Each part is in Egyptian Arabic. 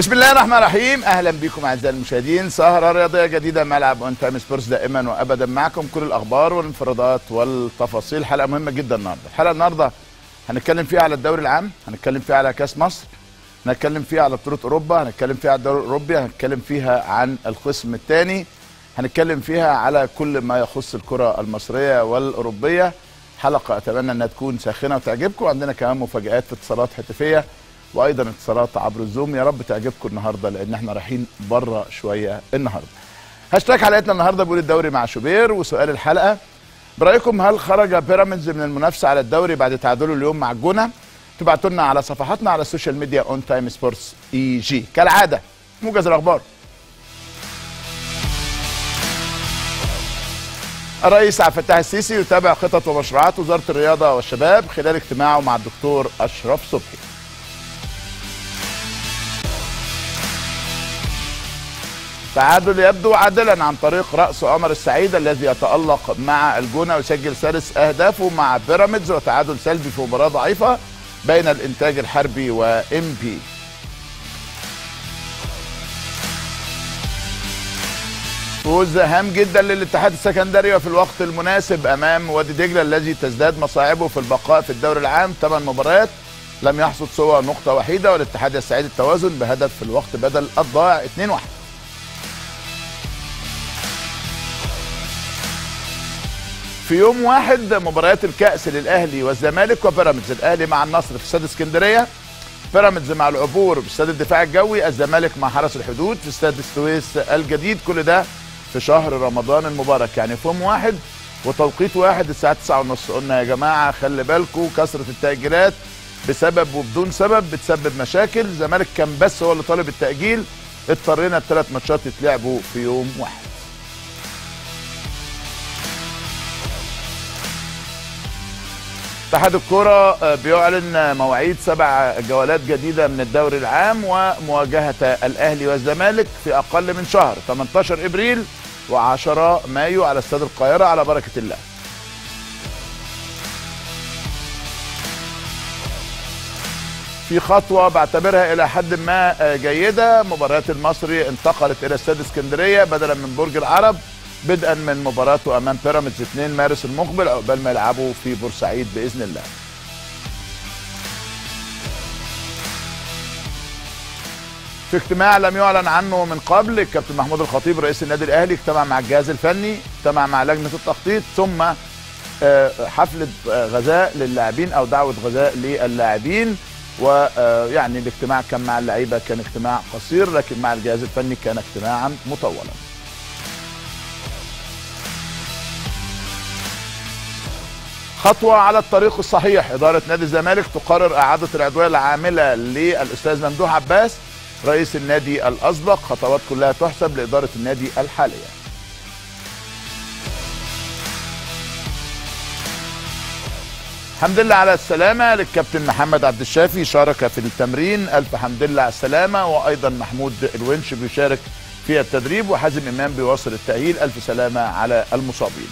بسم الله الرحمن الرحيم اهلا بكم اعزائي المشاهدين سهره رياضيه جديده ملعب اون تايم سبورتس دائما وابدا معكم كل الاخبار والانفرادات والتفاصيل حلقه مهمه جدا النهارده الحلقه النهارده هنتكلم فيها على الدوري العام هنتكلم فيها على كاس مصر هنتكلم فيها على بطوله اوروبا هنتكلم فيها على الدوري الاوروبي هنتكلم فيها عن القسم الثاني هنتكلم فيها على كل ما يخص الكره المصريه والاوروبيه حلقه اتمنى انها تكون ساخنه وتعجبكم عندنا كمان مفاجات في اتصالات هاتفيه وايضا اتصالات عبر الزوم يا رب تعجبكم النهارده لان احنا رايحين بره شويه النهارده هاشتاج حلقتنا النهارده بيقول الدوري مع شوبير وسؤال الحلقه برايكم هل خرج بيراميدز من المنافسه على الدوري بعد تعادله اليوم مع الجونه تبعتوا لنا على صفحاتنا على السوشيال ميديا اون تايم سبورتس اي جي كالعاده موجز الاخبار الرئيس عبد الفتاح السيسي يتابع خطط ومشروعات وزاره الرياضه والشباب خلال اجتماعه مع الدكتور اشرف صبحي تعادل يبدو عادلا عن طريق راس عمر السعيد الذي يتالق مع الجونه ويسجل ثالث اهدافه مع بيراميدز وتعادل سلبي في مباراه ضعيفه بين الانتاج الحربي وام بي فوز هام جدا للاتحاد السكندري وفي الوقت المناسب امام وادي دجله الذي تزداد مصاعبه في البقاء في الدوري العام ثمان مباريات لم يحصد سوى نقطه وحيده والاتحاد يستعيد التوازن بهدف في الوقت بدل الضائع 2-1 في يوم واحد مباريات الكأس للأهلي والزمالك وبيراميدز الأهلي مع النصر في استاد اسكندرية بيراميدز مع العبور في استاد الدفاع الجوي الزمالك مع حرس الحدود في استاد السويس الجديد كل ده في شهر رمضان المبارك يعني في يوم واحد وتوقيت واحد الساعة 9:30 قلنا يا جماعة خلي بالكم كثرة التأجيلات بسبب وبدون سبب بتسبب مشاكل الزمالك كان بس هو اللي طالب التأجيل اضطرينا الثلاث ماتشات يتلعبوا في يوم واحد اتحاد الكرة بيعلن مواعيد سبع جولات جديدة من الدوري العام ومواجهة الأهلي والزمالك في أقل من شهر 18 إبريل و10 مايو على استاد القاهرة على بركة الله في خطوة بعتبرها إلى حد ما جيدة مباريات المصري انتقلت إلى استاد اسكندرية بدلا من برج العرب بدءا من مباراته امام بيراميدز 2 مارس المقبل عقبال ما يلعبوا في بورسعيد باذن الله. في اجتماع لم يعلن عنه من قبل الكابتن محمود الخطيب رئيس النادي الاهلي اجتمع مع الجهاز الفني اجتمع مع لجنه التخطيط ثم حفله غذاء للاعبين او دعوه غذاء للاعبين ويعني الاجتماع كان مع اللعيبه كان اجتماع قصير لكن مع الجهاز الفني كان اجتماعا مطولا. خطوة على الطريق الصحيح إدارة نادي الزمالك تقرر إعادة العضوية العاملة للأستاذ ممدوح عباس رئيس النادي الأسبق خطوات كلها تحسب لإدارة النادي الحالية الحمد لله على السلامة للكابتن محمد عبد الشافي شارك في التمرين ألف حمد لله على السلامة وأيضا محمود الونش بيشارك في التدريب وحازم إمام بيواصل التأهيل ألف سلامة على المصابين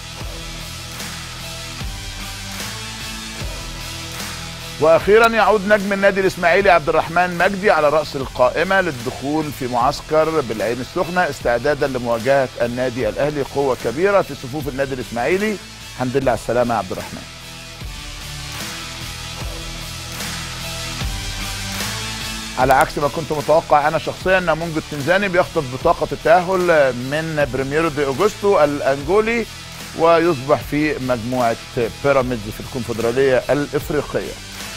واخيرا يعود نجم النادي الاسماعيلي عبد الرحمن مجدي على راس القائمه للدخول في معسكر بالعين السخنه استعدادا لمواجهه النادي الاهلي قوه كبيره في صفوف النادي الاسماعيلي الحمد لله على السلامه يا عبد الرحمن على عكس ما كنت متوقع انا شخصيا ان مونجو التنزاني بيخطف بطاقه التاهل من بريميرو دي اوجستو الانجولي ويصبح في مجموعه بيراميدز في الكونفدراليه الافريقيه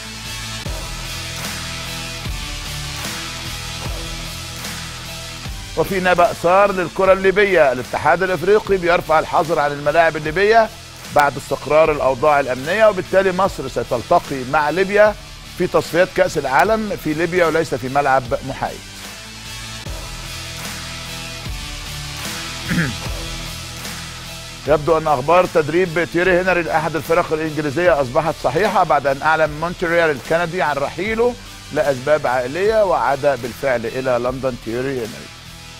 وفي نبأ صار للكرة الليبية الاتحاد الافريقي بيرفع الحظر عن الملاعب الليبية بعد استقرار الاوضاع الامنية وبالتالي مصر ستلتقي مع ليبيا في تصفيات كأس العالم في ليبيا وليس في ملعب محايد يبدو ان اخبار تدريب تيري هنري لاحد الفرق الانجليزيه اصبحت صحيحه بعد ان اعلن مونتريال الكندي عن رحيله لاسباب عائليه وعاد بالفعل الى لندن تيري هنري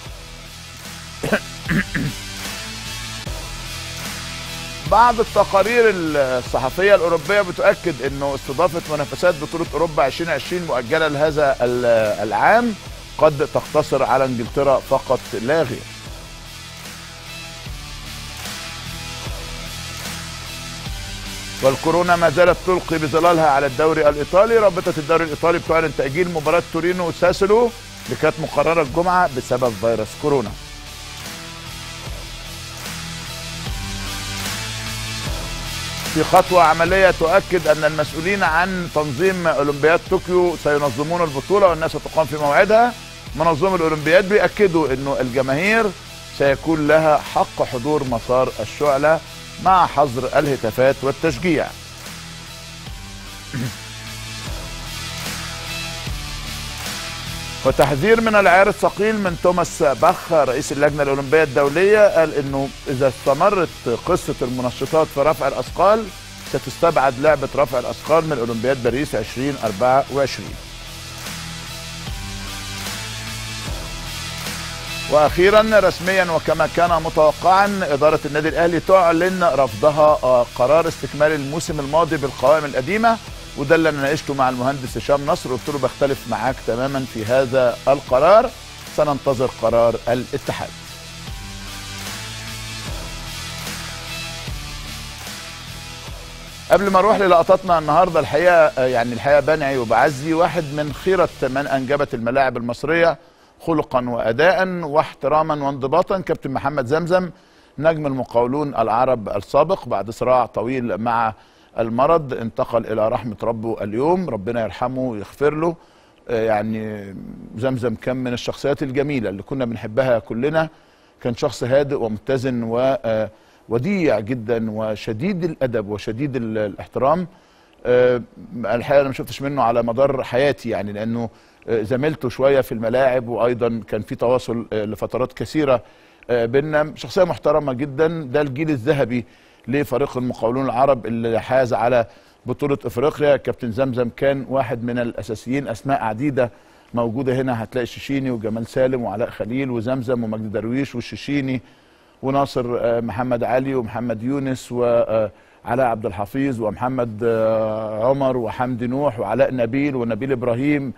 بعض التقارير الصحفيه الاوروبيه بتؤكد انه استضافه منافسات بطوله اوروبا 2020 مؤجله لهذا العام قد تقتصر على انجلترا فقط لا غير والكورونا ما زالت تلقي بظلالها على الدوري الايطالي رابطه الدوري الايطالي بتعلن تاجيل مباراه تورينو وساسولو اللي كانت مقرره الجمعه بسبب فيروس كورونا في خطوة عملية تؤكد أن المسؤولين عن تنظيم أولمبياد طوكيو سينظمون البطولة والناس ستقام في موعدها منظم الأولمبياد بيأكدوا أنه الجماهير سيكون لها حق حضور مسار الشعلة مع حظر الهتافات والتشجيع وتحذير من العيار الثقيل من توماس باخ رئيس اللجنه الاولمبيه الدوليه قال انه اذا استمرت قصه المنشطات في رفع الاثقال ستستبعد لعبه رفع الاثقال من اولمبياد باريس 2024 واخيرا رسميا وكما كان متوقعا اداره النادي الاهلي تعلن رفضها قرار استكمال الموسم الماضي بالقوائم القديمه وده اللي انا ناقشته مع المهندس هشام نصر قلت له بختلف معاك تماما في هذا القرار سننتظر قرار الاتحاد قبل ما اروح للقطاتنا النهارده الحقيقه يعني الحقيقه بنعي وبعزي واحد من خيره من انجبت الملاعب المصريه خلقا واداء واحتراما وانضباطا كابتن محمد زمزم نجم المقاولون العرب السابق بعد صراع طويل مع المرض انتقل الى رحمه ربه اليوم ربنا يرحمه ويغفر له يعني زمزم كان من الشخصيات الجميله اللي كنا بنحبها كلنا كان شخص هادئ ومتزن ووديع جدا وشديد الادب وشديد الاحترام الحقيقه انا ما شفتش منه على مدار حياتي يعني لانه زميلته شويه في الملاعب وايضا كان في تواصل لفترات كثيره بيننا شخصيه محترمه جدا ده الجيل الذهبي لفريق المقاولون العرب اللي حاز على بطولة افريقيا كابتن زمزم كان واحد من الاساسيين اسماء عديدة موجودة هنا هتلاقي الشيشيني وجمال سالم وعلاء خليل وزمزم ومجدي درويش والشيشيني وناصر محمد علي ومحمد يونس وعلاء عبد الحفيظ ومحمد عمر وحمدي نوح وعلاء نبيل ونبيل ابراهيم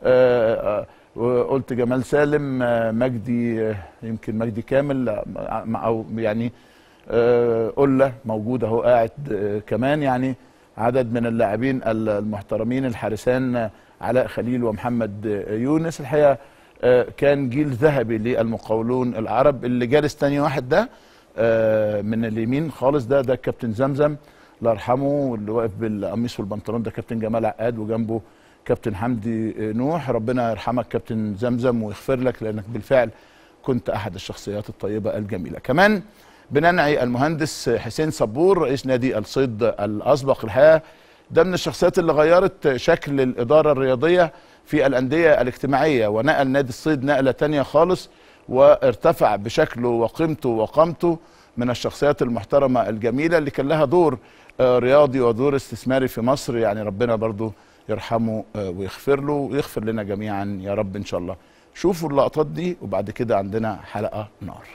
وقلت جمال سالم مجدي يمكن مجدي كامل او يعني قلة موجود اهو قاعد كمان يعني عدد من اللاعبين المحترمين الحارسان علاء خليل ومحمد يونس الحقيقه كان جيل ذهبي للمقاولون العرب اللي جالس تاني واحد ده من اليمين خالص ده ده كابتن زمزم الله يرحمه واللي واقف بالقميص والبنطلون ده كابتن جمال عقاد وجنبه كابتن حمدي نوح ربنا يرحمك كابتن زمزم ويغفر لك لانك بالفعل كنت احد الشخصيات الطيبه الجميله كمان بننعي المهندس حسين صبور رئيس نادي الصيد الاسبق الحقيقه ده من الشخصيات اللي غيرت شكل الاداره الرياضيه في الانديه الاجتماعيه ونقل نادي الصيد نقله تانية خالص وارتفع بشكله وقيمته وقامته من الشخصيات المحترمه الجميله اللي كان لها دور رياضي ودور استثماري في مصر يعني ربنا برضو يرحمه ويغفر له ويغفر لنا جميعا يا رب ان شاء الله شوفوا اللقطات دي وبعد كده عندنا حلقه نار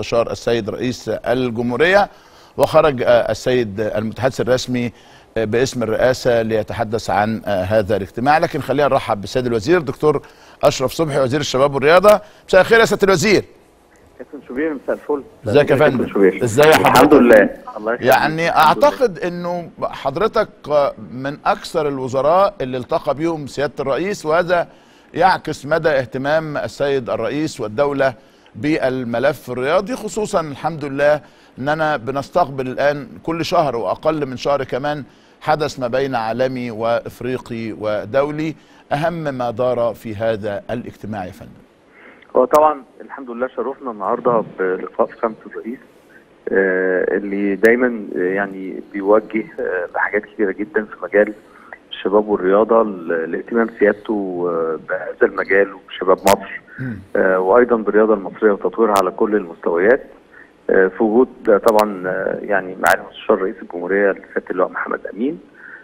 المستشار السيد رئيس الجمهوريه وخرج السيد المتحدث الرسمي باسم الرئاسه ليتحدث عن هذا الاجتماع لكن خلينا نرحب بالسيد الوزير دكتور اشرف صبحي وزير الشباب والرياضه مساء الخير يا سياده الوزير كابتن شوبير مساء الفل ازيك يا فندم ازاي الحمد لله الله يخليك يعني اعتقد انه حضرتك من اكثر الوزراء اللي التقى بيهم سياده الرئيس وهذا يعكس مدى اهتمام السيد الرئيس والدوله بالملف الرياضي خصوصا الحمد لله اننا بنستقبل الان كل شهر واقل من شهر كمان حدث ما بين عالمي وافريقي ودولي اهم ما دار في هذا الاجتماع يا فندم هو طبعا الحمد لله شرفنا النهارده بلقاء خمسة الرئيس آه اللي دايما يعني بيوجه آه بحاجات كثيره جدا في مجال الشباب والرياضه لاهتمام سيادته آه بهذا المجال وشباب مصر آه وايضا بالرياضه المصريه وتطويرها على كل المستويات آه في وجود طبعا آه يعني معالي المستشار رئيس الجمهوريه سياده اللواء محمد امين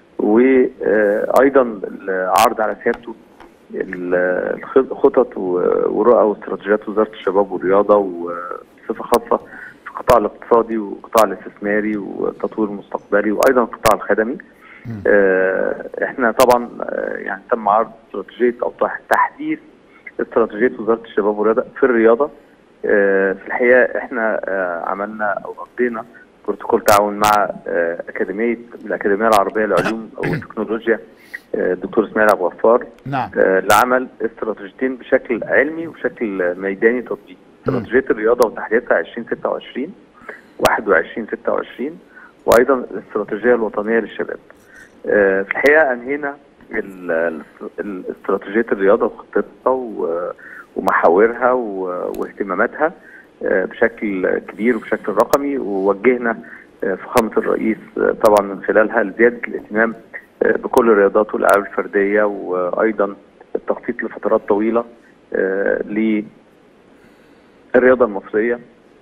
وايضا العرض على سيادته الخطط ورؤى واستراتيجيات وزاره الشباب والرياضه وبصفه خاصه في القطاع الاقتصادي والقطاع الاستثماري والتطوير المستقبلي وايضا القطاع الخدمي. آه احنا طبعا آه يعني تم عرض استراتيجيه او تحديث استراتيجيه وزاره الشباب والرياضه في الرياضه. آه في الحقيقه احنا عملنا او قضينا بروتوكول تعاون مع اكاديميه الاكاديميه العربيه للعلوم والتكنولوجيا الدكتور اسماعيل ابو غفار نعم لعمل استراتيجيتين بشكل علمي وبشكل ميداني تطبيقي استراتيجيه الرياضه وتحديثها 2026 21 26 وايضا الاستراتيجيه الوطنيه للشباب في الحقيقه انهينا استراتيجيه الرياضه وخطتها ومحاورها واهتماماتها بشكل كبير وبشكل رقمي ووجهنا فخامه الرئيس طبعا من خلالها لزياده الاهتمام بكل الرياضات والالعاب الفرديه وايضا التخطيط لفترات طويله للرياضه المصريه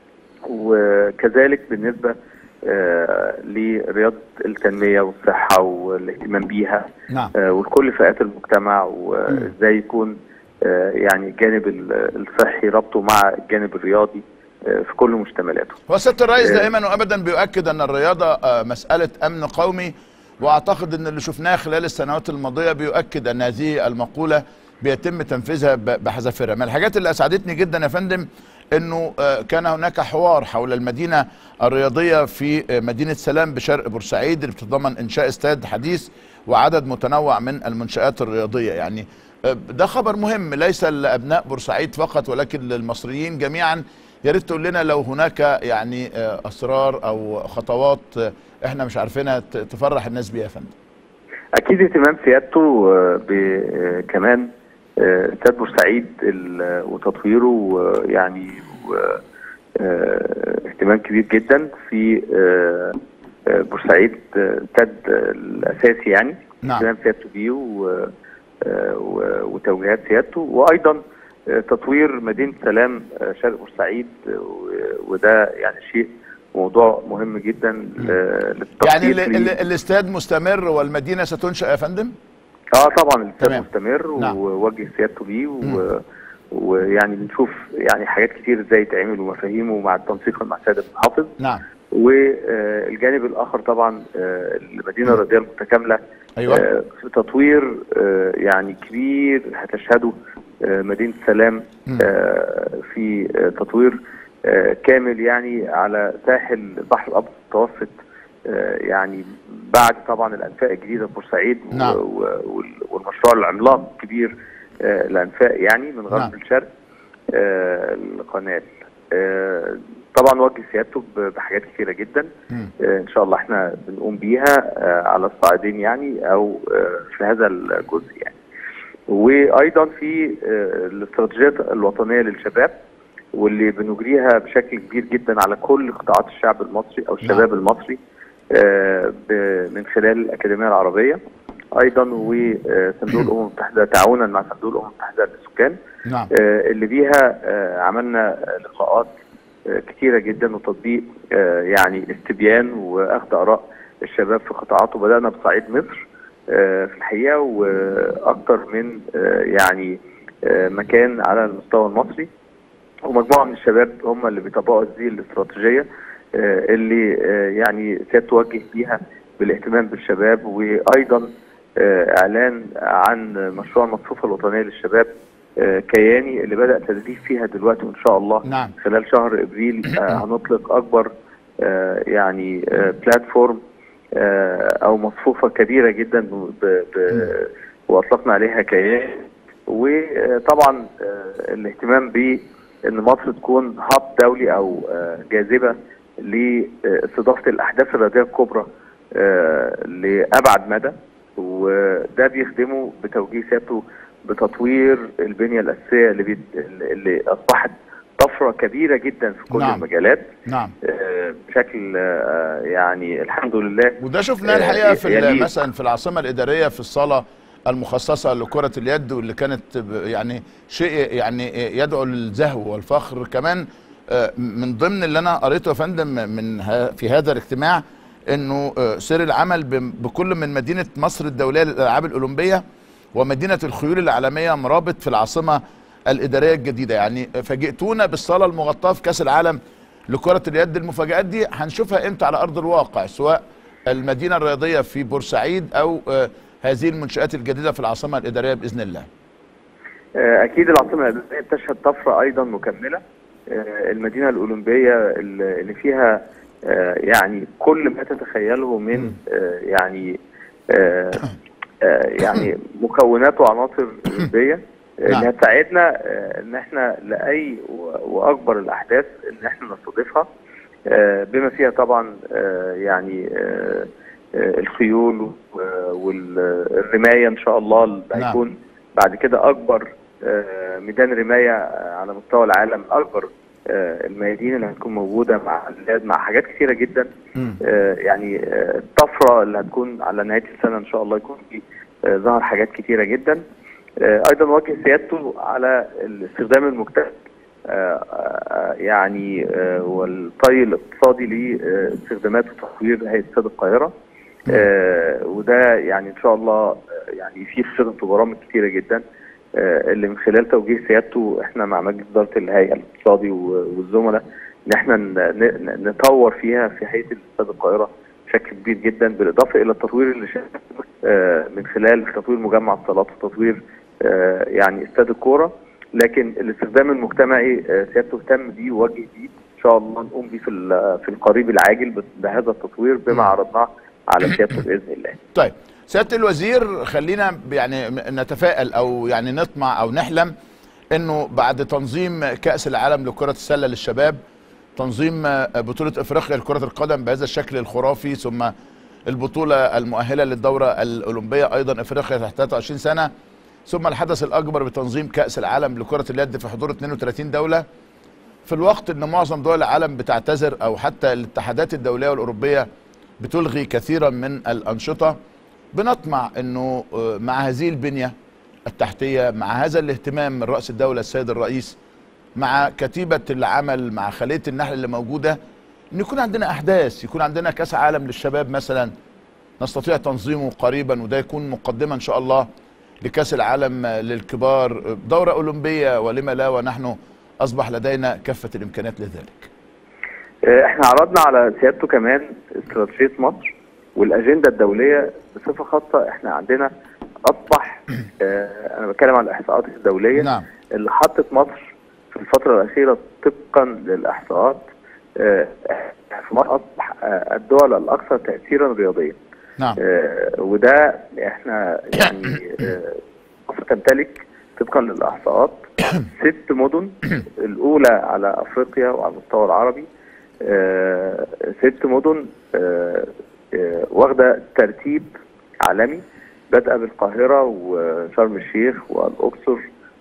وكذلك بالنسبه لرياضه التنميه والصحه والاهتمام بيها نعم. ولكل فئات المجتمع وازاي يكون يعني الجانب الصحي ربطه مع الجانب الرياضي في كل مشتملاته. هو سياده الرئيس دائما وابدا بيؤكد ان الرياضه مساله امن قومي واعتقد ان اللي شفناه خلال السنوات الماضيه بيؤكد ان هذه المقوله بيتم تنفيذها بحذافيرها من الحاجات اللي اسعدتني جدا يا فندم انه كان هناك حوار حول المدينه الرياضيه في مدينه سلام بشرق بورسعيد اللي بتتضمن انشاء استاد حديث وعدد متنوع من المنشات الرياضيه يعني ده خبر مهم ليس لابناء بورسعيد فقط ولكن للمصريين جميعا يا ريت تقول لنا لو هناك يعني اسرار او خطوات احنا مش عارفينها تفرح الناس بيها يا فندم. اكيد اهتمام سيادته كمان استاد بورسعيد وتطويره يعني اهتمام كبير جدا في بورسعيد استاد الاساسي يعني نعم. اهتمام سيادته بيه وتوجيهات سيادته وايضا تطوير مدينه سلام شرق بورسعيد وده يعني شيء موضوع مهم جدا يعني الاستاد مستمر والمدينه ستنشا يا فندم؟ اه طبعا الاستاد مستمر نعم. ووجه سيادته بيه و... ويعني بنشوف يعني حاجات كتير ازاي تعمل ومفاهيمه مع التنسيق مع السيد المحافظ نعم والجانب الاخر طبعا المدينه الرياضيه المتكامله ايوه في تطوير يعني كبير هتشهده مدينه سلام في تطوير كامل يعني على ساحل البحر الابيض المتوسط يعني بعد طبعا الانفاق الجديده في بورسعيد نعم. والمشروع العملاق الكبير الانفاق يعني من غرب نعم. الشرق القناه طبعا وجه سيادته بحاجات كثيره جدا ان شاء الله احنا بنقوم بيها على الصعيدين يعني او في هذا الجزء يعني وايضا في الاستراتيجيات الوطنيه للشباب واللي بنجريها بشكل كبير جدا على كل قطاعات الشعب المصري او الشباب المصري من خلال الاكاديميه العربيه ايضا وصندوق الامم المتحده تعاونا مع صندوق الامم المتحده للسكان نعم. اللي بيها عملنا لقاءات كتيرة جدا وتطبيق يعني استبيان واخذ اراء الشباب في قطاعات وبدانا بصعيد مصر في الحقيقه واكثر من يعني مكان على المستوى المصري ومجموعه من الشباب هم اللي بيطبقوا هذه الاستراتيجيه آه، اللي آه، يعني سيادته وجه بيها بالاهتمام بالشباب وايضا آه، اعلان عن مشروع المصفوفه الوطنيه للشباب آه، كياني اللي بدا تدريب فيها دلوقتي وان شاء الله نعم خلال شهر ابريل آه، هنطلق اكبر آه، يعني آه، بلاتفورم آه، او مصفوفه كبيره جدا ب- ب- واطلقنا عليها كيان وطبعا آه، الاهتمام ب ان مصر تكون هاب دولي او آه، جاذبه لاستضافه الاحداث الرياضيه الكبرى آه، لابعد مدى وده بيخدمه بتوجيه سيادته بتطوير البنيه الاساسيه اللي بيت... اللي اصبحت طفره كبيره جدا في كل نعم. المجالات نعم آه، بشكل آه، يعني الحمد لله وده شفناه آه، الحقيقه في ال- يعني- مثلا في العاصمه الاداريه في الصاله المخصصه لكره اليد واللي كانت ب- يعني شيء يعني يدعو للزهو والفخر كمان آه، من ضمن اللي انا قريته يا فندم من ه- في هذا الاجتماع انه آه، سير العمل ب- بكل من مدينه مصر الدوليه للالعاب الاولمبيه ومدينه الخيول العالميه مرابط في العاصمه الاداريه الجديده يعني فاجئتونا بالصاله المغطاه في كاس العالم لكره اليد المفاجات دي هنشوفها امتى على ارض الواقع سواء المدينه الرياضيه في بورسعيد او آه، هذه المنشات الجديده في العاصمه الاداريه باذن الله آه، اكيد العاصمه الاداريه بتشهد طفره ايضا مكمله آه، المدينه الاولمبيه اللي اللي فيها آه، يعني كل ما تتخيله من آه، يعني آه، آه، يعني مكونات وعناصر اولمبيه آه، نعم. اللي هتساعدنا آه، ان احنا لاي و- واكبر الاحداث ان احنا نستضيفها آه، بما فيها طبعا آه، يعني آه، آه، الخيول والرمايه ان شاء الله اللي نعم. هيكون بعد كده اكبر آه، ميدان رمايه آه، على مستوى العالم اكبر آه، الميادين اللي هتكون موجوده مع الولاد، مع حاجات كثيره جدا مم. آه، يعني آه، الطفره اللي هتكون على نهايه السنه ان شاء الله يكون في آه، ظهر حاجات كثيره جدا آه، ايضا وجه سيادته على الاستخدام المكتسب آه، آه، يعني آه، والطي الاقتصادي لاستخدامات وتطوير هيئه استاد القاهره آه، وده يعني ان شاء الله آه، يعني في خطط وبرامج كتيره جدا آه، اللي من خلال توجيه سيادته احنا مع مجلس اداره الهيئه الاقتصادي و- والزملاء ان احنا ن- ن- نطور فيها في هيئه استاد القاهره بشكل كبير جدا بالاضافه الى التطوير اللي شاف آه، من خلال تطوير مجمع الصالات وتطوير آه، يعني استاد الكوره لكن الاستخدام المجتمعي آه، سيادته اهتم بيه ووجه بيه ان شاء الله نقوم بيه في ال- في القريب العاجل بس- بهذا التطوير بما عرضناه على سيادته باذن الله. طيب سياده الوزير خلينا يعني نتفائل او يعني نطمع او نحلم انه بعد تنظيم كاس العالم لكره السله للشباب تنظيم بطوله افريقيا لكره القدم بهذا الشكل الخرافي ثم البطوله المؤهله للدوره الاولمبيه ايضا افريقيا تحت 23 سنه ثم الحدث الاكبر بتنظيم كاس العالم لكره اليد في حضور 32 دوله في الوقت ان معظم دول العالم بتعتذر او حتى الاتحادات الدوليه والاوروبيه بتلغي كثيرا من الانشطه بنطمع انه آه، مع هذه البنيه التحتيه مع هذا الاهتمام من راس الدوله السيد الرئيس مع كتيبه العمل مع خليه النحل اللي موجوده ان يكون عندنا احداث يكون عندنا كاس عالم للشباب مثلا نستطيع تنظيمه قريبا وده يكون مقدمه ان شاء الله لكاس العالم للكبار دوره اولمبيه ولما لا ونحن اصبح لدينا كافه الامكانيات لذلك آه، احنا عرضنا على سيادته كمان استراتيجيه مصر والاجنده الدوليه بصفه خاصه احنا عندنا اصبح آه، انا بتكلم عن الاحصاءات الدوليه نعم اللي حطت مصر في الفتره الاخيره طبقا للاحصاءات آه، في مصر اصبح آه، الدول الاكثر تاثيرا رياضيا نعم آه، وده احنا يعني آه، مصر تمتلك طبقا للاحصاءات ست مدن الاولى على افريقيا وعلى المستوى العربي آه، ست مدن آه، آه، واخده ترتيب عالمي بادئه بالقاهره وشرم الشيخ والاقصر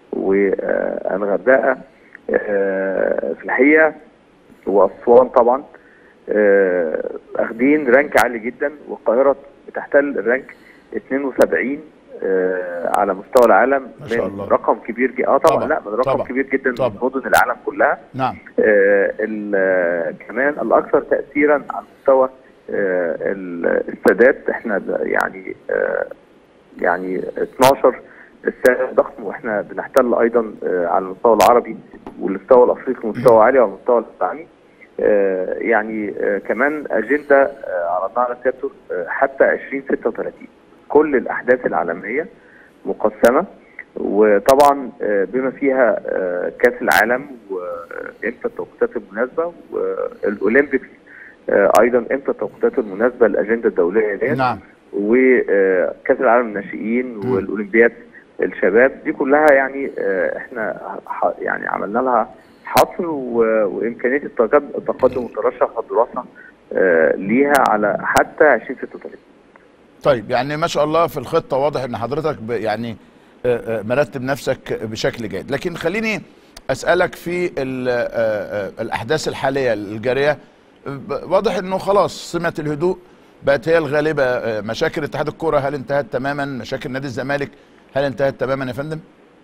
والغردقه آه، في الحقيقه واسوان طبعا آه، اخدين رانك عالي جدا والقاهره بتحتل الرانك 72 آه، على مستوى العالم ما شاء من الله. رقم كبير جدا اه طبعا, طبعا، لا من رقم طبعا، كبير جدا طبعا. من مدن العالم كلها نعم آه، ال- آه، كمان الاكثر تاثيرا على مستوى آه، الاستادات احنا ب- يعني آه، يعني 12 استاد ضخم واحنا بنحتل ايضا آه، على المستوى العربي والمستوى الافريقي مستوى عالي على المستوى العالمي آه، يعني آه، كمان اجنده آه، عرضناها على سيادته آه، حتى 2036 كل الاحداث العالميه مقسمه وطبعا آه، بما فيها آه، كاس العالم وامتى التوقيتات المناسبه والاولمبيكس آه، ايضا امتى التوقيتات المناسبه للاجنده الدوليه ديت نعم وكاس العالم الناشئين والاولمبياد الشباب دي كلها يعني آه، احنا ح- يعني عملنا لها حصر و- وامكانيه التقد- التقدم والترشح والدراسه آه، ليها على حتى 2036 طيب يعني ما شاء الله في الخطه واضح ان حضرتك ب- يعني آه، آه، مرتب نفسك بشكل جيد لكن خليني اسالك في ال- آه، آه، الاحداث الحاليه الجاريه ب- واضح انه خلاص سمه الهدوء بقت هي الغالبه آه، مشاكل اتحاد الكره هل انتهت تماما مشاكل نادي الزمالك هل انتهت تماما يا فندم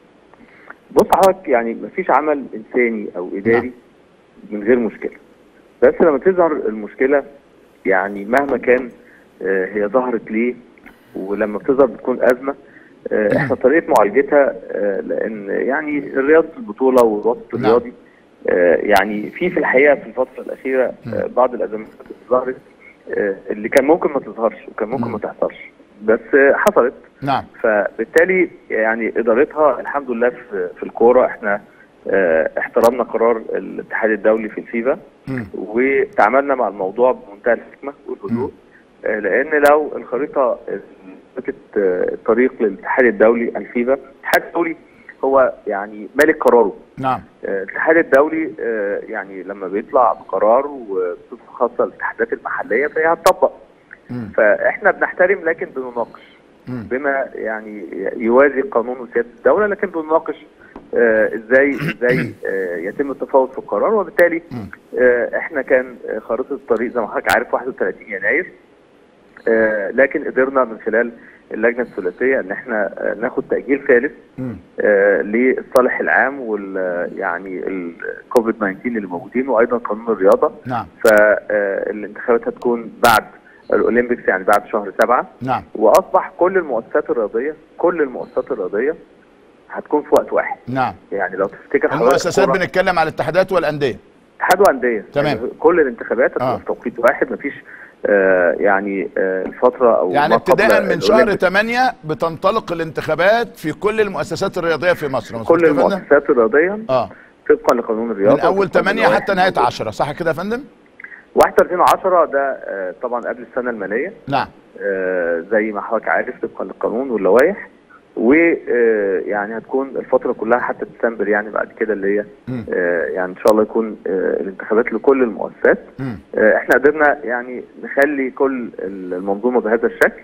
بص حضرتك يعني مفيش عمل انساني او اداري من غير مشكله بس لما تظهر المشكله يعني مهما كان آه، هي ظهرت ليه ولما بتظهر بتكون ازمه آه، احنا طريقه معالجتها آه، لان يعني رياضه البطوله والوسط نعم. الرياضي آه، يعني في في الحقيقه في الفتره الاخيره آه، بعض الازمات اللي ظهرت آه، اللي كان ممكن ما تظهرش وكان ممكن ما تحصلش بس آه، حصلت نعم فبالتالي يعني ادارتها الحمد لله في, في الكوره احنا اه احترمنا قرار الاتحاد الدولي في الفيفا مم. وتعاملنا مع الموضوع بمنتهى الحكمه والهدوء آه لان لو الخريطه ثبتت آه، الطريق للاتحاد الدولي الفيفا الاتحاد الدولي هو يعني مالك قراره نعم آه، الاتحاد الدولي آه، يعني لما بيطلع بقرار وبصفه خاصه الاتحادات المحليه فهي هتطبق مم. فاحنا بنحترم لكن بنناقش مم. بما يعني يوازي قانون وسياده الدوله لكن بنناقش آه، ازاي ازاي آه، يتم التفاوض في القرار وبالتالي مم. آه، احنا كان آه، خريطه الطريق زي ما حضرتك عارف 31 يناير آه، لكن قدرنا من خلال اللجنه الثلاثيه ان احنا آه، ناخد تاجيل ثالث مم. آه، للصالح العام وال يعني الكوفيد 19 اللي موجودين وايضا قانون الرياضه نعم فالانتخابات هتكون بعد الاولمبيكس يعني بعد شهر سبعه نعم واصبح كل المؤسسات الرياضيه كل المؤسسات الرياضيه هتكون في وقت واحد نعم يعني لو تفتكر حضرتك المؤسسات كرة- بنتكلم على الاتحادات والانديه اتحاد وانديه تمام. يعني كل الانتخابات هتبقى آه. في توقيت واحد مفيش آه يعني آه الفتره او يعني ما قبل ابتداء من شهر الأولمبيكس. 8 بتنطلق الانتخابات في كل المؤسسات الرياضيه في مصر مظبوط كل يا فندم؟ المؤسسات الرياضيه اه طبقا لقانون الرياضه من اول وطبقاً 8 للوائح حتى نهايه الموجودة. 10 صح كده يا فندم 31 10 ده آه طبعا قبل السنه الماليه نعم آه، زي ما حضرتك عارف طبقا للقانون واللوائح ويعني هتكون الفترة كلها حتى ديسمبر يعني بعد كده اللي هي مم. آه، يعني ان شاء الله يكون آه، الانتخابات لكل المؤسسات مم. آه، احنا قدرنا يعني نخلي كل المنظومة بهذا الشكل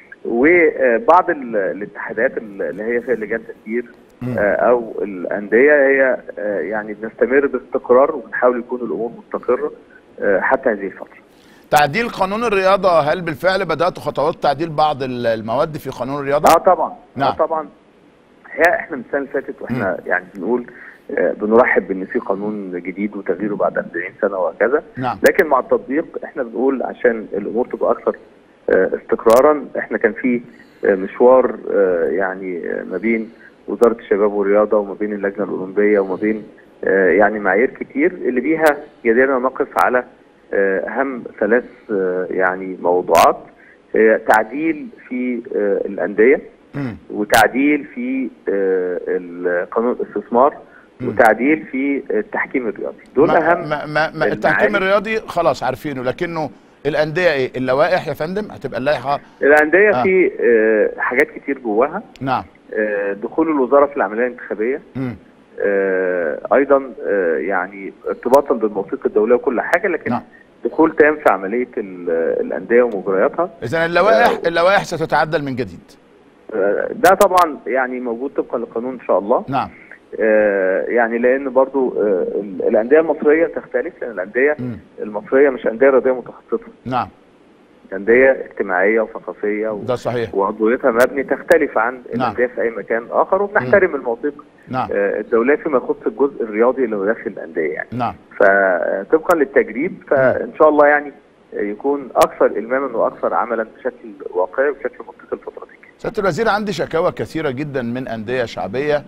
وبعض ال- الاتحادات اللي هي فيها لجان تسيير مم. آه، او الانديه هي آه، يعني بنستمر باستقرار وبنحاول يكون الامور مستقره آه، حتى هذه الفتره. تعديل قانون الرياضه هل بالفعل بداتوا خطوات تعديل بعض ال- المواد في قانون الرياضه اه طبعا نعم. اه طبعا هي احنا من السنه اللي فاتت واحنا يعني بنقول آه، بنرحب بان في قانون جديد وتغييره بعد 40 سنه وهكذا نعم لكن مع التطبيق احنا بنقول عشان الامور تبقى اكثر آه، استقرارا احنا كان في آه، مشوار آه، يعني آه، ما بين وزاره الشباب والرياضه وما بين اللجنه الاولمبيه وما بين آه، يعني معايير كتير اللي بيها قدرنا نقف على آه، اهم ثلاث آه، يعني موضوعات هي تعديل في آه، الانديه مم. وتعديل في آه، ال- قانون الاستثمار مم. وتعديل في التحكيم الرياضي دول ما اهم ما ما ما التحكيم المعاني. الرياضي خلاص عارفينه لكنه الانديه ايه اللوائح يا فندم هتبقى اللائحه الانديه آه. في آه، حاجات كتير جواها نعم آه، دخول الوزاره في العمليه الانتخابيه مم. آه، ايضا آه، يعني ارتباطا بالموثيقه الدوليه وكل حاجه لكن نعم. دخول تام في عمليه ال- الانديه ومجرياتها اذا اللوائح آه. اللوائح ستتعدل من جديد آه، ده طبعا يعني موجود طبقا للقانون ان شاء الله نعم آه، يعني لان برضو آه، ال- الانديه المصريه تختلف لان الانديه مم. المصريه مش انديه رياضيه متخصصه نعم انديه اجتماعيه وثقافيه و... ده صحيح وعضويتها مبني تختلف عن الانديه في اي مكان اخر وبنحترم الموثيق نعم آه، الدوليه فيما يخص الجزء الرياضي اللي هو داخل الانديه يعني نعم فطبقا للتجريب فان شاء الله يعني يكون اكثر الماما واكثر عملا بشكل واقعي وبشكل منطقي الفتره دي سياده الوزير عندي شكاوى كثيره جدا من انديه شعبيه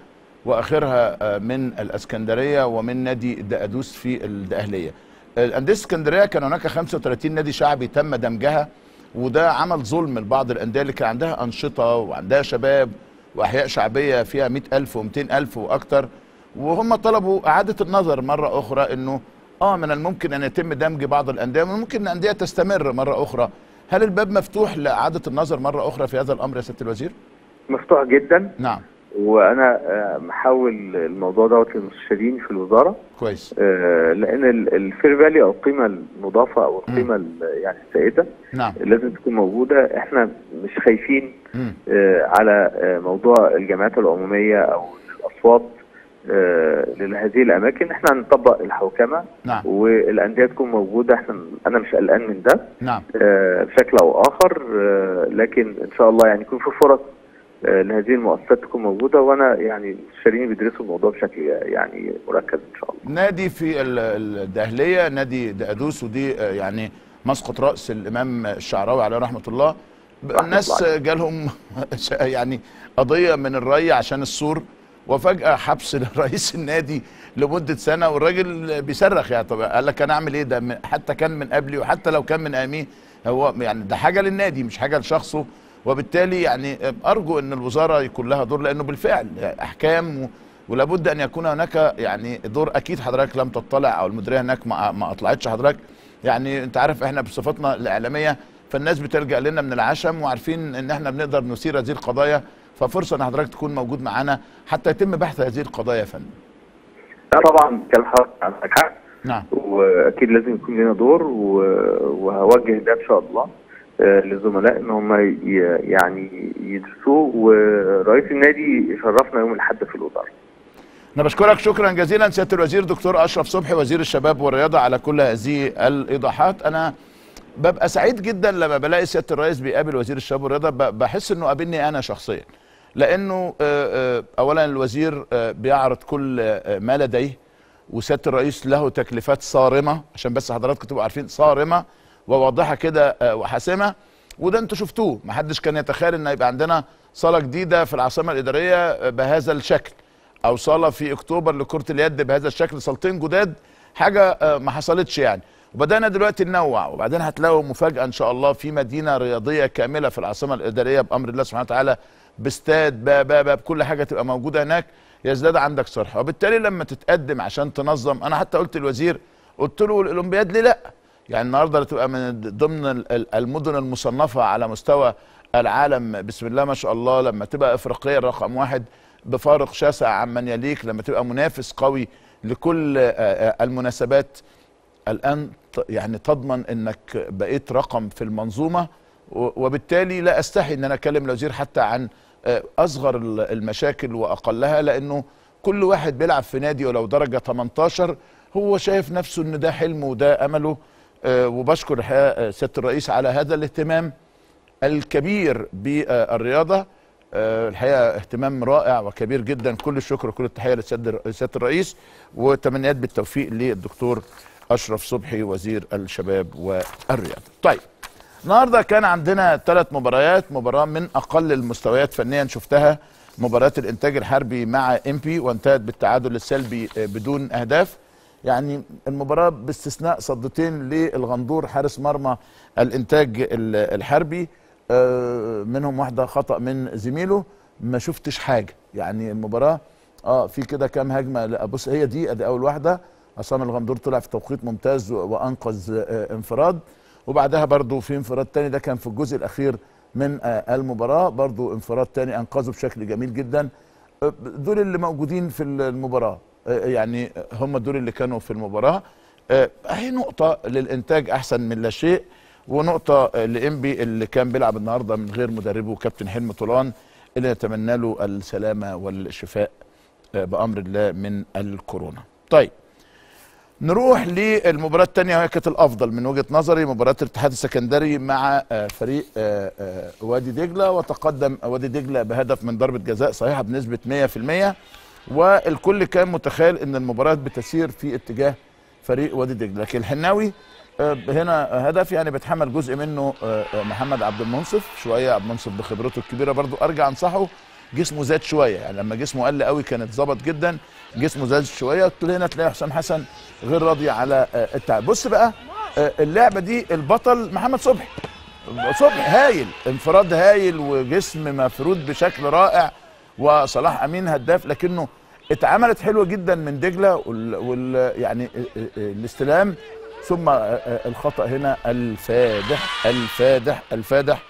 واخرها آه، من الاسكندريه ومن نادي الدقادوس في الدقهليه الانديه الاسكندريه كان هناك 35 نادي شعبي تم دمجها وده عمل ظلم لبعض الانديه اللي كان عندها انشطه وعندها شباب واحياء شعبيه فيها 100000 و200000 واكتر وهم طلبوا اعاده النظر مره اخرى انه اه من الممكن ان يتم دمج بعض الانديه ومن الممكن ان الانديه تستمر مره اخرى هل الباب مفتوح لاعاده النظر مره اخرى في هذا الامر يا سياده الوزير مفتوح جدا نعم وانا آه، محول الموضوع دوت للمستشارين في الوزاره كويس آه، لان ال- الفير فالي او القيمه المضافه او القيمه ال- يعني السائده نعم لازم تكون موجوده احنا مش خايفين مم. آه، على آه، موضوع الجامعات العموميه او الاصوات آه، لهذه الاماكن احنا هنطبق الحوكمه نعم والانديه تكون موجوده احنا انا مش قلقان من ده نعم آه، بشكل او اخر آه، لكن ان شاء الله يعني يكون في فرص آه، لهذه المؤسسات تكون موجوده وانا يعني المستشارين بيدرسوا الموضوع بشكل يعني مركز ان شاء الله. نادي في ال- ال- الدهليه نادي دقادوس ودي آه، يعني مسقط راس الامام الشعراوي عليه رحمه الله ب- رحمة الناس الله آه، جالهم يعني قضيه من الري عشان السور وفجاه حبس رئيس النادي لمده سنه والراجل بيصرخ يعني طب قال لك انا اعمل ايه ده من- حتى كان من قبلي وحتى لو كان من اميه هو يعني ده حاجه للنادي مش حاجه لشخصه وبالتالي يعني ارجو ان الوزاره يكون لها دور لانه بالفعل احكام و- ولابد ان يكون هناك يعني دور اكيد حضرتك لم تطلع او المديريه هناك ما, ما اطلعتش حضرتك يعني انت عارف احنا بصفتنا الاعلاميه فالناس بتلجا لنا من العشم وعارفين ان احنا بنقدر نثير هذه القضايا ففرصه ان حضرتك تكون موجود معانا حتى يتم بحث هذه القضايا يا فندم. لا طبعا كلام حضرتك عندك حق نعم واكيد لازم يكون لنا دور و- وهوجه ده ان شاء الله آه، للزملاء ان هم ي- يعني يدرسوه ورئيس النادي يشرفنا يوم الاحد في الوزاره. انا بشكرك شكرا جزيلا سياده الوزير دكتور اشرف صبحي وزير الشباب والرياضه على كل هذه الايضاحات انا ببقى سعيد جدا لما بلاقي سياده الرئيس بيقابل وزير الشباب والرياضه ب- بحس انه قابلني انا شخصيا لانه آه، آه، اولا الوزير آه، بيعرض كل آه، ما لديه وسياده الرئيس له تكليفات صارمه عشان بس حضراتكم تبقوا عارفين صارمه وواضحه كده آه، وحاسمه وده انتوا شفتوه محدش كان يتخيل ان يبقى عندنا صاله جديده في العاصمه الاداريه آه، بهذا الشكل او صاله في اكتوبر لكره اليد بهذا الشكل صالتين جداد حاجه آه، ما حصلتش يعني وبدانا دلوقتي ننوع وبعدين هتلاقوا مفاجاه ان شاء الله في مدينه رياضيه كامله في العاصمه الاداريه بامر الله سبحانه وتعالى باستاد با با با بكل حاجه تبقى موجوده هناك يزداد عندك صرح وبالتالي لما تتقدم عشان تنظم انا حتى قلت للوزير قلت له الاولمبياد ليه لا يعني النهارده تبقى من ضمن ال- ال- المدن المصنفه على مستوى العالم بسم الله ما شاء الله لما تبقى افريقيا رقم واحد بفارق شاسع عمن يليك لما تبقى منافس قوي لكل آه، آه، المناسبات الان ت- يعني تضمن انك بقيت رقم في المنظومه و- وبالتالي لا استحي ان انا اكلم الوزير حتى عن آه، اصغر ال- المشاكل واقلها لانه كل واحد بيلعب في نادي ولو درجه 18 هو شايف نفسه ان ده حلمه وده امله آه، وبشكر الحقيقه آه، سياده الرئيس على هذا الاهتمام الكبير بالرياضه آه، الحقيقه اهتمام رائع وكبير جدا كل الشكر وكل التحيه لسياده سيادة الرئيس وتمنيات بالتوفيق للدكتور اشرف صبحي وزير الشباب والرياضه. طيب النهارده كان عندنا ثلاث مباريات مباراه من اقل المستويات فنيا شفتها مباراه الانتاج الحربي مع امبي وانتهت بالتعادل السلبي آه، بدون اهداف يعني المباراه باستثناء صدتين للغندور حارس مرمى الانتاج ال- الحربي آه، منهم واحده خطا من زميله ما شفتش حاجه يعني المباراه اه في كده كام هجمه لا بص هي دي ادي اول واحده عصام الغندور طلع في توقيت ممتاز و- وانقذ آه، انفراد وبعدها برضو في انفراد تاني ده كان في الجزء الاخير من آه، المباراه برضو انفراد تاني انقذه بشكل جميل جدا آه، دول اللي موجودين في المباراه آه، يعني هم دول اللي كانوا في المباراه آه، اهي نقطه للانتاج احسن من لا شيء ونقطه آه، لانبي اللي كان بيلعب النهارده من غير مدربه كابتن حلمي طولان اللي نتمنى له السلامه والشفاء آه، بامر الله من الكورونا. طيب نروح للمباراة الثانية وهي كانت الأفضل من وجهة نظري مباراة الاتحاد السكندري مع آه، فريق آه، آه، وادي دجلة وتقدم وادي دجلة بهدف من ضربة جزاء صحيحة بنسبة 100% والكل كان متخيل أن المباراة بتسير في اتجاه فريق وادي دجلة لكن الحناوي آه، هنا هدف يعني بيتحمل جزء منه آه، آه، محمد عبد المنصف شوية عبد المنصف بخبرته الكبيرة برضو أرجع أنصحه جسمه زاد شويه يعني لما جسمه قل قوي كان اتظبط جدا جسمه زاد شويه قلت له هنا تلاقي حسام حسن غير راضي على آه، التعب بص بقى آه، اللعبه دي البطل محمد صبحي صبحي هايل انفراد هايل وجسم مفرود بشكل رائع وصلاح امين هداف لكنه اتعملت حلوه جدا من دجله وال, وال يعني اه- اه- الاستلام ثم اه- اه الخطا هنا الفادح الفادح الفادح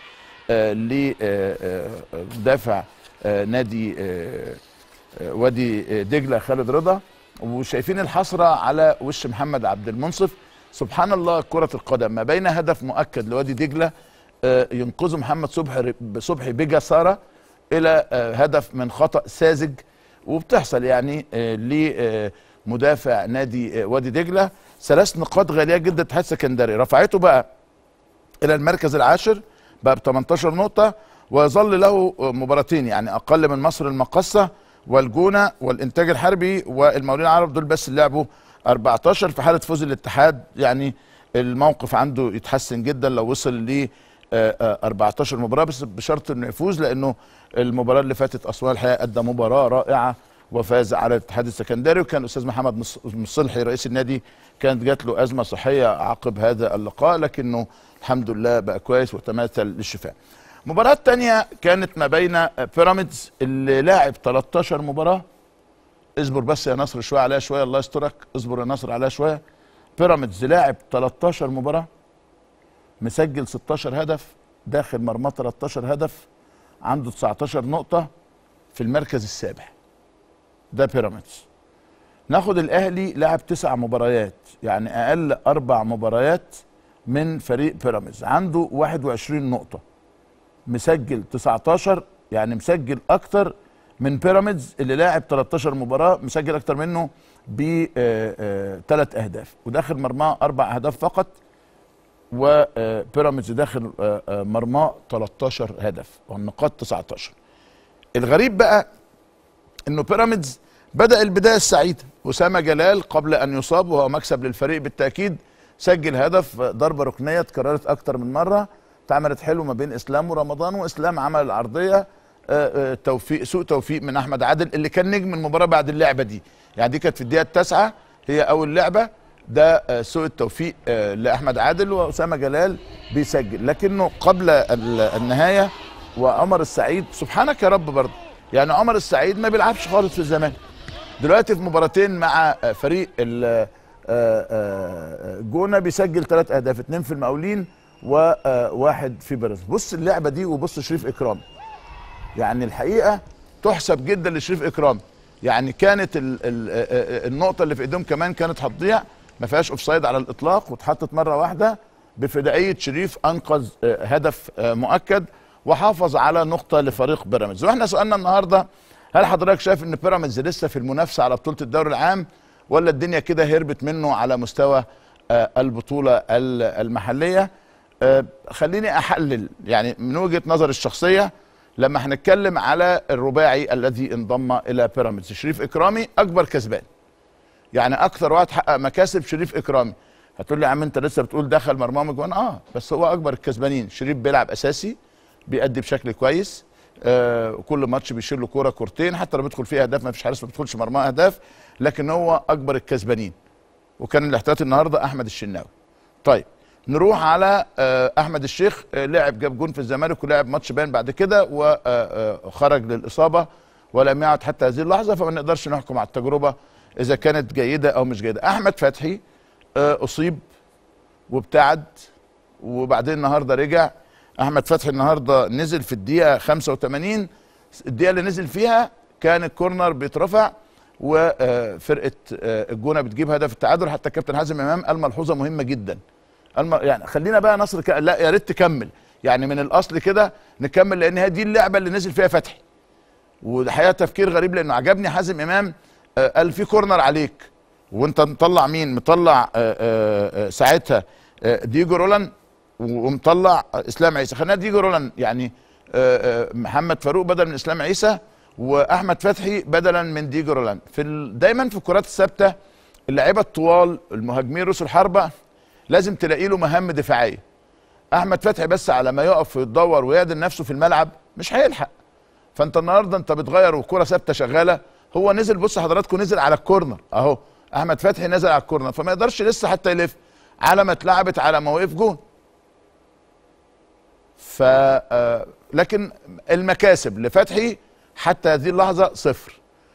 لدافع نادي اه، اه، وادي دجله خالد رضا وشايفين الحسره على وش محمد عبد المنصف سبحان الله كره القدم ما بين هدف مؤكد لوادي دجله آه، ينقذه محمد صبحي صبحي بجساره الى آه، هدف من خطا ساذج وبتحصل يعني آه، لمدافع نادي آه، وادي دجله ثلاث نقاط غاليه جدا اتحاد سكندري رفعته بقى الى المركز العاشر بقى ب 18 نقطه ويظل له مباراتين يعني اقل من مصر المقصه والجونه والانتاج الحربي والمقاولين العرب دول بس اللي لعبوا 14 في حاله فوز الاتحاد يعني الموقف عنده يتحسن جدا لو وصل ل آه، آه، 14 مباراه بس بشرط انه يفوز لانه المباراه اللي فاتت اسوان الحقيقه ادى مباراه رائعه وفاز على الاتحاد السكندري وكان الاستاذ محمد مص- مصلحي رئيس النادي كانت جات له ازمه صحيه عقب هذا اللقاء لكنه الحمد لله بقى كويس وتماثل للشفاء. مباراة تانية كانت ما بين بيراميدز اللي لاعب 13 مباراة اصبر بس يا نصر شوية عليها شوية الله يسترك اصبر يا نصر عليها شوية بيراميدز لاعب 13 مباراة مسجل 16 هدف داخل مرمى 13 هدف عنده 19 نقطة في المركز السابع ده بيراميدز ناخد الاهلي لعب تسع مباريات يعني اقل اربع مباريات من فريق بيراميدز عنده 21 نقطة مسجل 19 يعني مسجل اكتر من بيراميدز اللي لاعب 13 مباراة مسجل اكتر منه بثلاث اهداف وداخل مرماه اربع اهداف فقط وبيراميدز داخل آه، آه، مرماه 13 هدف والنقاط 19 الغريب بقى انه بيراميدز بدا البدايه السعيده اسامه جلال قبل ان يصاب وهو مكسب للفريق بالتاكيد سجل هدف ضربه ركنيه اتكررت اكتر من مره اتعملت حلو ما بين اسلام ورمضان واسلام عمل العرضيه آه، آه، توفيق سوء توفيق من احمد عادل اللي كان نجم المباراه بعد اللعبه دي يعني دي كانت في الدقيقه التاسعه هي اول لعبه ده آه، سوء التوفيق آه، لاحمد عادل واسامه جلال بيسجل لكنه قبل ال- النهايه وعمر السعيد سبحانك يا رب برضه يعني عمر السعيد ما بيلعبش خالص في الزمالك دلوقتي في مباراتين مع آه، فريق ال- آه، آه، جونه بيسجل ثلاث اهداف اثنين في المقاولين وواحد في بيراميدز بص اللعبه دي وبص شريف اكرام يعني الحقيقه تحسب جدا لشريف اكرام يعني كانت ال ال آه، النقطه اللي في ايديهم كمان كانت هتضيع ما فيهاش اوفسايد على الاطلاق واتحطت مره واحده بفدائيه شريف انقذ آه، هدف آه، مؤكد وحافظ على نقطه لفريق بيراميدز واحنا سؤالنا النهارده هل حضرتك شايف ان بيراميدز لسه في المنافسه على بطوله الدوري العام ولا الدنيا كده هربت منه على مستوى آه، البطوله ال- المحليه آه، خليني احلل يعني من وجهه نظري الشخصيه لما هنتكلم على الرباعي الذي انضم الى بيراميدز شريف اكرامي اكبر كسبان يعني اكثر واحد حقق مكاسب شريف اكرامي هتقول لي يا عم انت لسه بتقول دخل مرمى جوان اه بس هو اكبر الكسبانين شريف بيلعب اساسي بيأدي بشكل كويس آه كل ماتش بيشيل له كوره كورتين حتى لو بيدخل فيه اهداف ما فيش حارس ما بيدخلش مرمى اهداف لكن هو اكبر الكسبانين وكان الاحتياطي النهارده احمد الشناوي طيب نروح على آه، احمد الشيخ آه، لعب جاب جون في الزمالك ولعب ماتش باين بعد كده وخرج للاصابه ولم يعد حتى هذه اللحظه فما نقدرش نحكم على التجربه اذا كانت جيده او مش جيده احمد فتحي آه، اصيب وابتعد وبعدين النهارده رجع احمد فتحي النهارده نزل في الدقيقه 85 الدقيقه اللي نزل فيها كان الكورنر بيترفع وفرقه الجونه بتجيب هدف التعادل حتى كابتن حازم امام قال ملحوظه مهمه جدا الم... يعني خلينا بقى نصر ك... لا يا ريت تكمل يعني من الاصل كده نكمل لان هي دي اللعبه اللي نزل فيها فتحي والحقيقه تفكير غريب لانه عجبني حازم امام آه، قال في كورنر عليك وانت مطلع مين مطلع آه، آه، آه، ساعتها آه، ديجو رولان ومطلع اسلام عيسى خلينا ديجو رولان يعني آه، آه، محمد فاروق بدل من اسلام عيسى واحمد فتحي بدلا من ديجو رولان في ال... دايما في الكرات الثابته اللعيبه الطوال المهاجمين رؤوس الحربه لازم تلاقي له مهام دفاعيه احمد فتحي بس على ما يقف ويتدور ويعدل نفسه في الملعب مش هيلحق فانت النهارده انت بتغير والكره ثابته شغاله هو نزل بص حضراتكم نزل على الكورنر اهو احمد فتحي نزل على الكورنر فما يقدرش لسه حتى يلف على ما اتلعبت على ما وقف جون ف آه، لكن المكاسب لفتحي حتى هذه اللحظه صفر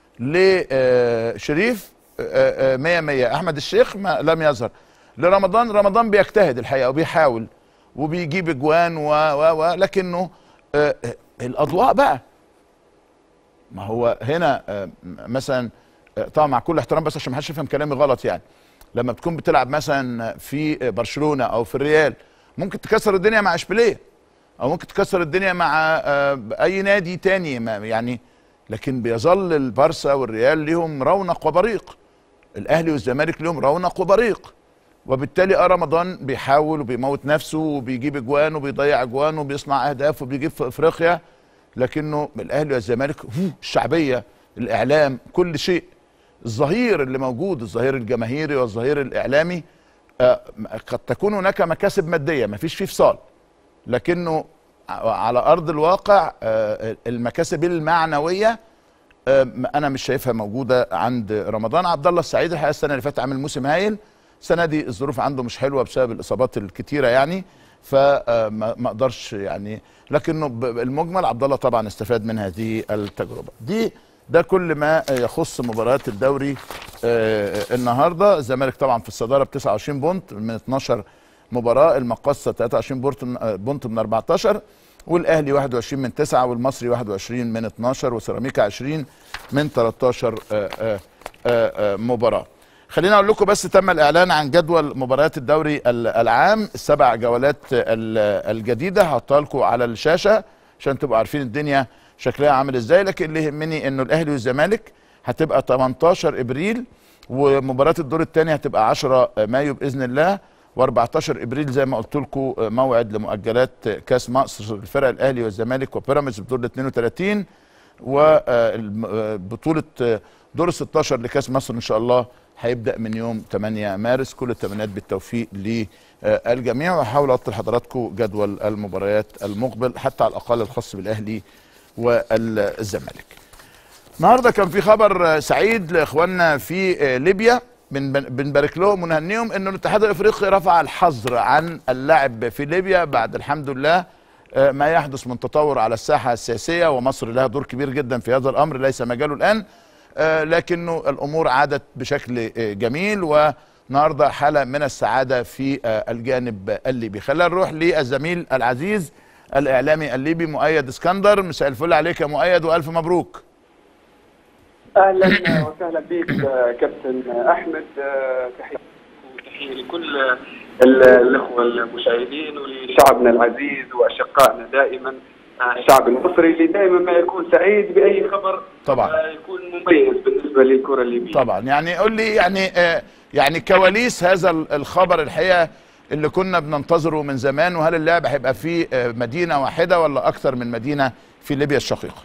لشريف 100 100 احمد الشيخ ما لم يظهر لرمضان رمضان بيجتهد الحقيقه وبيحاول وبيجيب اجوان و و و لكنه آه، آه، الاضواء بقى ما هو هنا آه، مثلا آه، طبعا مع كل احترام بس عشان ما حدش يفهم كلامي غلط يعني لما بتكون بتلعب مثلا في برشلونه او في الريال ممكن تكسر الدنيا مع اشبيليه او ممكن تكسر الدنيا مع آه، اي نادي تاني ما يعني لكن بيظل البارسا والريال ليهم رونق وبريق الاهلي والزمالك ليهم رونق وبريق وبالتالي اه رمضان بيحاول وبيموت نفسه وبيجيب اجوان وبيضيع اجوان وبيصنع اهداف وبيجيب في افريقيا لكنه الاهلي والزمالك هو الشعبيه الاعلام كل شيء الظهير اللي موجود الظهير الجماهيري والظهير الاعلامي آه، قد تكون هناك مكاسب ماديه ما فيش فيه فصال لكنه ع- على ارض الواقع آه، المكاسب المعنويه آه، انا مش شايفها موجوده عند رمضان عبد الله السعيد الحقيقه السنه اللي فاتت عامل موسم هايل السنه دي الظروف عنده مش حلوه بسبب الاصابات الكتيره يعني فما ما اقدرش يعني لكنه ب- المجمل عبد الله طبعا استفاد من هذه التجربه دي ده كل ما يخص مباريات الدوري آه، النهارده الزمالك طبعا في الصداره ب 29 بونت من 12 مباراه المقصه 23 بونت بونت من 14 والاهلي 21 من 9 والمصري 21 من 12 وسيراميكا 20 من 13 آه، آه، آه، آه، مباراه خلينا اقول لكم بس تم الاعلان عن جدول مباريات الدوري ال- العام السبع جولات ال- الجديده هحطها لكم على الشاشه عشان تبقوا عارفين الدنيا شكلها عامل ازاي لكن اللي يهمني انه الاهلي والزمالك هتبقى 18 ابريل ومباراه الدور الثاني هتبقى 10 مايو باذن الله و14 ابريل زي ما قلت لكم موعد لمؤجلات كاس مصر الفرق الاهلي والزمالك وبيراميدز بدور ال 32 وبطوله دور ال 16 لكاس مصر ان شاء الله هيبدا من يوم 8 مارس كل التمنيات بالتوفيق للجميع وهحاول احط لحضراتكم جدول المباريات المقبل حتى على الاقل الخاص بالاهلي والزمالك. النهارده كان في خبر سعيد لاخواننا في ليبيا بن- بنبارك لهم ونهنيهم انه الاتحاد الافريقي رفع الحظر عن اللعب في ليبيا بعد الحمد لله آه، ما يحدث من تطور على الساحه السياسيه ومصر لها دور كبير جدا في هذا الامر ليس مجاله الان آه، لكنه الامور عادت بشكل آه، جميل والنهارده حاله من السعاده في آه، الجانب الليبي خلينا نروح للزميل العزيز الاعلامي الليبي مؤيد اسكندر مساء الفل عليك يا مؤيد والف مبروك اهلا وسهلا بك آه، كابتن احمد آه، تحيه وتحيه لكل ال- الاخوه المشاهدين ولشعبنا العزيز واشقائنا دائما آه، الشعب المصري اللي دائما ما يكون سعيد باي خبر طبعا. آه، يكون مميز بالنسبه للكره الليبيه طبعا يعني قول لي يعني آه يعني كواليس هذا ال- الخبر الحقيقه اللي كنا بننتظره من زمان وهل اللعب هيبقى في آه مدينه واحده ولا اكثر من مدينه في ليبيا الشقيقه؟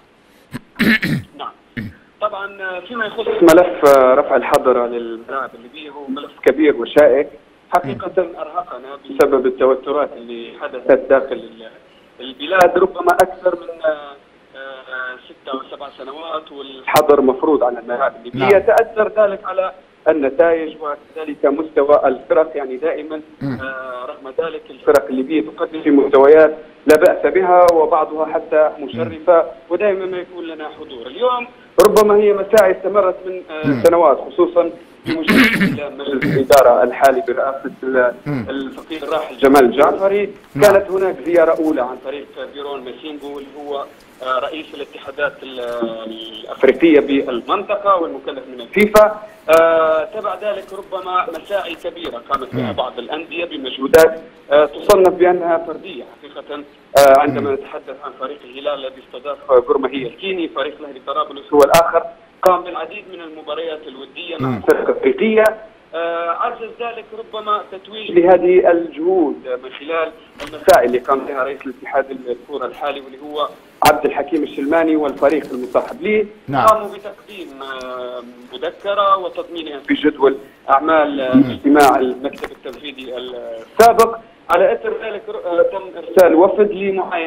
نعم طبعا آه، فيما يخص ملف آه، رفع الحظر عن الملاعب الليبيه هو ملف كبير وشائك حقيقة أرهقنا بسبب التوترات اللي حدثت داخل ال- البلاد ربما أكثر من آه، آه، ستة أو سبع سنوات والحظر مفروض على الملاعب الليبية نعم. تأثر ذلك على النتائج وكذلك مستوى الفرق يعني دائما مم. آه، رغم ذلك الفرق الليبية تقدم في مستويات لا بأس بها وبعضها حتى مشرفة ودائما ما يكون لنا حضور اليوم ربما هي مساعي استمرت من آه، مم. سنوات خصوصا في مجلس مجلس الإدارة الحالي برئاسة ال- مم. الفقير الراحل جمال الجعفري نعم. كانت هناك زيارة أولى عن طريق بيرون ماسينجو اللي هو آه، رئيس الاتحادات ال- الأفريقية بالمنطقة والمكلف من الفيفا آه، تبع ذلك ربما مساعي كبيرة قامت بها مم. بعض الأندية بمجهودات آه، تصنف بأنها فردية حقيقة آه، عندما نتحدث عن فريق الهلال الذي استضاف برمهية الكيني فريق الاهلي طرابلس هو الآخر قام بالعديد من المباريات الودية مع مم. فرق أفريقية آه، عزز ذلك ربما تتويج لهذه الجهود من خلال المساعي اللي قام بها رئيس الاتحاد الكورة الحالي واللي هو عبد الحكيم الشلماني والفريق المصاحب له نعم. قاموا بتقديم آه، مذكرة وتضمينها في جدول أعمال آه، اجتماع المكتب التنفيذي السابق على اثر ذلك آه، تم ارسال وفد لمعاينه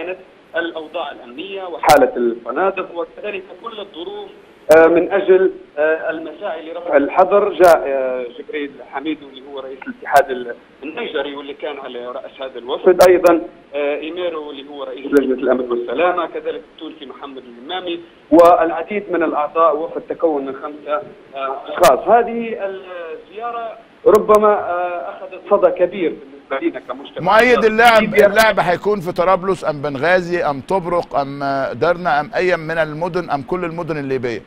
الاوضاع الامنيه وحاله الفنادق وكذلك كل الظروف آه، من اجل آه، المساعي لرفع الحظر جاء آه، جبريل حميد اللي هو رئيس الاتحاد النيجري واللي كان على راس هذا الوفد ايضا آه، ايميرو اللي هو رئيس لجنه الامن والسلامه كذلك التونسي محمد الامامي والعديد من الاعضاء وفد تكون من خمسه آه، اشخاص هذه الزياره ربما آه، اخذت صدى كبير بالنسبه لنا كمجتمع مؤيد اللاعب ليبيا. اللاعب هيكون في طرابلس ام بنغازي ام طبرق ام درنا ام اي من المدن ام كل المدن الليبيه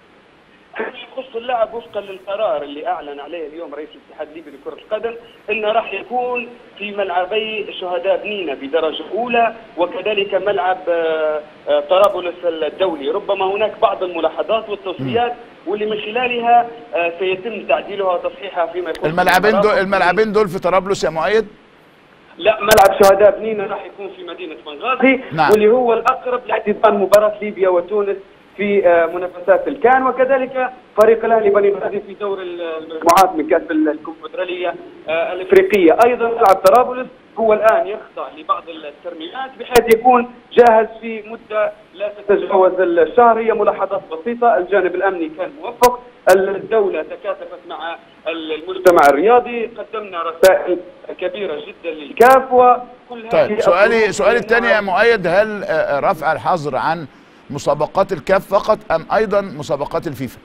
يخص اللاعب وفقا للقرار اللي اعلن عليه اليوم رئيس الاتحاد الليبي لكره القدم انه راح يكون في ملعبي شهداء بنينا بدرجه اولى وكذلك ملعب آه، آه، طرابلس الدولي، ربما هناك بعض الملاحظات والتوصيات واللي من خلالها آه، سيتم تعديلها وتصحيحها فيما يخص الملعبين دول المرافق. الملعبين دول في طرابلس يا مؤيد لا ملعب شهداء بنينا راح يكون في مدينه بنغازي نعم. واللي هو الاقرب لاحتضان مباراه ليبيا وتونس في آه، منافسات الكان وكذلك فريق الاهلي بني غازي في دور المجموعات من كاس الكونفدراليه آه، الافريقيه، ايضا ملعب طرابلس هو الان يخضع لبعض الترميمات بحيث يكون جاهز في مده لا تتجاوز الشهر هي ملاحظات بسيطه، الجانب الامني كان موفق، الدوله تكاتفت مع المجتمع الرياضي، قدمنا رسائل كبيره جدا للكاف وكل طيب هذه سؤالي الظروف سؤالي الثاني يا نعم. مؤيد هل آه، رفع الحظر عن مسابقات الكاف فقط ام ايضا مسابقات الفيفا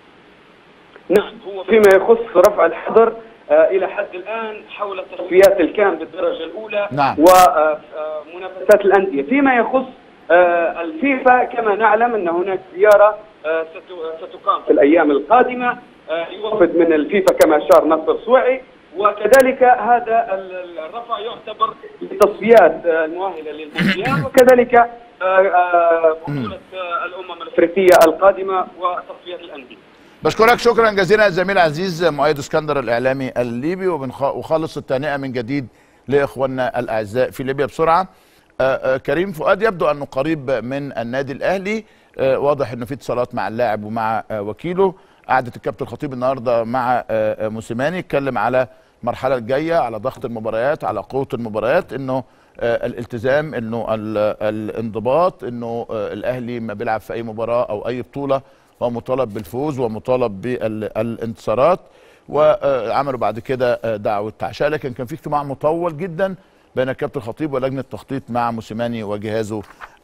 نعم هو فيما يخص رفع الحظر آه الى حد الان حول تصفيات الكام بالدرجه الاولى نعم. ومنافسات الانديه فيما يخص آه الفيفا كما نعلم ان هناك زياره آه ست- ستقام في الايام القادمه آه يوفد من الفيفا كما اشار نصر سويعي وكذلك هذا ال- ال- الرفع يعتبر لتصفيات آه، المؤهله للمونديال وكذلك آه، آه، بطوله آه، الامم الافريقيه القادمه وتصفيات الانديه بشكرك شكرا جزيلا الزميل عزيز مؤيد اسكندر الاعلامي الليبي وبنخ- وخالص التهنئه من جديد لاخواننا الاعزاء في ليبيا بسرعه آه، آه، كريم فؤاد يبدو انه قريب من النادي الاهلي آه، واضح انه في اتصالات مع اللاعب ومع آه، وكيله قعدت الكابتن الخطيب النهارده مع آه، آه، موسيماني اتكلم على المرحله الجايه على ضغط المباريات على قوه المباريات انه آه، الالتزام انه ال- الانضباط انه آه، الاهلي ما بيلعب في اي مباراه او اي بطوله هو مطالب بالفوز ومطالب بالانتصارات وعملوا بعد كده آه، دعوه عشاء لكن كان في اجتماع مطول جدا بين الكابتن الخطيب ولجنه التخطيط مع موسيماني وجهازه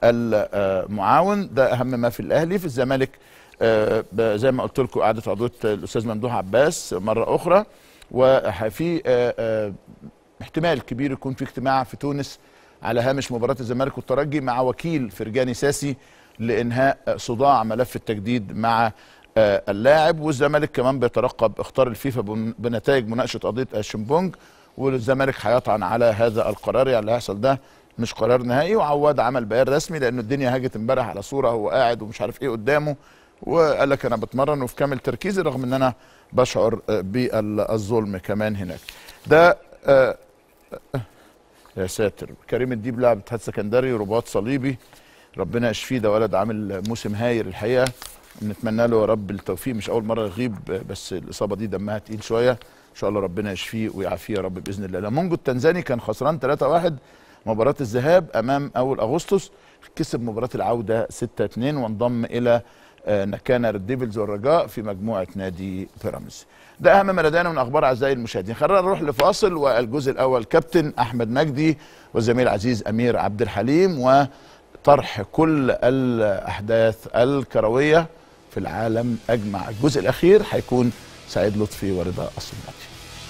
المعاون ده اهم ما في الاهلي في الزمالك آه، ب- زي ما قلت لكم قعدة عضويه الاستاذ ممدوح عباس مره اخرى وفي آه، آه، احتمال كبير يكون في اجتماع في تونس على هامش مباراه الزمالك والترجي مع وكيل فرجاني ساسي لانهاء آه، صداع ملف التجديد مع آه، اللاعب والزمالك كمان بيترقب اختار الفيفا بن- بنتائج مناقشه قضيه الشمبونج والزمالك هيطعن على هذا القرار يعني اللي هيحصل ده مش قرار نهائي وعواد عمل بيان رسمي لانه الدنيا هاجت امبارح على صوره هو قاعد ومش عارف ايه قدامه وقال لك انا بتمرن وفي كامل تركيزي رغم ان انا بشعر آه، بالظلم كمان هناك ده آه، آه، يا ساتر كريم الديب لاعب اتحاد سكندري رباط صليبي ربنا يشفيه ده ولد عامل موسم هايل الحقيقه نتمنى له يا رب التوفيق مش اول مره يغيب بس الاصابه دي دمها تقيل شويه ان شاء الله ربنا يشفيه ويعافيه يا رب باذن الله لامونجو التنزاني كان خسران 3-1 مباراه الذهاب امام اول اغسطس كسب مباراه العوده 6-2 وانضم الى آه، نكانا ريد ديفلز والرجاء في مجموعه نادي بيراميدز ده اهم ما لدينا من اخبار اعزائي المشاهدين خلينا نروح لفاصل والجزء الاول كابتن احمد مجدي والزميل العزيز امير عبد الحليم وطرح كل الاحداث الكرويه في العالم اجمع الجزء الاخير هيكون سعيد لطفي ورضا الصنباطي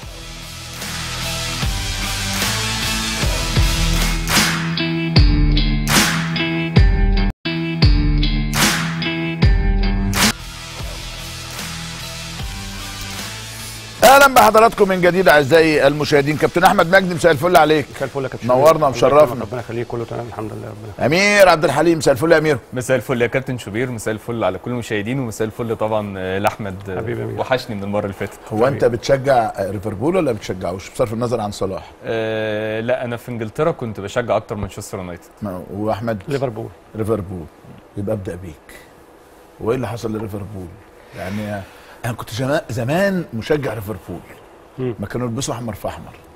اهلا بحضراتكم من جديد اعزائي المشاهدين كابتن احمد مجدي مساء الفل عليك مساء الفل يا كابتن نورنا الله ومشرفنا. يكرمك، ربنا يخليك كله تمام الحمد لله ربنا امير عبد الحليم مساء الفل يا امير مساء الفل يا كابتن شوبير مساء الفل على كل المشاهدين ومساء الفل طبعا آه، لاحمد آه، حبيبي يا أمير. وحشني من المره اللي فاتت هو انت بتشجع ليفربول ولا بتشجعوش بصرف النظر عن صلاح آه لا انا في انجلترا كنت بشجع اكتر مانشستر يونايتد ما- واحمد ليفربول ليفربول يبقى ابدا بيك وايه اللي حصل لليفربول يعني انا كنت جما- زمان مشجع ليفربول مم. ما كانوا يلبسوا احمر في احمر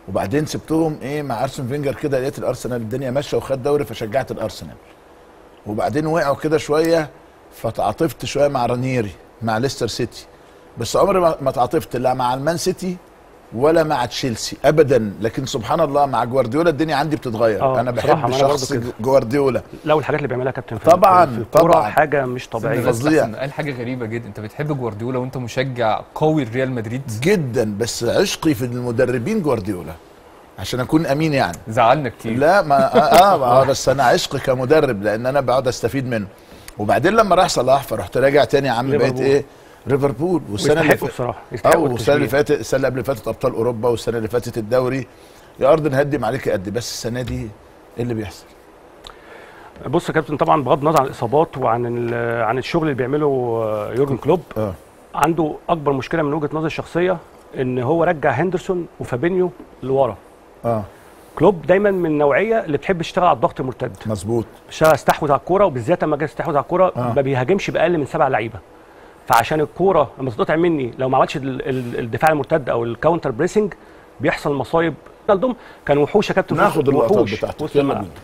وبعدين سبتهم ايه مع ارسن فينجر كده لقيت الارسنال الدنيا ماشيه وخد دوري فشجعت الارسنال وبعدين وقعوا كده شويه فتعاطفت شويه مع رانيري مع ليستر سيتي بس عمري ما ما تعاطفت لا مع المان سيتي ولا مع تشيلسي ابدا لكن سبحان الله مع جوارديولا الدنيا عندي بتتغير آه، انا بصراحة بحب ما أنا برضو شخص كده. جوارديولا لا والحاجات اللي بيعملها كابتن في طبعاً، في الكورة طبعاً. حاجه مش طبيعيه بس فظيع. أحسن قال حاجه غريبه جدا انت بتحب جوارديولا وانت مشجع قوي لريال مدريد جدا بس عشقي في المدربين جوارديولا عشان اكون امين يعني زعلنا كتير لا ما آه, آه, اه بس انا عشقي كمدرب لان انا بقعد استفيد منه وبعدين لما راح صلاح فرحت راجع تاني يا عم بقيت ليفربول. ايه ليفربول والسنه اللي يستحقوا فاتت بصراحه اه يستحقوا والسنه اللي التشجيع. فاتت السنه اللي قبل اللي فاتت ابطال اوروبا والسنه اللي فاتت الدوري يا ارض نهدم عليك قد بس السنه دي ايه اللي بيحصل؟ بص يا كابتن طبعا بغض النظر عن الاصابات وعن ال- عن الشغل اللي بيعمله آه، يورجن كلوب اه عنده اكبر مشكله من وجهه نظري الشخصيه ان هو رجع هندرسون وفابينيو لورا اه كلوب دايما من النوعيه اللي بتحب تشتغل على الضغط المرتد مظبوط بيشتغل استحوذ على الكوره وبالذات لما جه استحوذ على الكوره آه. ما بيهاجمش باقل من سبع لعيبه فعشان الكوره لما تتقطع مني لو ما عملتش ال- ال- الدفاع المرتد او الكاونتر بريسنج بيحصل مصايب رونالدو كان وحوش يا كابتن ناخد اللقطات وحوش بتاعته وسط يلا الملعب. بينا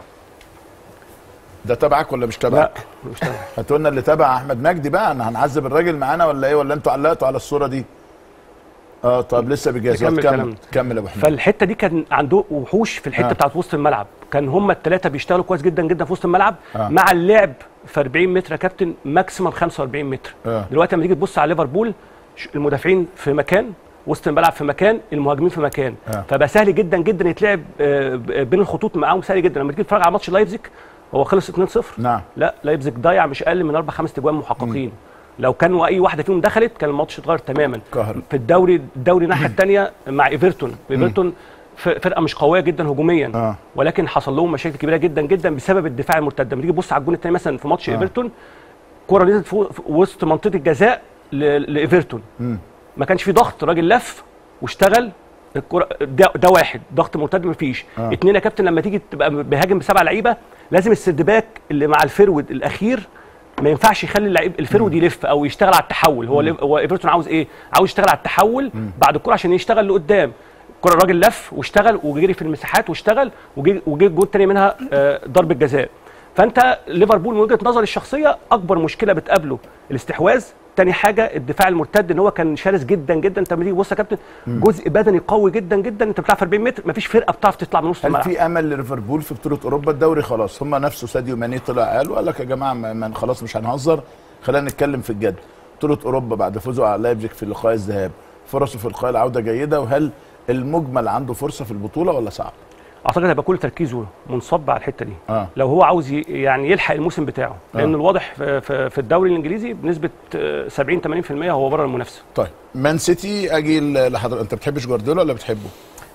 ده تبعك ولا مش لا تبعك؟ مش تمام. هاتوا لنا اللي تبع احمد مجدي بقى انا هنعذب الراجل معانا ولا ايه ولا انتوا علقتوا على الصوره دي؟ اه طب لسه بيجهز نكمل كمل كلامنا. كمل يا ابو حميد فالحته دي كان عنده وحوش في الحته آه. آه. بتاعت وسط الملعب كان هم الثلاثه بيشتغلوا كويس جدا جدا في وسط الملعب آه. آه. مع اللعب في 40 متر يا كابتن ماكسيمم 45 متر آه. دلوقتي لما تيجي تبص على ليفربول ش- المدافعين في مكان وسط الملعب في مكان المهاجمين في مكان آه. آه. فبقى سهل جدا جدا يتلعب آه، ب- بين الخطوط معاهم سهل جدا لما تيجي تتفرج على ماتش لايبزيج هو خلص 2-0 نعم لا لايبزيج ضيع مش اقل من اربع خمس تجوان محققين لو كانوا اي واحده فيهم دخلت كان الماتش اتغير تماما قهر في الدوري الدوري الناحيه الثانيه مع ايفرتون ايفرتون ف- فرقه مش قويه جدا هجوميا اه ولكن حصل لهم مشاكل كبيره جدا جدا بسبب الدفاع المرتد لما تيجي تبص على الجون الثاني مثلا في ماتش آه. آه. ايفرتون كره نزلت فوق في وسط منطقه الجزاء ل- لايفرتون مم. ما كانش في ضغط الراجل لف واشتغل الكرة ده, ده واحد ضغط مرتد مفيش آه. آه. اتنين يا كابتن لما تيجي تبقى بيهاجم بسبع لعيبه لازم السردباك اللي مع الفرود الاخير ما ينفعش يخلي اللعيب الفرود يلف او يشتغل على التحول هو ليف- هو ايفرتون عاوز ايه عاوز يشتغل على التحول بعد الكره عشان يشتغل لقدام الكره الراجل لف واشتغل وجري في المساحات واشتغل وجي وجي الجول الثاني منها آه، ضربه جزاء فانت ليفربول من وجهه نظري الشخصيه اكبر مشكله بتقابله الاستحواذ تاني حاجه الدفاع المرتد ان هو كان شرس جدا جدا انت لما تيجي تبص يا كابتن جزء بدني قوي جدا جدا انت بتلعب في 40 متر مفيش فرقه بتعرف تطلع من نص هل الملعب في امل لليفربول في بطوله اوروبا الدوري خلاص هم نفسه ساديو ماني طلع قال وقال لك يا جماعه ما ما- خلاص مش هنهزر خلينا نتكلم في الجد بطوله اوروبا بعد فوزه على لايبزيج في لقاء الذهاب فرصه في لقاء العوده جيده وهل المجمل عنده فرصه في البطوله ولا صعب؟ اعتقد هيبقى كل تركيزه منصب على الحته دي اه لو هو عاوز ي- يعني يلحق الموسم بتاعه لان آه. الواضح في, في, في الدوري الانجليزي بنسبه آه، 70 80% هو بره المنافسه طيب مان سيتي اجي ل- لحضرتك انت بتحبش جوارديولا ولا بتحبه؟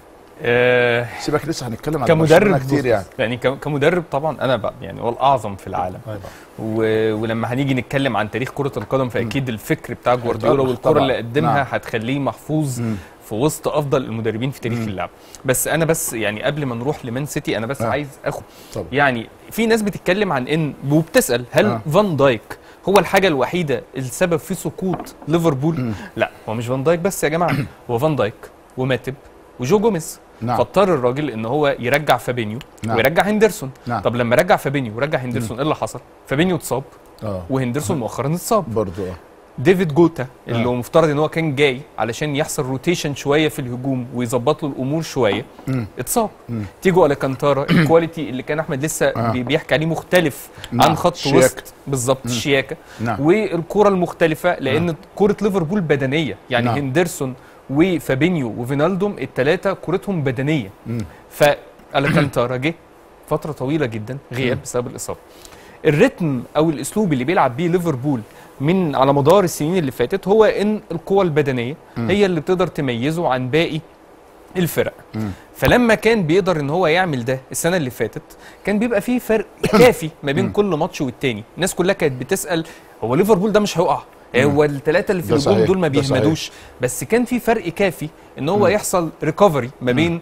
آه سيبك لسه هنتكلم عن كمدرب برشلونة كتير يعني يعني ك- كمدرب طبعا انا بقى يعني هو الاعظم في العالم و... ولما هنيجي نتكلم عن تاريخ كره القدم فاكيد الفكر بتاع جوارديولا طبعاً، والكره طبعاً. اللي قدمها نعم. هتخليه محفوظ مم. في وسط افضل المدربين في تاريخ اللعب بس انا بس يعني قبل ما نروح لمان سيتي انا بس آه. عايز اخد طبعا يعني في ناس بتتكلم عن ان وبتسال هل آه. فان دايك هو الحاجه الوحيده السبب في سقوط ليفربول لا هو مش فان دايك بس يا جماعه هو فان دايك وماتب وجو جوميز نعم فاضطر الراجل ان هو يرجع فابينيو نعم. ويرجع هندرسون نعم. طب لما رجع فابينيو ورجع هندرسون ايه اللي حصل فابينيو اتصاب اه وهندرسون مؤخرا اتصاب برضه اه ديفيد جوتا اللي آه. هو مفترض ان هو كان جاي علشان يحصل روتيشن شويه في الهجوم ويظبط له الامور شويه مم. اتصاب مم. تيجو الكانتارا الكواليتي اللي كان احمد لسه آه. بي- بيحكي عليه مختلف نعم. عن خط شياكة. وسط بالظبط الشياكه نعم والكره المختلفه لان كره ليفربول بدنيه يعني نعم. هندرسون وفابينيو وفينالدوم الثلاثه كورتهم بدنيه مم. فالكانتارا جه فتره طويله جدا غياب بسبب الاصابه الريتم او الاسلوب اللي بيلعب بيه ليفربول من على مدار السنين اللي فاتت هو ان القوه البدنيه هي اللي بتقدر تميزه عن باقي الفرق مم. فلما كان بيقدر ان هو يعمل ده السنه اللي فاتت كان بيبقى فيه فرق كافي ما بين كل ماتش والتاني الناس كلها كانت بتسال هو ليفربول ده مش هيقع هو الثلاثه اللي في ده الهجوم صحيح، دول ما ده صحيح. بيهمدوش بس كان في فرق كافي ان هو يحصل ريكفري ما بين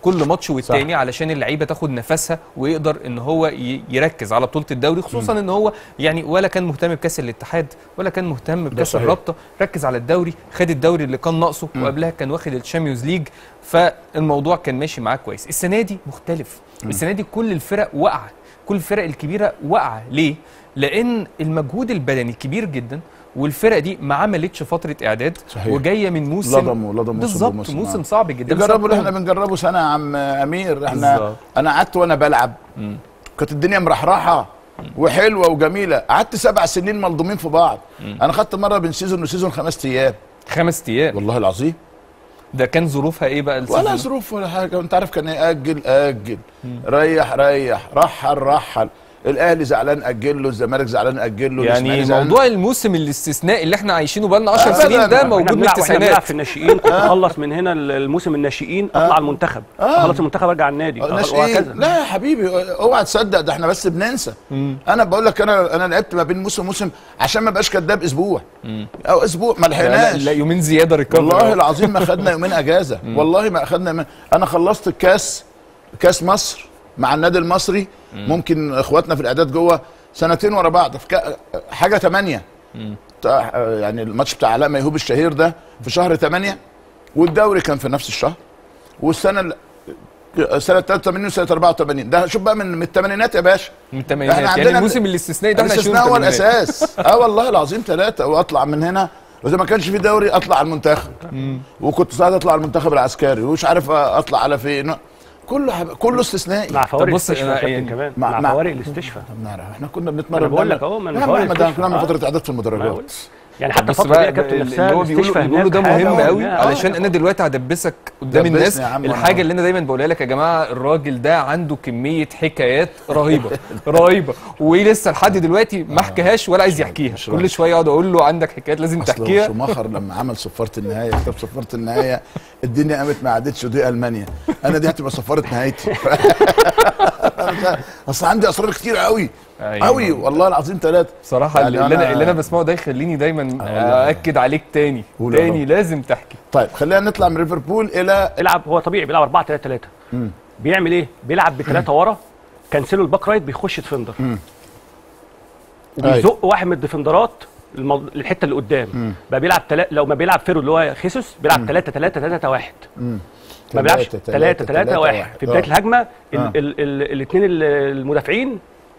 كل ماتش والتاني علشان اللعيبه تاخد نفسها ويقدر ان هو ي- يركز على بطوله الدوري خصوصا ان هو يعني ولا كان مهتم بكاس الاتحاد ولا كان مهتم بكاس صحيح. الرابطه ركز على الدوري خد الدوري اللي كان ناقصه وقبلها كان واخد الشامبيونز ليج فالموضوع كان ماشي معاه كويس السنه دي مختلف السنه دي كل الفرق واقعه كل الفرق الكبيره واقعه ليه لان المجهود البدني كبير جدا والفرق دي ما عملتش فتره اعداد صحيح. وجايه من موسم لضموا لضموا بالظبط موسم موسم آه. صعب جدا نجربه اللي بسبب احنا بنجربه سنه يا عم امير احنا بالظبط. انا قعدت وانا بلعب مم. كانت الدنيا مرحرحه وحلوه وجميله قعدت سبع سنين ملضومين في بعض انا خدت مره بين سيزون وسيزون خمس ايام خمس ايام والله العظيم ده كان ظروفها ايه بقى ولا السيزون؟ ظروف ولا حاجه وانت عارف كان ايه اجل اجل ريح ريح رحل رحل الاهلي زعلان اجل له الزمالك زعلان اجل له يعني الإسماعيلي زعلان- موضوع الموسم الاستثنائي اللي احنا عايشينه بقى لنا 10 أبداً. سنين ده إحنا موجود من بنلعب واحنا بنلعب التسعينات في الناشئين كنت اخلص من هنا الموسم الناشئين اطلع المنتخب اخلص المنتخب ارجع النادي آه، ناس وهكذا ايه لا يا حبيبي اوعى تصدق ده احنا بس بننسى انا بقول لك انا انا لعبت ما بين موسم وموسم عشان ما بقاش كداب اسبوع او اسبوع ما لا, لحقناش لا يومين زياده ريكفري والله العظيم ما خدنا يومين اجازه والله ما اخدنا يومين انا خلصت الكاس كاس مصر مع النادي المصري ممكن اخواتنا في الاعداد جوه سنتين ورا بعض في كا- حاجه ثمانية يعني الماتش بتاع علاء ميهوب الشهير ده في شهر ثمانية والدوري كان في نفس الشهر والسنه ال- سنه 83 وسنه 84 ده شوف بقى من من الثمانينات يا باشا من الثمانينات إحنا يعني عندنا الموسم الاستثنائي ده احنا عايشينه الاستثناء هو من الثمانينات. الاساس اه والله العظيم ثلاثه واطلع من هنا واذا ما كانش في دوري اطلع على المنتخب وكنت ساعات اطلع على المنتخب العسكري ومش عارف اطلع على فين كله حب... كله استثنائي مع فوارق بص، الاستشفاء أنا كابتن يعني كمان مع- مع, مع- فوارق الاستشفاء طب نعرف احنا كنا بنتمرن أنا بقول بنعمل- لك أهو، ما يا أنا عم بقول احمد احنا الاستشفاء. بنعمل آه. فتره اعداد في ما المدرجات يقول. يعني حتى بص الفتره دي بقى يا كابتن اللي نفسها هو بيقولوا الاستشفاء بيقولوا ده هناك حاجة مهم قوي آه. علشان انا دلوقتي هدبسك قدام دبسني الناس يا عم الحاجه وأنا- اللي انا دايما بقولها لك يا جماعه الراجل ده عنده كميه حكايات رهيبه رهيبه ولسه لحد دلوقتي ما حكاهاش ولا عايز يحكيها مش كل راجل. شويه اقعد اقول له عندك حكايات لازم اصل تحكيها شوماخر لما عمل صفاره النهايه كتاب صفاره النهايه الدنيا قامت ما عادتش ودي المانيا انا دي هتبقى صفاره نهايتي اصل عندي اسرار كتير قوي أيوة. قوي والله العظيم ثلاثه بصراحه يعني اللي, انا أنا- اللي انا بسمعه ده يخليني دايما والله. ااكد عليك تاني قول يا تاني رب. لازم تحكي طيب خلينا نطلع من ليفربول الى بيلعب هو طبيعي بيلعب 4 3 3 بيعمل ايه؟ بيلعب بثلاثه ورا كانسيلو الباك رايت بيخش ديفندر وبيزق واحد من الديفندرات المض... الحته اللي قدام بقى بيلعب تلا... لو ما بيلعب فيرو اللي هو خيسوس بيلعب 3 3 3 1 ما بيلعبش 3 3 1 في بدايه الهجمه آه. الاثنين المدافعين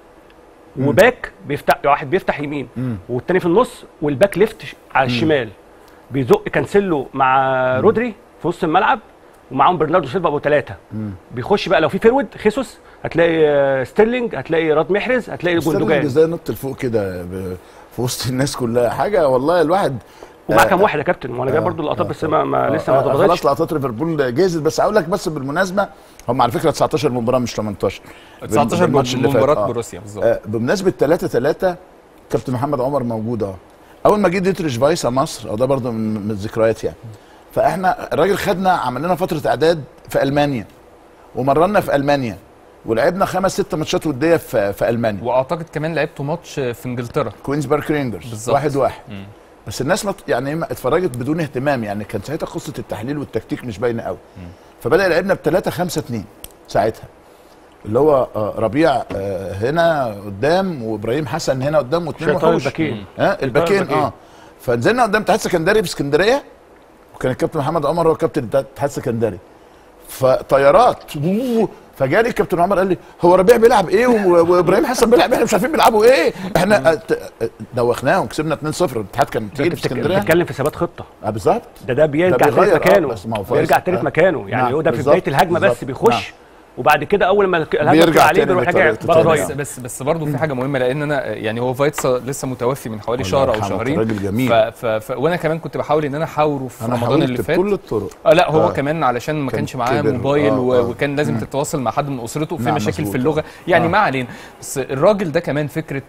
وباك بيفتح واحد بيفتح يمين والتاني في النص والباك ليفت ش- على الشمال بيزق كانسيلو مع رودري في نص الملعب ومعاهم برناردو سيلفا ابو ثلاثه بيخش بقى لو في فيرود خيسوس هتلاقي آه، ستيرلينج هتلاقي راد محرز هتلاقي ستيرلينج جوندوجان ازاي نط لفوق كده ب- في وسط الناس كلها حاجه والله الواحد ومعاه آه، كام واحد يا كابتن وانا جايب آه، برضو اللقطات آه، بس ما, ما لسه آه، ما آه، اتظبطتش خلاص لقطات ليفربول جاهزه بس اقول لك بس بالمناسبه هم على فكره 19 مباراه مش 18 19 بالماتش اللي فات، مباراه آه. بروسيا بالظبط آه، بمناسبه 3 3 كابتن محمد عمر موجود اه اول ما جه ديتريش فايسا مصر او ده برضه من, من الذكريات يعني فاحنا الراجل خدنا عمل لنا فتره اعداد في المانيا ومرنا في المانيا ولعبنا خمس ست ماتشات وديه في, في المانيا واعتقد كمان لعبتوا ماتش في انجلترا كوينزبرج رينجرز بالظبط. واحد واحد بس الناس ما يعني إيه ما اتفرجت بدون اهتمام يعني كان ساعتها قصه التحليل والتكتيك مش باينه قوي فبدا يلعبنا ب 3 5 2 ساعتها اللي هو آه، ربيع آه، هنا قدام وابراهيم حسن هنا قدام واثنين شيطان وحوش الباكين ها الباكين الباكين. اه فنزلنا قدام اتحاد سكندري في اسكندريه وكان الكابتن محمد عمر هو كابتن اتحاد سكندري فطيارات ووو. فجالي الكابتن عمر قال لي هو ربيع بيلعب ايه و- وابراهيم حسن بيلعب ايه احنا مش عارفين بيلعبوا ايه احنا آه، ت- آه، دوخناهم كسبنا 2-0 الاتحاد كان تقيل في اسكندريه بتتكلم في ثبات خطه اه بالظبط ده ده بيرجع ده تالت بيغير، آه، مكانه بس ما هو فايز. بيرجع تالت آه. مكانه يعني نعم، هو ده في بالظبط، بدايه الهجمه بس بالظبط. بيخش نعم. وبعد كده اول ما الهجمه بيرجع بتطلع عليه تاني بيروح راجع بطريقته بقى تاني. ضايع بس بس بس برضه في حاجه مهمه لان انا يعني هو فايتسا لسه متوفي من حوالي الله شهر او يرحمه، شهرين راجل جميل. ف ف ف وانا كمان كنت بحاول ان انا احاوره في انا رمضان اللي حاولت فات بكل الطرق آه لا هو آه. آه كمان علشان ما كان كانش معاه كبر. موبايل آه، و- آه. وكان لازم تتواصل مع حد من اسرته في نعم، مشاكل مظبوط. في اللغه يعني آه. ما علينا بس الراجل ده كمان فكره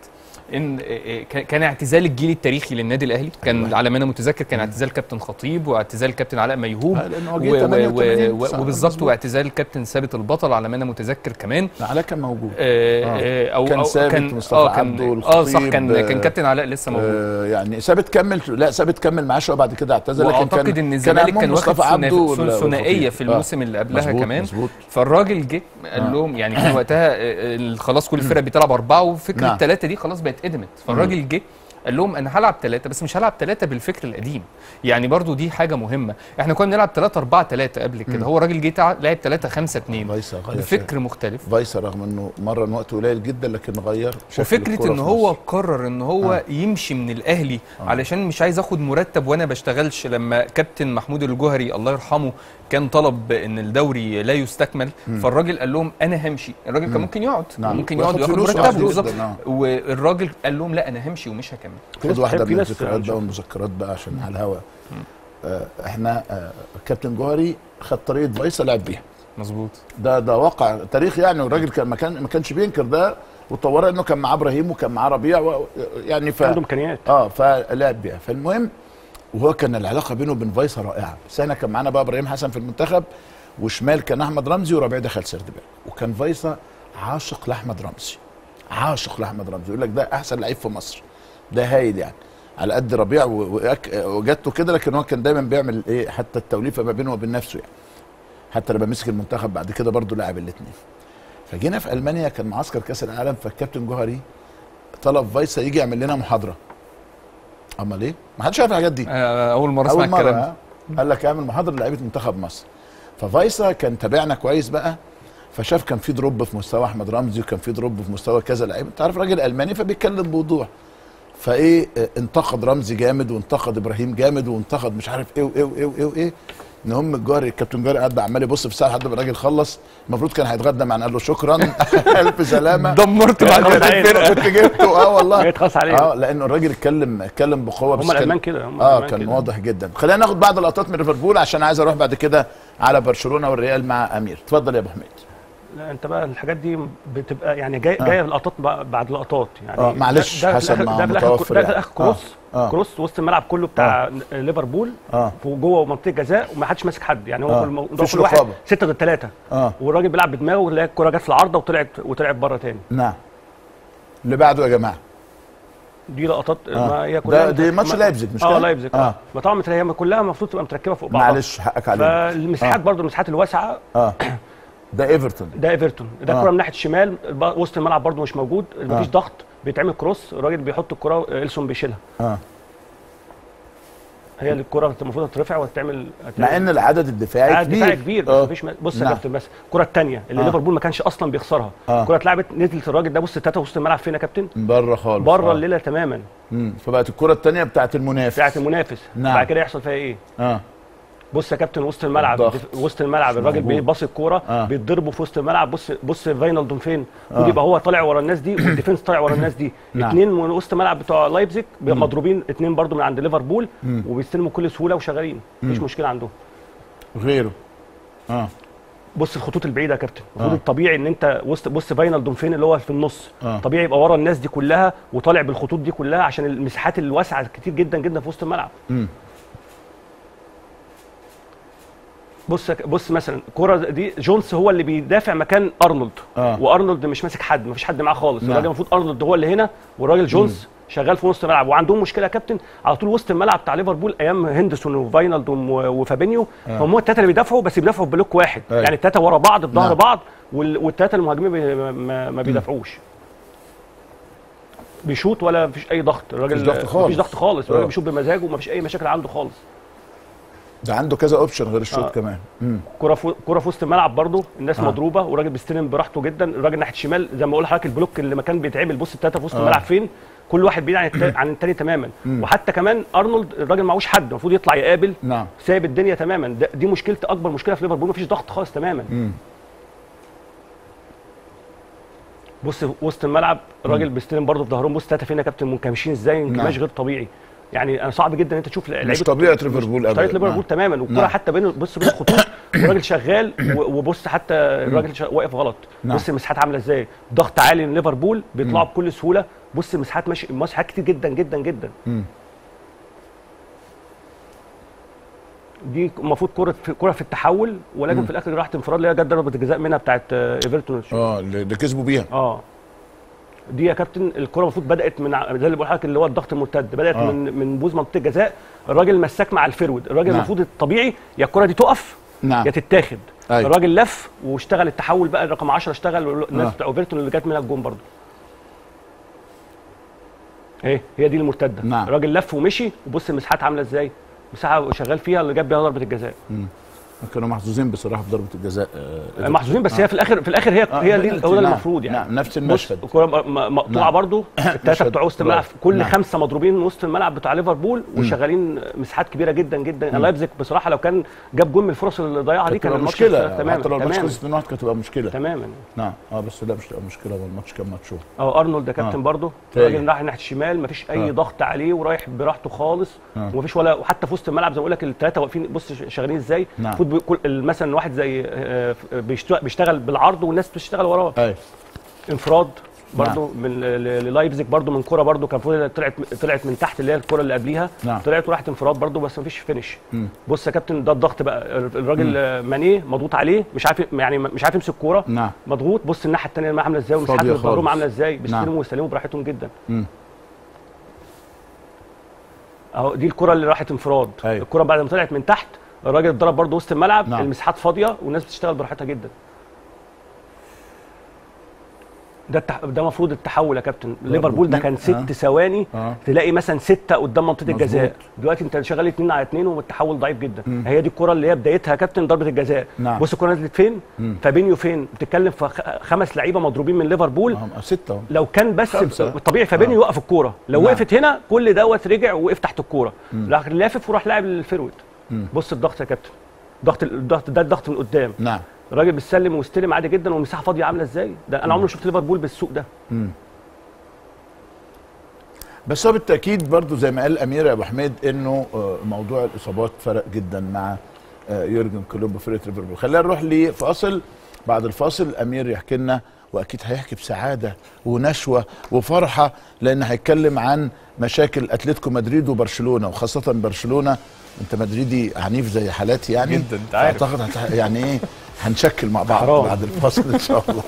ان آه، ك- كان اعتزال الجيل التاريخي للنادي الاهلي كان أيوة. على ما انا متذكر كان اعتزال كابتن خطيب واعتزال كابتن علاء ميهوب آه، لأنه هو و- جه و- 88 و- صح، وبالظبط مظبوط. واعتزال كابتن ثابت البطل على ما انا متذكر كمان علاء كان موجود آه، آه. آه، او كان أو ثابت، مصطفى اه كان عبده، اه صح الخطيب، كان آه، كان كابتن علاء لسه موجود آه يعني ثابت كمل لا ثابت كمل معاه شويه بعد كده اعتزل لكن واعتقد كان ان الزمالك أهمهم كان واخد مصطفى عبده ثنا- وال- ثنائيه والخطيب. في آه. الموسم اللي قبلها مظبوط كمان مظبوط فالراجل جه قال آه. لهم يعني كان وقتها آه، آه، خلاص كل الفرق بتلعب اربعه وفكره نعم. الثلاثه دي خلاص بقت ادمت فالراجل جه قال لهم انا هلعب ثلاثه بس مش هلعب ثلاثه بالفكر القديم يعني برضو دي حاجه مهمه احنا كنا بنلعب 3 4 3 قبل كده هو الراجل جه تع- لعب 3 5 2 فايسا غير بفكر مختلف فايسا رغم انه مرن وقت قليل جدا لكن غير شكل وفكره الكرة ان في هو مصر. قرر ان هو آه. آه. يمشي من الاهلي آه. آه. علشان مش عايز اخد مرتب وانا بشتغلش لما كابتن محمود الجوهري الله يرحمه كان طلب ان الدوري لا يستكمل مم. فالراجل قال لهم انا همشي الراجل مم. كان ممكن يقعد نعم. ممكن يقعد وياخد وياخد فلوس مرتبه عادي بالظبط جداً، آه. والراجل قال لهم لا انا همشي ومش هكمل خد واحده في من ناس الذكريات مش- بقى والمذكرات بقى عشان على الهوا آه احنا آه كابتن جوهري خد طريقه فايسا لعب بيها مظبوط ده ده واقع تاريخ يعني والراجل كان ما كان ما كانش بينكر ده وطورها انه كان معاه ابراهيم وكان معاه ربيع و يعني ف عنده امكانيات اه فلعب بيها فالمهم وهو كان العلاقه بينه وبين فايسا رائعه بس احنا كان معانا بقى ابراهيم حسن في المنتخب وشمال كان احمد رمزي وربيع دخل سردباك وكان فايسا عاشق لاحمد رمزي عاشق لاحمد رمزي يقول لك ده احسن لعيب في مصر ده هايل يعني على قد ربيع و- وأك- وجدته كده لكن هو كان دايما بيعمل ايه حتى التوليفه ما بينه وبين نفسه يعني حتى لما مسك المنتخب بعد كده برضه لعب الاثنين فجينا في المانيا كان معسكر كاس العالم فالكابتن جوهري طلب فايسا يجي يعمل لنا محاضره امال ايه؟ ما حدش عارف الحاجات دي آه اول مره اسمع اول مره الكلام ده ها؟ قال لك اعمل محاضره لعيبه منتخب مصر ففايسا كان تابعنا كويس بقى فشاف كان في دروب في مستوى احمد رمزي وكان في دروب في مستوى كذا لعيب انت عارف راجل الماني فبيتكلم بوضوح فايه اه، انتقد رمزي جامد وانتقد ابراهيم جامد وانتقد مش عارف ايه وايه وايه وايه, وإيه. ان هم الجاري الكابتن جاري قاعد عمال يبص في الساعه لحد ما الراجل خلص المفروض كان هيتغدى معنا قال له شكرا الف سلامه دمرت يا بعد خلاص كده عليك. الفرقه كنت جبته اه والله بقيت خلاص عليه اه لانه الراجل اتكلم اتكلم بقوه بس هم كان- الالمان كده هم اه الألمان كان كده. واضح جدا خلينا ناخد بعض اللقطات من ليفربول عشان عايز اروح بعد كده على برشلونه والريال مع امير اتفضل يا ابو حميد لا انت بقى الحاجات دي بتبقى يعني جاي آه. جايه لقطات بقى- بعد لقطات يعني آه، معلش، ده- ده في حسب الآخر- ما ده في الآخر- متوفر ده في يعني. الاخر كروس آه. كروس وسط الملعب كله بتاع ليفربول اه جوه منطقه جزاء وما حدش ماسك حد يعني هو آه. كل مو- مفيش كل واحد رقابة. 6 ضد 3 اه والراجل بيلعب بدماغه ولاقي الكره جت في العارضه وطلعت وطلعت بره تاني نعم اللي بعده يا جماعه دي لقطات آه. ما هي ده كلها دي مت- ماتش ما- لايبزيج مش اه كده؟ لايبزيج اه اه ما طبعا هي كلها المفروض تبقى متركبه فوق بعضها معلش حقك علينا فالمساحات آه. برضو المساحات الواسعه اه ده ايفرتون ده ايفرتون ده آه. كره من ناحيه الشمال الب- وسط الملعب برضو مش موجود مفيش آه. ضغط بيتعمل كروس الراجل بيحط الكره إلسون بيشيلها اه هي اللي الكره المفروض تترفع وتعمل مع ان العدد الدفاعي قاعد كبير دفاع كبير بس آه. مفيش م- بص يا نعم. كابتن بس الكره الثانيه اللي آه. ليفربول ما كانش اصلا بيخسرها آه. الكره اتلعبت نزلت الراجل ده بص التلاته وسط الملعب فين يا كابتن بره خالص بره آه. الليله تماما مم. فبقت الكره الثانيه بتاعت المنافس بتاعت المنافس نعم. بعد كده يحصل فيها ايه اه بص يا كابتن وسط الملعب الضغط. دف- وسط الملعب الراجل موجود. بيباصي الكوره آه. بيتضربوا في وسط الملعب بص بص فاينالدوم فين آه. المفروض يبقى هو طالع ورا الناس دي والديفنس طالع ورا الناس دي نعم. اثنين من وسط الملعب بتوع لايبزيج مم. مضروبين اثنين برضو من عند ليفربول مم. وبيستلموا بكل سهوله وشغالين مفيش مم. مشكله عندهم غيره اه بص الخطوط البعيده يا كابتن المفروض آه. الطبيعي ان انت وسط بص فاينالدوم فين اللي هو في النص آه. طبيعي يبقى ورا الناس دي كلها وطالع بالخطوط دي كلها عشان المساحات الواسعه كتير جدا جدا في وسط الملعب مم. بص بص مثلا الكره دي جونز هو اللي بيدافع مكان ارنولد آه. وارنولد مش ماسك حد مفيش حد معاه خالص نعم. الراجل المفروض ارنولد هو اللي هنا والراجل جونز شغال في وسط الملعب وعندهم مشكله يا كابتن على طول وسط الملعب بتاع ليفربول ايام هندرسون وفاينالدوم و- وفابينيو آه. هم الثلاثه اللي بيدافعوا بس بيدافعوا بلوك واحد أيوة. يعني الثلاثه ورا بعض بظهر نعم. بعض وال- والثلاثه المهاجمين بي ما, ما- ما بيدافعوش بيشوط ولا مفيش اي ضغط الراجل مفيش ضغط خالص. مفيش ضغط خالص الراجل آه. بيشوط بمزاجه ومفيش اي مشاكل عنده خالص ده عنده كذا اوبشن غير الشوط آه. كمان مم. كرة في كرة في وسط الملعب برضه الناس آه. آه. مضروبه والراجل بيستلم براحته جدا الراجل ناحيه الشمال زي ما بقول لحضرتك البلوك اللي ما كان بيتعمل بص الثلاثه في وسط آه. آه. الملعب فين كل واحد بعيد عن التا... عن التاني تماما مم. وحتى كمان ارنولد الراجل معهوش حد المفروض يطلع يقابل نعم سايب الدنيا تماما ده دي مشكله اكبر مشكله في ليفربول مفيش ضغط خالص تماما مم. بص في وسط الملعب الراجل بيستلم برضه في ظهرهم بص ثلاثه فين يا كابتن منكمشين ازاي انكماش نعم. غير طبيعي يعني انا صعب جدا ان انت تشوف لعيبه مش طبيعه ليفربول مش طريقه ابدا ليفربول نعم. تماما والكره نعم. حتى بين بص بين الخطوط والراجل شغال و- وبص حتى الراجل شا- واقف غلط نعم. بص المساحات عامله ازاي ضغط عالي من ليفربول بيطلعوا بكل سهوله بص المساحات ماشي مساحات كتير جدا جدا جدا مم. دي المفروض كره في كره في التحول ولكن في الاخر راحت انفراد اللي هي جت ضربه الجزاء منها بتاعت آه، ايفرتون اه اللي اللي كسبوا بيها اه دي يا كابتن الكره المفروض بدات من ع- زي اللي بقول لحضرتك اللي هو الضغط المرتد بدات آه. آه. من من بوز منطقه الجزاء الراجل مساك مع الفرود الراجل نعم. المفروض الطبيعي يا الكره دي تقف نعم يا تتاخد أيوة. الراجل لف واشتغل التحول بقى رقم 10 اشتغل والناس آه. بتاع ايفرتون اللي جت منها الجون برضه اهي هي دي المرتده نعم. الراجل لف ومشي وبص المساحات عامله ازاي مساحه شغال فيها اللي جاب بيها ضربه الجزاء كانوا محظوظين بصراحه في ضربه الجزاء آه، محظوظين بس هي في الاخر في الاخر هي آه، هي دي بنالتي، هو ده نعم. المفروض يعني نعم، نفس بص المشهد. الكوره م- م- مقطوعه نعم. برضو الثلاثه مشهد بتوع وسط الملعب برافو. كل نعم. خمسه مضروبين من وسط الملعب بتاع ليفربول وشغالين مساحات كبيره جدا جدا لايبزيج بصراحه لو كان جاب جول من الفرص اللي ضيعها دي كانت كان تبقى الماتش مشكله اختلف تماما حتى لو الماتش تماما خلص 2 1 كانت تبقى مشكله تماما نعم اه بس لا مش تبقى مشكله هو الماتش كان ماتشوه اه ارنولد ده كابتن آه. برضه تاني. الراجل راح ناحيه الشمال مفيش اي آه. ضغط عليه ورايح براحته خالص آه. ومفيش ولا وحتى في وسط الملعب زي ما بقول لك الثلاثه واقفين بص شغالين ازاي نعم. المفروض بي- كل- مثلا واحد زي آه، بيشتغل بيشتغل بالعرض والناس بتشتغل وراه ايوه انفراد برضو من ل- ل- للايبزيج برضو من كرة برضو كان المفروض طلعت طلعت من تحت اللي هي الكرة اللي قبليها نعم. طلعت وراحت انفراد برضو بس مفيش فينش مم. بص يا كابتن ده الضغط بقى الراجل آه، مانيه مضغوط عليه مش عارف يعني مش عارف يمسك كوره نعم مضغوط بص الناحيه الثانيه عامله ازاي والمساحات فاضية اللي في ظهرهم خالص. عامله ازاي نعم. بيستلموا ويستلموا براحتهم جدا مم. اهو دي الكرة اللي راحت انفراد أيوة. الكرة بعد ما طلعت من تحت الراجل اتضرب برضو وسط الملعب نعم. المساحات فاضيه والناس بتشتغل براحتها جدا ده التح... ده المفروض التحول يا كابتن ليفربول ده كان ست آه. ثواني اه تلاقي مثلا ستة قدام منطقه مظبوط. الجزاء دلوقتي انت شغال اتنين على اتنين والتحول ضعيف جدا هي دي الكره اللي هي بدايتها يا كابتن ضربه الجزاء نعم. بص الكره نزلت فين مم. فابينيو فين بتتكلم في خ- خمس لعيبه مضروبين من ليفربول آه، ستة اهو لو كان بس خمسة. طبيعي فابينيو يوقف الكوره لو نعم. وقفت هنا كل دوت رجع ووقف تحت الكوره راح لافف وراح لاعب الفيرود مم. بص الضغط يا كابتن ضغط الضغط ده الضغط من قدام نعم الراجل بيستلم ويستلم عادي جدا والمساحه فاضيه عامله ازاي ده انا عمري ما شفت ليفربول بالسوق ده مم. بس هو بالتاكيد برضو زي ما قال امير يا ابو حميد انه آه، موضوع الاصابات فرق جدا مع آه، يورجن كلوب وفرقه ليفربول خلينا نروح لفاصل بعد الفاصل امير يحكي لنا واكيد هيحكي بسعاده ونشوه وفرحه لان هيتكلم عن مشاكل اتلتيكو مدريد وبرشلونه وخاصه برشلونه انت مدريدي عنيف زي حالاتي يعني جدا، أنت عارف. اعتقد هت... يعني ايه هنشكل مع بعض حرام. بعد الفاصل ان شاء الله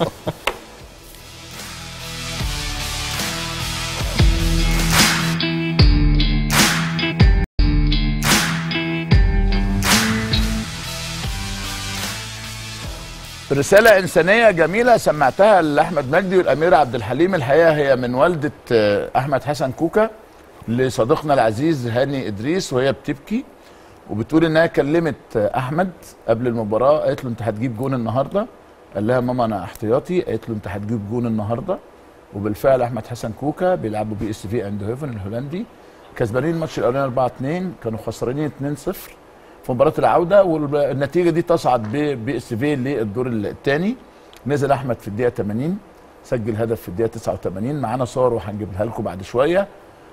رسالة إنسانية جميلة سمعتها لأحمد مجدي والأمير عبد الحليم الحقيقة هي من والدة آه، أحمد حسن كوكا لصديقنا العزيز هاني إدريس وهي بتبكي وبتقول إنها كلمت آه، أحمد قبل المباراة قالت له أنت هتجيب جون النهاردة قال لها ماما أنا احتياطي قالت له أنت هتجيب جون النهاردة وبالفعل أحمد حسن كوكا بيلعبوا بي اس في عند هوفن الهولندي كسبانين الماتش الأولاني 4 2 كانوا خسرانين 2 0 في مباراه العوده والنتيجه دي تصعد ببي اس في للدور الثاني نزل احمد في الدقيقه 80 سجل هدف في الدقيقه 89 معانا صور وهنجيبها لكم بعد شويه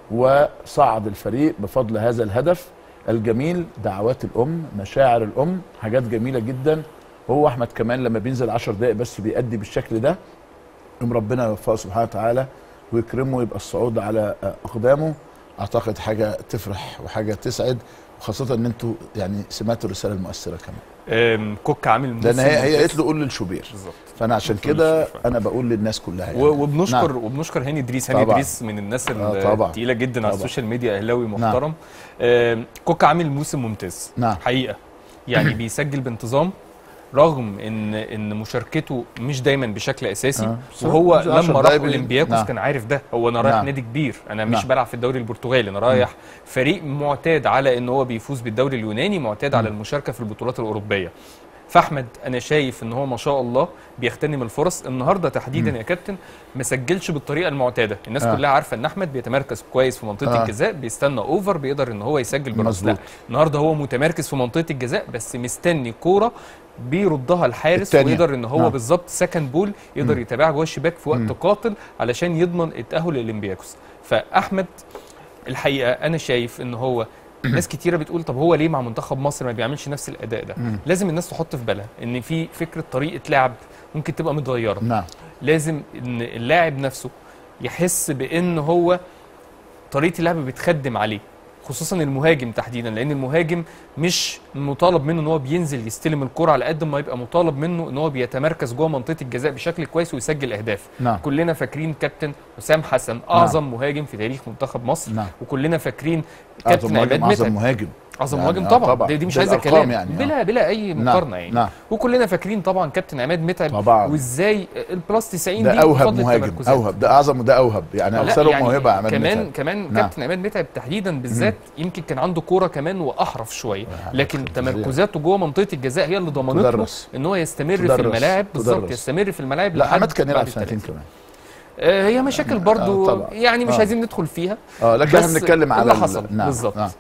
وصعد الفريق بفضل هذا الهدف الجميل دعوات الام مشاعر الام حاجات جميله جدا وهو احمد كمان لما بينزل 10 دقائق بس بيأدي بالشكل ده يوم ربنا يوفقه سبحانه وتعالى ويكرمه يبقى الصعود على اقدامه اعتقد حاجه تفرح وحاجه تسعد وخاصه ان انتوا يعني سمعتوا الرساله المؤثره كمان آم، كوكا عامل لان موسم هي هي ممتاز. قالت له قول للشوبير بالظبط فانا عشان قلت له كده للشوبير فعلا. انا بقول للناس كلها يعني و- وبنشكر نعم. وبنشكر هاني ادريس هاني طبعا. ادريس من الناس آه، طبعا. التقيله جدا على طبعا. السوشيال ميديا اهلاوي محترم آم، كوكا عامل موسم ممتاز نعم. حقيقه يعني بيسجل بانتظام رغم ان ان مشاركته مش دايما بشكل اساسي آه. وهو بس عشر لما راح دقايق بي- اولمبياكوس نعم. كان عارف ده هو انا رايح نعم. نادي كبير انا مش نعم. بلعب في الدوري البرتغالي انا رايح فريق معتاد على ان هو بيفوز بالدوري اليوناني معتاد على المشاركه في البطولات الاوروبيه فاحمد انا شايف ان هو ما شاء الله بيغتنم الفرص النهارده تحديدا يا كابتن ما سجلش بالطريقه المعتاده الناس آه. آه. كلها عارفه ان احمد بيتمركز كويس في منطقه آه. آه. الجزاء بيستنى اوفر بيقدر ان هو يسجل براس لا مظبوط. النهارده هو متمركز في منطقه الجزاء بس مستني كوره بيردها الحارس التانية. ويقدر ان هو نعم. بالظبط سكند بول يقدر يتابعها جوه الشباك في وقت قاتل علشان يضمن التاهل للاولمبياكوس فاحمد الحقيقه انا شايف ان هو ناس كتيره بتقول طب هو ليه مع منتخب مصر ما بيعملش نفس الاداء ده مم. لازم الناس تحط في بالها ان في فكره طريقه لعب ممكن تبقى متغيره نعم لازم ان اللاعب نفسه يحس بان هو طريقه اللعب بتخدم عليه خصوصا المهاجم تحديدا لان المهاجم مش مطالب منه ان هو بينزل يستلم الكره على قد ما يبقى مطالب منه ان هو بيتمركز جوه منطقه الجزاء بشكل كويس ويسجل اهداف نعم كلنا فاكرين كابتن حسام حسن اعظم مهاجم في تاريخ منتخب مصر نعم وكلنا فاكرين اعظم كابتن عماد مهاجم اعظم متعب مهاجم اعظم يعني مهاجم آه طبعا, طبعاً. دي, دي مش دي عايزه الأرقام كلام يعني، آه. بلا بلا اي مقارنه يعني نعم وكلنا فاكرين طبعا كابتن عماد متعب طبعا وازاي البلس 90 ده دي اوهب بفضل مهاجم التمركزات. اوهب ده اعظم وده اوهب يعني لا، اكثره يعني موهبه عماد كمان متعب. كمان نعم. كابتن عماد متعب تحديدا بالذات يمكن كان عنده كوره كمان واحرف شويه لكن فظيع. تمركزاته جوه منطقه الجزاء هي اللي ضمنت له تدرس. ان هو يستمر في تدرس. الملاعب بالظبط تدرس. يستمر في الملاعب لا لحد عماد كان يلعب بعد سنتين الثلاثين. كمان آه هي مشاكل برضو طبعا. يعني مش آه. عايزين ندخل فيها اه لكن احنا بس بنتكلم على اللي ال- حصل نعم. بالظبط نعم.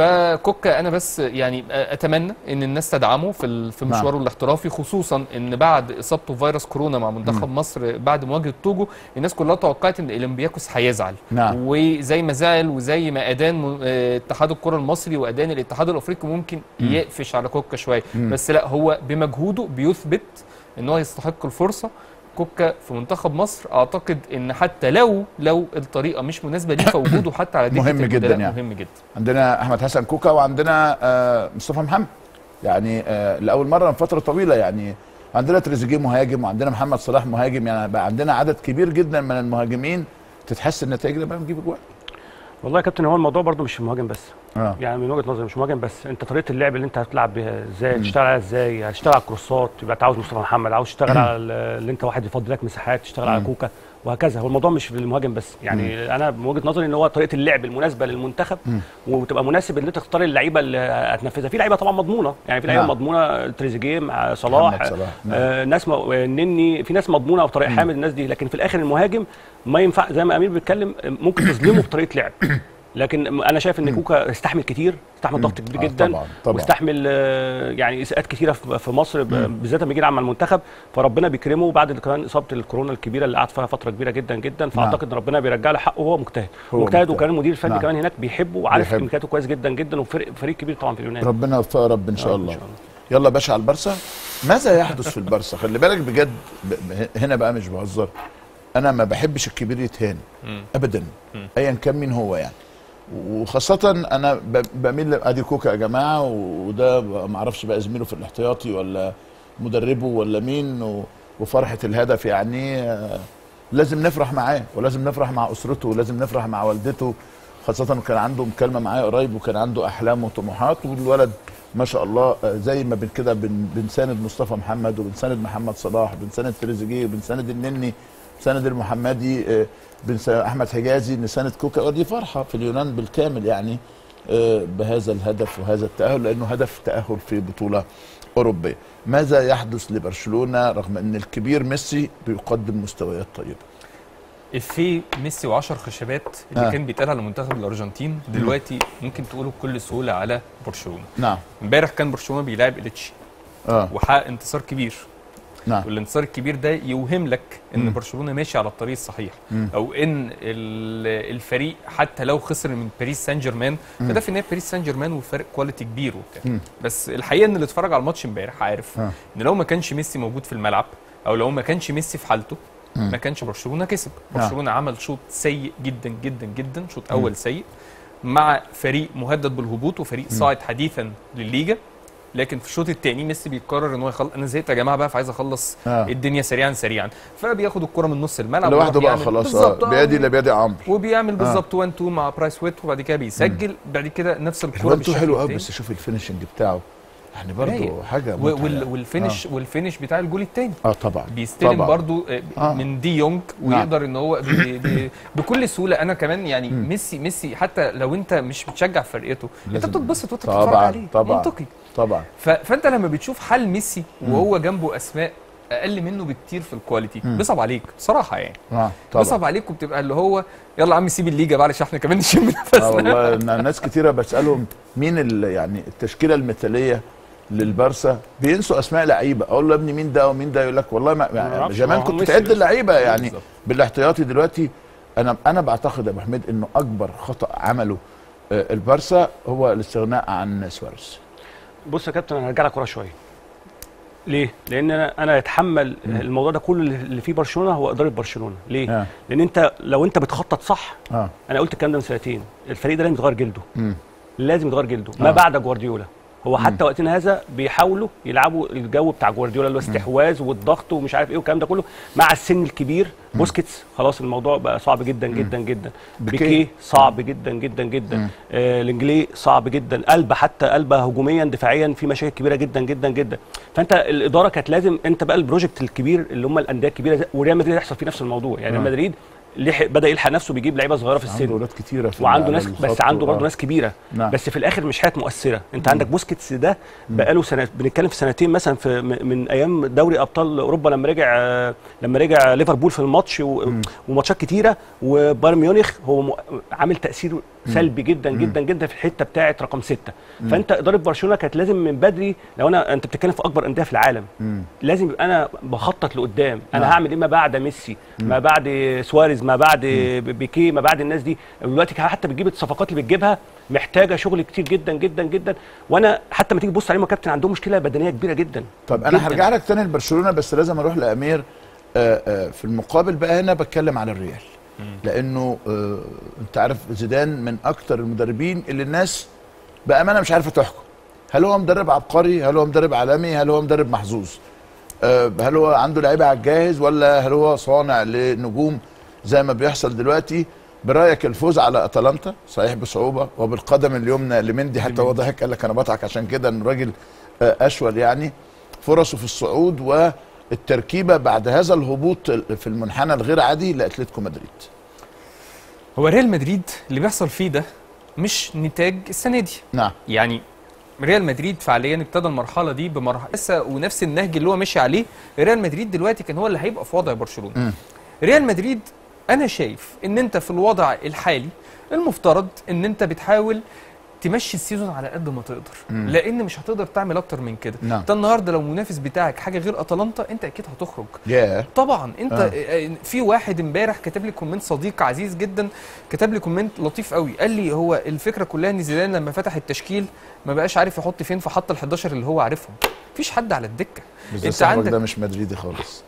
فكوكا انا بس يعني اتمنى ان الناس تدعمه في ال- في نعم. مشواره الاحترافي خصوصا ان بعد اصابته بفيروس كورونا مع منتخب مصر بعد مواجهه توجو الناس كلها توقعت ان اولمبياكوس هيزعل نعم وزي ما زعل وزي ما ادان م- آه، اتحاد الكره المصري وادان الاتحاد الافريقي ممكن مم. يقفش على كوكا شويه مم. بس لا هو بمجهوده بيثبت ان هو يستحق الفرصه كوكا في منتخب مصر اعتقد ان حتى لو لو الطريقه مش مناسبه ليه فوجوده حتى على دكه مهم جدا البدلاء يعني. مهم جدا عندنا احمد حسن كوكا وعندنا آه مصطفى محمد يعني آه لاول مره من فتره طويله يعني عندنا تريزيجيه مهاجم وعندنا محمد صلاح مهاجم يعني بقى عندنا عدد كبير جدا من المهاجمين تتحسن النتائج لما نجيب اجوان والله يا كابتن هو الموضوع برضو مش مهاجم بس اه يعني من وجهه نظري مش مهاجم بس انت طريقه اللعب اللي انت هتلعب بيها ازاي مم. تشتغل عليها ازاي هتشتغل على الكروسات يبقى انت عاوز مصطفى محمد عاوز تشتغل على ال- اللي انت واحد يفضي لك مساحات تشتغل على مم. كوكا وهكذا هو الموضوع مش في المهاجم بس يعني انا من وجهه نظري ان هو طريقه اللعب المناسبه للمنتخب مم. وتبقى مناسب ان انت تختار اللعيبه اللي هتنفذها في لعيبه طبعا مضمونه يعني في لعيبه نعم. مضمونه تريزيجيه مع صلاح محمد صلاح نعم. آه ناس م... نني في ناس مضمونه او طريق حامد الناس دي لكن في الاخر المهاجم ما ينفع زي ما امير بيتكلم ممكن تظلمه في طريقه لعب لكن انا شايف ان كوكا استحمل كتير استحمل ضغط كبير آه، جدا طبعا طبعا واستحمل آه، يعني اساءات كتيره في في مصر ب- بالذات لما يجي يلعب مع المنتخب فربنا بيكرمه بعد كمان اصابه الكورونا الكبيره اللي قعد فيها فتره كبيره جدا جدا فاعتقد ان ربنا بيرجع له حقه وهو مجتهد هو مجتهد مجتهد. وكان المدير الفني نعم. كمان هناك بيحبه وعارف بيحبه. امكانياته كويس جدا جدا وفريق فريق كبير طبعا في اليونان ربنا يوفقه يا رب ان شاء آه، الله يلا يا باشا على البرسا ماذا يحدث في البرسا خلي بالك بجد ب... ب... هنا بقى مش بهزر انا ما بحبش الكبير يتهان مم. ابدا مم. ايا كان مين هو يعني وخاصة أنا ب- بميل ل- أدي كوكا يا جماعة وده ب- معرفش بقى زميله في الاحتياطي ولا مدربه ولا مين و- وفرحة الهدف يعني آه، لازم نفرح معاه ولازم نفرح مع أسرته ولازم نفرح مع والدته خاصة كان عنده مكالمة معايا قريب وكان عنده أحلام وطموحات والولد ما شاء الله آه، زي ما بن كده بن بنساند مصطفى محمد وبنساند محمد صلاح بنساند تريزيجيه وبنساند النني بنساند المحمدي آه، بنس احمد حجازي نساند كوكا ودي فرحه في اليونان بالكامل يعني آه، بهذا الهدف وهذا التاهل لانه هدف تاهل في بطوله اوروبيه ماذا يحدث لبرشلونه رغم ان الكبير ميسي بيقدم مستويات طيبه افيه ميسي و10 خشبات اللي آه. كان بيتقال على منتخب الارجنتين دلوقتي ممكن تقوله بكل سهوله على برشلونه نعم امبارح كان برشلونه بيلاعب اليتشي اه وحقق انتصار كبير نعم والانتصار الكبير ده يوهم لك ان مم. برشلونه ماشي على الطريق الصحيح مم. او ان ال- الفريق حتى لو خسر من باريس سان جيرمان مم. فده في النهايه باريس سان جيرمان وفرق كواليتي كبير وبتاع مم. بس الحقيقه ان اللي اتفرج على الماتش امبارح عارف آه. ان لو ما كانش ميسي موجود في الملعب او لو ما كانش ميسي في حالته مم. ما كانش برشلونه كسب نعم. برشلونه عمل شوط سيء جدا جدا جدا شوط اول سيء مع فريق مهدد بالهبوط وفريق صاعد حديثا للليجا لكن في الشوط الثاني ميسي بيقرر ان هو يخلص انا زهقت يا جماعه بقى فعايز اخلص آه. الدنيا سريعا سريعا فبياخد الكره من نص الملعب لوحده ويروح بقى يعمل- خلاص بالظبط آه. بيدي لا بيدي عمرو وبيعمل بالظبط 1 2 مع برايس ويت وبعد كده بيسجل بعد كده نفس الكوره الواد بالشكل حلو قوي التاني. بس شوف الفينشنج بتاعه يعني برضه رايق. حاجه و- متعة وال- يعني. والفينش والفينش بتاع الجول الثاني اه طبعا بيستلم طبعا. برضو آه، آه. من دي يونج ويقدر ان هو بي بي بكل سهوله انا كمان يعني مم. ميسي ميسي حتى لو انت مش بتشجع فرقته انت لازم- بتتبسط وانت بتتفرج طبعا عليه طبعا منطقي طبعا ف... فانت لما بتشوف حال ميسي مم. وهو جنبه اسماء اقل منه بكتير في الكواليتي مم. بيصعب عليك بصراحه يعني اه طبعا بيصعب عليك وبتبقى اللي هو يلا يا عم سيب الليجا بقى علشان احنا كمان نشم اه نفسنا والله إن ناس كتيره بسالهم مين ال- يعني التشكيله المثاليه للبارسا بينسوا اسماء لعيبه اقول له يا ابني مين ده ومين ده يقول لك والله ما ما يعني أعرفش، زمان هو كنت ميسي تعد بس. اللعيبه يعني بالظبط. بالاحتياطي دلوقتي انا انا بعتقد يا ابو حميد انه اكبر خطا عمله آه، البارسا هو الاستغناء عن سواريز بص يا كابتن انا هرجع لك ورا شويه ليه؟ لان انا انا اتحمل الموضوع ده كله اللي فيه برشلونه هو اداره برشلونه، ليه؟ آه. لان انت لو انت بتخطط صح اه انا قلت الكلام ده من سنتين، الفريق ده لازم يتغير جلده مم. لازم يتغير جلده ما آه. بعد جوارديولا هو حتى وقتنا هذا بيحاولوا يلعبوا الجو بتاع جوارديولا اللي هو استحواذ والضغط ومش عارف ايه والكلام ده كله مع السن الكبير بوسكيتس خلاص الموضوع بقى صعب جدا جدا جدا بيكيه. بيكيه صعب جدا جدا جدا آه الانجلي صعب جدا قلبه حتى قلبه هجوميا دفاعيا في مشاكل كبيره جدا جدا جدا فانت الاداره كانت لازم انت بقى البروجكت الكبير اللي هم الانديه الكبيره زي- وريال مدريد يحصل فيه نفس الموضوع يعني ريال مدريد لحق بدا يلحق نفسه بيجيب لعيبه صغيره في عنده السن ولاد كتيره في وعنده على ناس الخط بس عنده و- برضه آه. ناس كبيره نعم. بس في الاخر مش حاجات مؤثره انت عندك بوسكيتس ده بقاله سنه بنتكلم في سنتين مثلا في م- من ايام دوري ابطال اوروبا لما رجع آه، لما رجع ليفربول في الماتش و- وماتشات كتيره وبايرن ميونخ هو م- عامل تاثير سلبي جدا جدا جدا في الحته بتاعه رقم ستة فانت اداره برشلونه كانت لازم من بدري لو انا انت بتتكلم في اكبر انديه في العالم لازم يبقى انا بخطط لقدام انا نعم. هعمل ايه ما بعد ميسي ما بعد سواريز ما بعد بيكيه ما بعد الناس دي دلوقتي حتى بتجيب الصفقات اللي بتجيبها محتاجه شغل كتير جدا جدا جدا وانا حتى ما تيجي تبص عليهم يا كابتن عندهم مشكله بدنيه كبيره جدا طب انا جداً. هرجع لك تاني لبرشلونه بس لازم اروح لامير آه، آه، في المقابل بقى هنا بتكلم على الريال لانه آه، انت عارف زيدان من اكتر المدربين اللي الناس بامانه مش عارفه تحكم هل هو مدرب عبقري هل هو مدرب عالمي هل هو مدرب محظوظ آه، هل هو عنده لعيبه على الجاهز ولا هل هو صانع لنجوم زي ما بيحصل دلوقتي برايك الفوز على اتلانتا صحيح بصعوبه وبالقدم اليمنى لمندي حتى هو ضحك قال لك انا بضحك عشان كده ان الراجل آه، اشول يعني فرصه في الصعود والتركيبه بعد هذا الهبوط في المنحنى الغير عادي لاتلتيكو مدريد هو ريال مدريد اللي بيحصل فيه ده مش نتاج السنه دي نعم يعني ريال مدريد فعليا ابتدى المرحله دي بمرحله لسه ونفس النهج اللي هو ماشي عليه ريال مدريد دلوقتي كان هو اللي هيبقى في وضع برشلونه مم. ريال مدريد انا شايف ان انت في الوضع الحالي المفترض ان انت بتحاول تمشي السيزون على قد ما تقدر مم. لان مش هتقدر تعمل اكتر من كده نعم. انت النهارده لو المنافس بتاعك حاجه غير اتلانتا انت اكيد هتخرج ياه طبعا انت آه. آه. في واحد امبارح كاتب لي كومنت صديق عزيز جدا كتب لي كومنت لطيف قوي قال لي هو الفكره كلها ان زيدان لما فتح التشكيل ما بقاش عارف يحط فين فحط ال11 اللي هو عارفهم مفيش حد على الدكه بس انت صاحبك عندك ده مش مدريدي خالص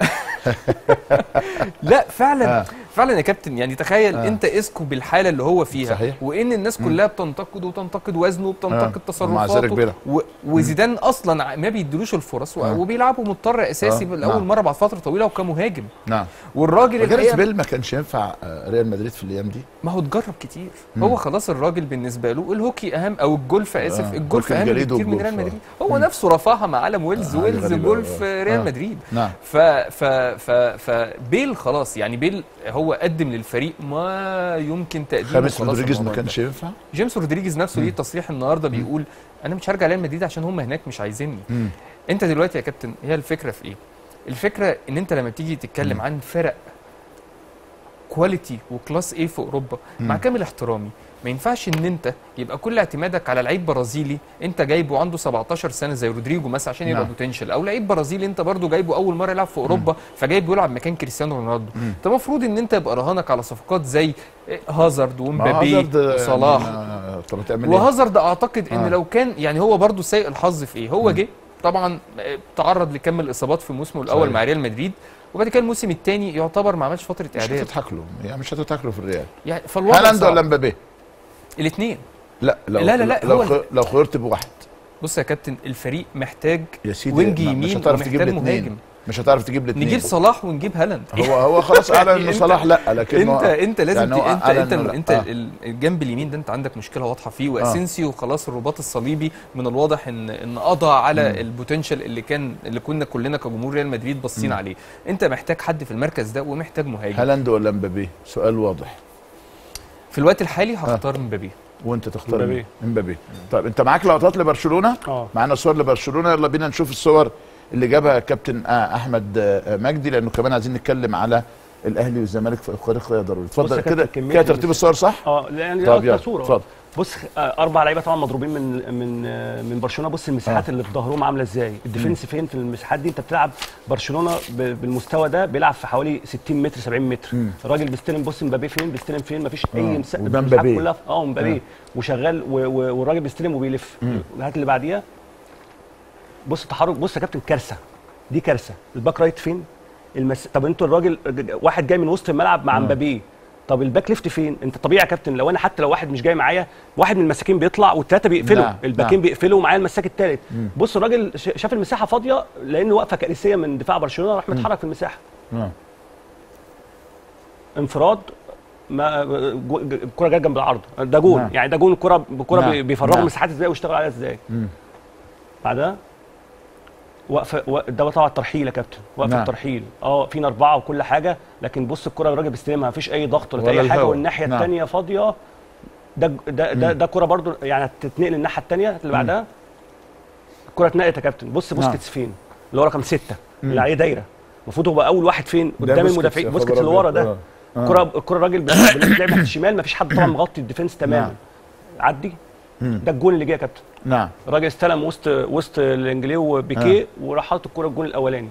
لا فعلا آه. فعلا يا كابتن يعني تخيل آه. انت اسكو بالحاله اللي هو فيها صحيح. وان الناس كلها بتنتقد وتنتقد وزنه وبتنتقد آه. ومع ذلك تصرفاته بيلعب. و... وزيدان اصلا ع- ما بيدلوش الفرص و... آه. وبيلعبه مضطر اساسي آه. لاول نعم. مره بعد فتره طويله وكمهاجم نعم والراجل وجاريث الحقيقه بيل ما كانش ينفع آه، ريال مدريد في الايام دي ما هو اتجرب كتير مم. هو خلاص الراجل بالنسبه له الهوكي اهم او الجولف اسف آه، الجولف هوكي اهم الجليد بكتير من والجولف، ريال آه. مدريد هو نفسه رفعها مع علم ويلز آه، حاجة ويلز غريبة جولف أوي. ريال آه. مدريد نعم ف ف ف فبيل خلاص يعني بيل هو قدم للفريق ما يمكن تقديمه خامس خلاص رودريجيز ما الموضوع كانش ده. ينفع جيمس رودريجيز نفسه ليه تصريح النهارده بيقول انا مش هرجع ريال مدريد عشان هم هناك مش عايزيني مم. انت دلوقتي يا كابتن هي الفكره في ايه الفكره ان انت لما بتيجي تتكلم عن فرق كواليتي وكلاس ايه في اوروبا مع كامل احترامي ما ينفعش ان انت يبقى كل اعتمادك على لعيب برازيلي انت جايبه عنده 17 سنه زي رودريجو مثلا عشان يبقى نعم. بوتنشال او لعيب برازيلي انت برضو جايبه اول مره يلعب في اوروبا فجايبه يلعب مكان كريستيانو رونالدو انت المفروض ان انت يبقى رهانك على صفقات زي هازارد ما ومبابي هازارد، آه، وصلاح يعني، آه، طب هتعمل ايه؟ وهازارد اعتقد ان آه. لو كان يعني هو برضو سيء الحظ في ايه هو جه طبعا آه، تعرض لكم الاصابات في موسمه الاول صحيح. مع ريال مدريد وبعد كده الموسم الثاني يعتبر ما عملش فتره مش اعداد هتضحك له يعني مش هتضحك له في الريال يعني فالوضع هالاند ولا صعب مبابي؟ الاثنين لا لو لا، لا، لا، لو هو خ- لو خيرت بواحد بص يا كابتن الفريق محتاج يا سيدي وينج ما- مش يمين هتعرف تجيب ومحتاج الاثنين مهاجم مش هتعرف تجيب الاثنين نجيب صلاح ونجيب هالاند هو هو خلاص اعلن انه أنت- صلاح لا لكن انت انت لازم يعني يعني هو انت أعلن انت إنه لا. انت آه. ال- الجنب اليمين ده انت عندك مشكله واضحه فيه واسينسيو خلاص الرباط الصليبي من الواضح ان ان قضى على البوتنشال اللي كان اللي كنا كلنا كجمهور ريال مدريد باصين عليه انت محتاج حد في المركز ده ومحتاج مهاجم هالاند ولا مبابي؟ سؤال واضح في الوقت الحالي هختار مبابي وانت تختار مبابي. مين؟ مبابي طيب انت معاك لقطات لبرشلونه؟ اه معانا صور لبرشلونه يلا بينا نشوف الصور اللي جابها كابتن آه احمد آه مجدي لانه كمان عايزين نتكلم على الاهلي والزمالك في افريقيا ضروري بص يا اتفضل كابتن، كده كمية كده ترتيب الصور صح؟ اه يعني طب طب يلا صوره اتفضل بص آه، اربع لعيبه طبعا مضروبين من من آه، من برشلونه بص المساحات اللي في ظهرهم عامله ازاي الديفنس فين في المساحات دي انت بتلعب برشلونه ب- بالمستوى ده بيلعب في حوالي 60 متر 70 متر الراجل بيستلم بص مبابي فين بيستلم فين مفيش اي آه، مساحه وده المساحات مبابي. كلها اه مبابي وشغال و- و- والراجل بيستلم وبيلف هات اللي بعديها بص تحرك بص يا كابتن كارثه دي كارثه الباك رايت فين المس... طب انتوا الراجل واحد جاي من وسط الملعب مع مبابي طب الباك ليفت فين انت طبيعي يا كابتن لو انا حتى لو واحد مش جاي معايا واحد من المساكين بيطلع والثلاثه بيقفلوا نعم، الباكين نعم. بيقفلوا ومعايا المساك الثالث بص الراجل ش- شاف المساحه فاضيه لان واقفه كارثيه من دفاع برشلونه راح متحرك في المساحه آه. انفراد ما جو- الكره جت جنب العرض ده جون نعم. يعني ده جون الكره الكره نعم. بي- بيفرغوا نعم. مساحات ازاي ويشتغلوا عليها ازاي بعدها وقفه وق- ده طبعا ترحيل يا كابتن وقفه نعم. ترحيل اه فينا اربعه وكل حاجه لكن بص الكره الراجل بيستلمها مفيش اي ضغط ولا, ولا اي حاجه الهوا. والناحيه نعم. الثانيه فاضيه ده ده ده, ده كره برضو يعني تتنقل الناحيه الثانيه اللي بعدها الكره اتنقلت يا كابتن بص بوسكيتس فين اللي هو رقم سته اللي عليه دايره المفروض هو اول واحد فين ده قدام بوسكيتس المدافعين يا بوسكيتس خبر اللي ورا أبيض. ده آه. آه. الكره الكره الراجل بيلعب ناحيه الشمال مفيش حد طبعا مغطي الديفنس تماما نعم. عدي ده الجون اللي جه يا كابتن نعم الراجل استلم وسط وسط الانجليه وبيكيه وراح حاطط الكوره الجون الاولاني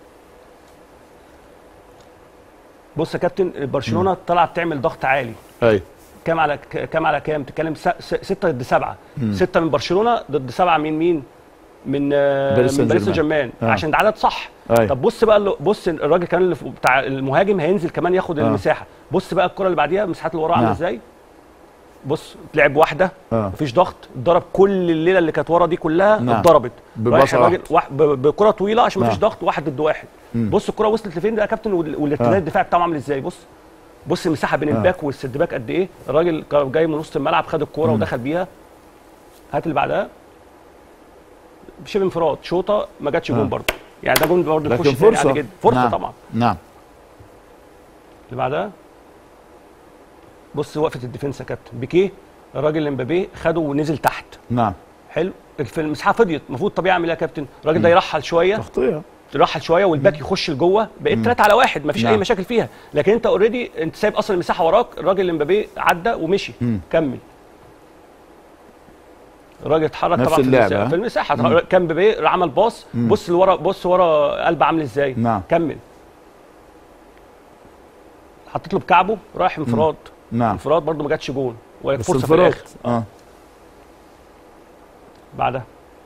بص يا كابتن برشلونه طلعت تعمل ضغط عالي ايوه كام على ك- كام على كام تتكلم س- س- ستة ضد سبعة ستة من برشلونة ضد سبعة من مين من آه، باريس من باريس سان سان جيرمان آه. عشان ده عدد صح أيوة. طب بص بقى اللي- بص الراجل كمان اللي في- بتاع المهاجم هينزل كمان ياخد آه. المساحة بص بقى الكرة اللي بعديها المساحات اللي وراه عامله نعم. ازاي بص لعب واحده آه. مفيش ضغط ضرب كل الليله اللي كانت ورا دي كلها نعم. اتضربت بباصة رايح الراجل واحدة. واحد- ب- بكره طويله عشان مفيش نعم. ضغط واحد ضد واحد بص الكره وصلت لفين ده يا كابتن وال- والارتداد آه. الدفاعي بتاعه عامل ازاي بص بص المساحه بين آه. الباك والسد باك قد ايه الراجل كان جاي من وسط الملعب خد الكوره ودخل بيها هات اللي بعدها شبه انفراد شوطه ما جاتش آه. جون برضه يعني ده جون برضه لكن يخش تاني فرصه عادي جدا فرصه نعم. طبعا نعم اللي بعدها بص وقفه الديفنس يا كابتن بيكيه الراجل امبابي خده ونزل تحت نعم حلو في المساحه فضيت المفروض طبيعي اعمل ايه يا كابتن الراجل ده يرحل شويه تغطيه يرحل شويه والباك يخش لجوه بقيت 3 على واحد مفيش اي نعم. مشاكل فيها لكن انت اوريدي انت سايب اصلا المساحه وراك الراجل امبابي عدى ومشي كمل الراجل اتحرك نفس طبعا في اللعبة، المساحه ها؟ في المساحه كان امبابي عمل باص بص لورا بص ورا قلب عامل ازاي نعم. كمل حطيت له بكعبه رايح انفراد نعم انفراد برده ما جاتش جون ولا بس فرصه في انفراد الاخر اه بعدها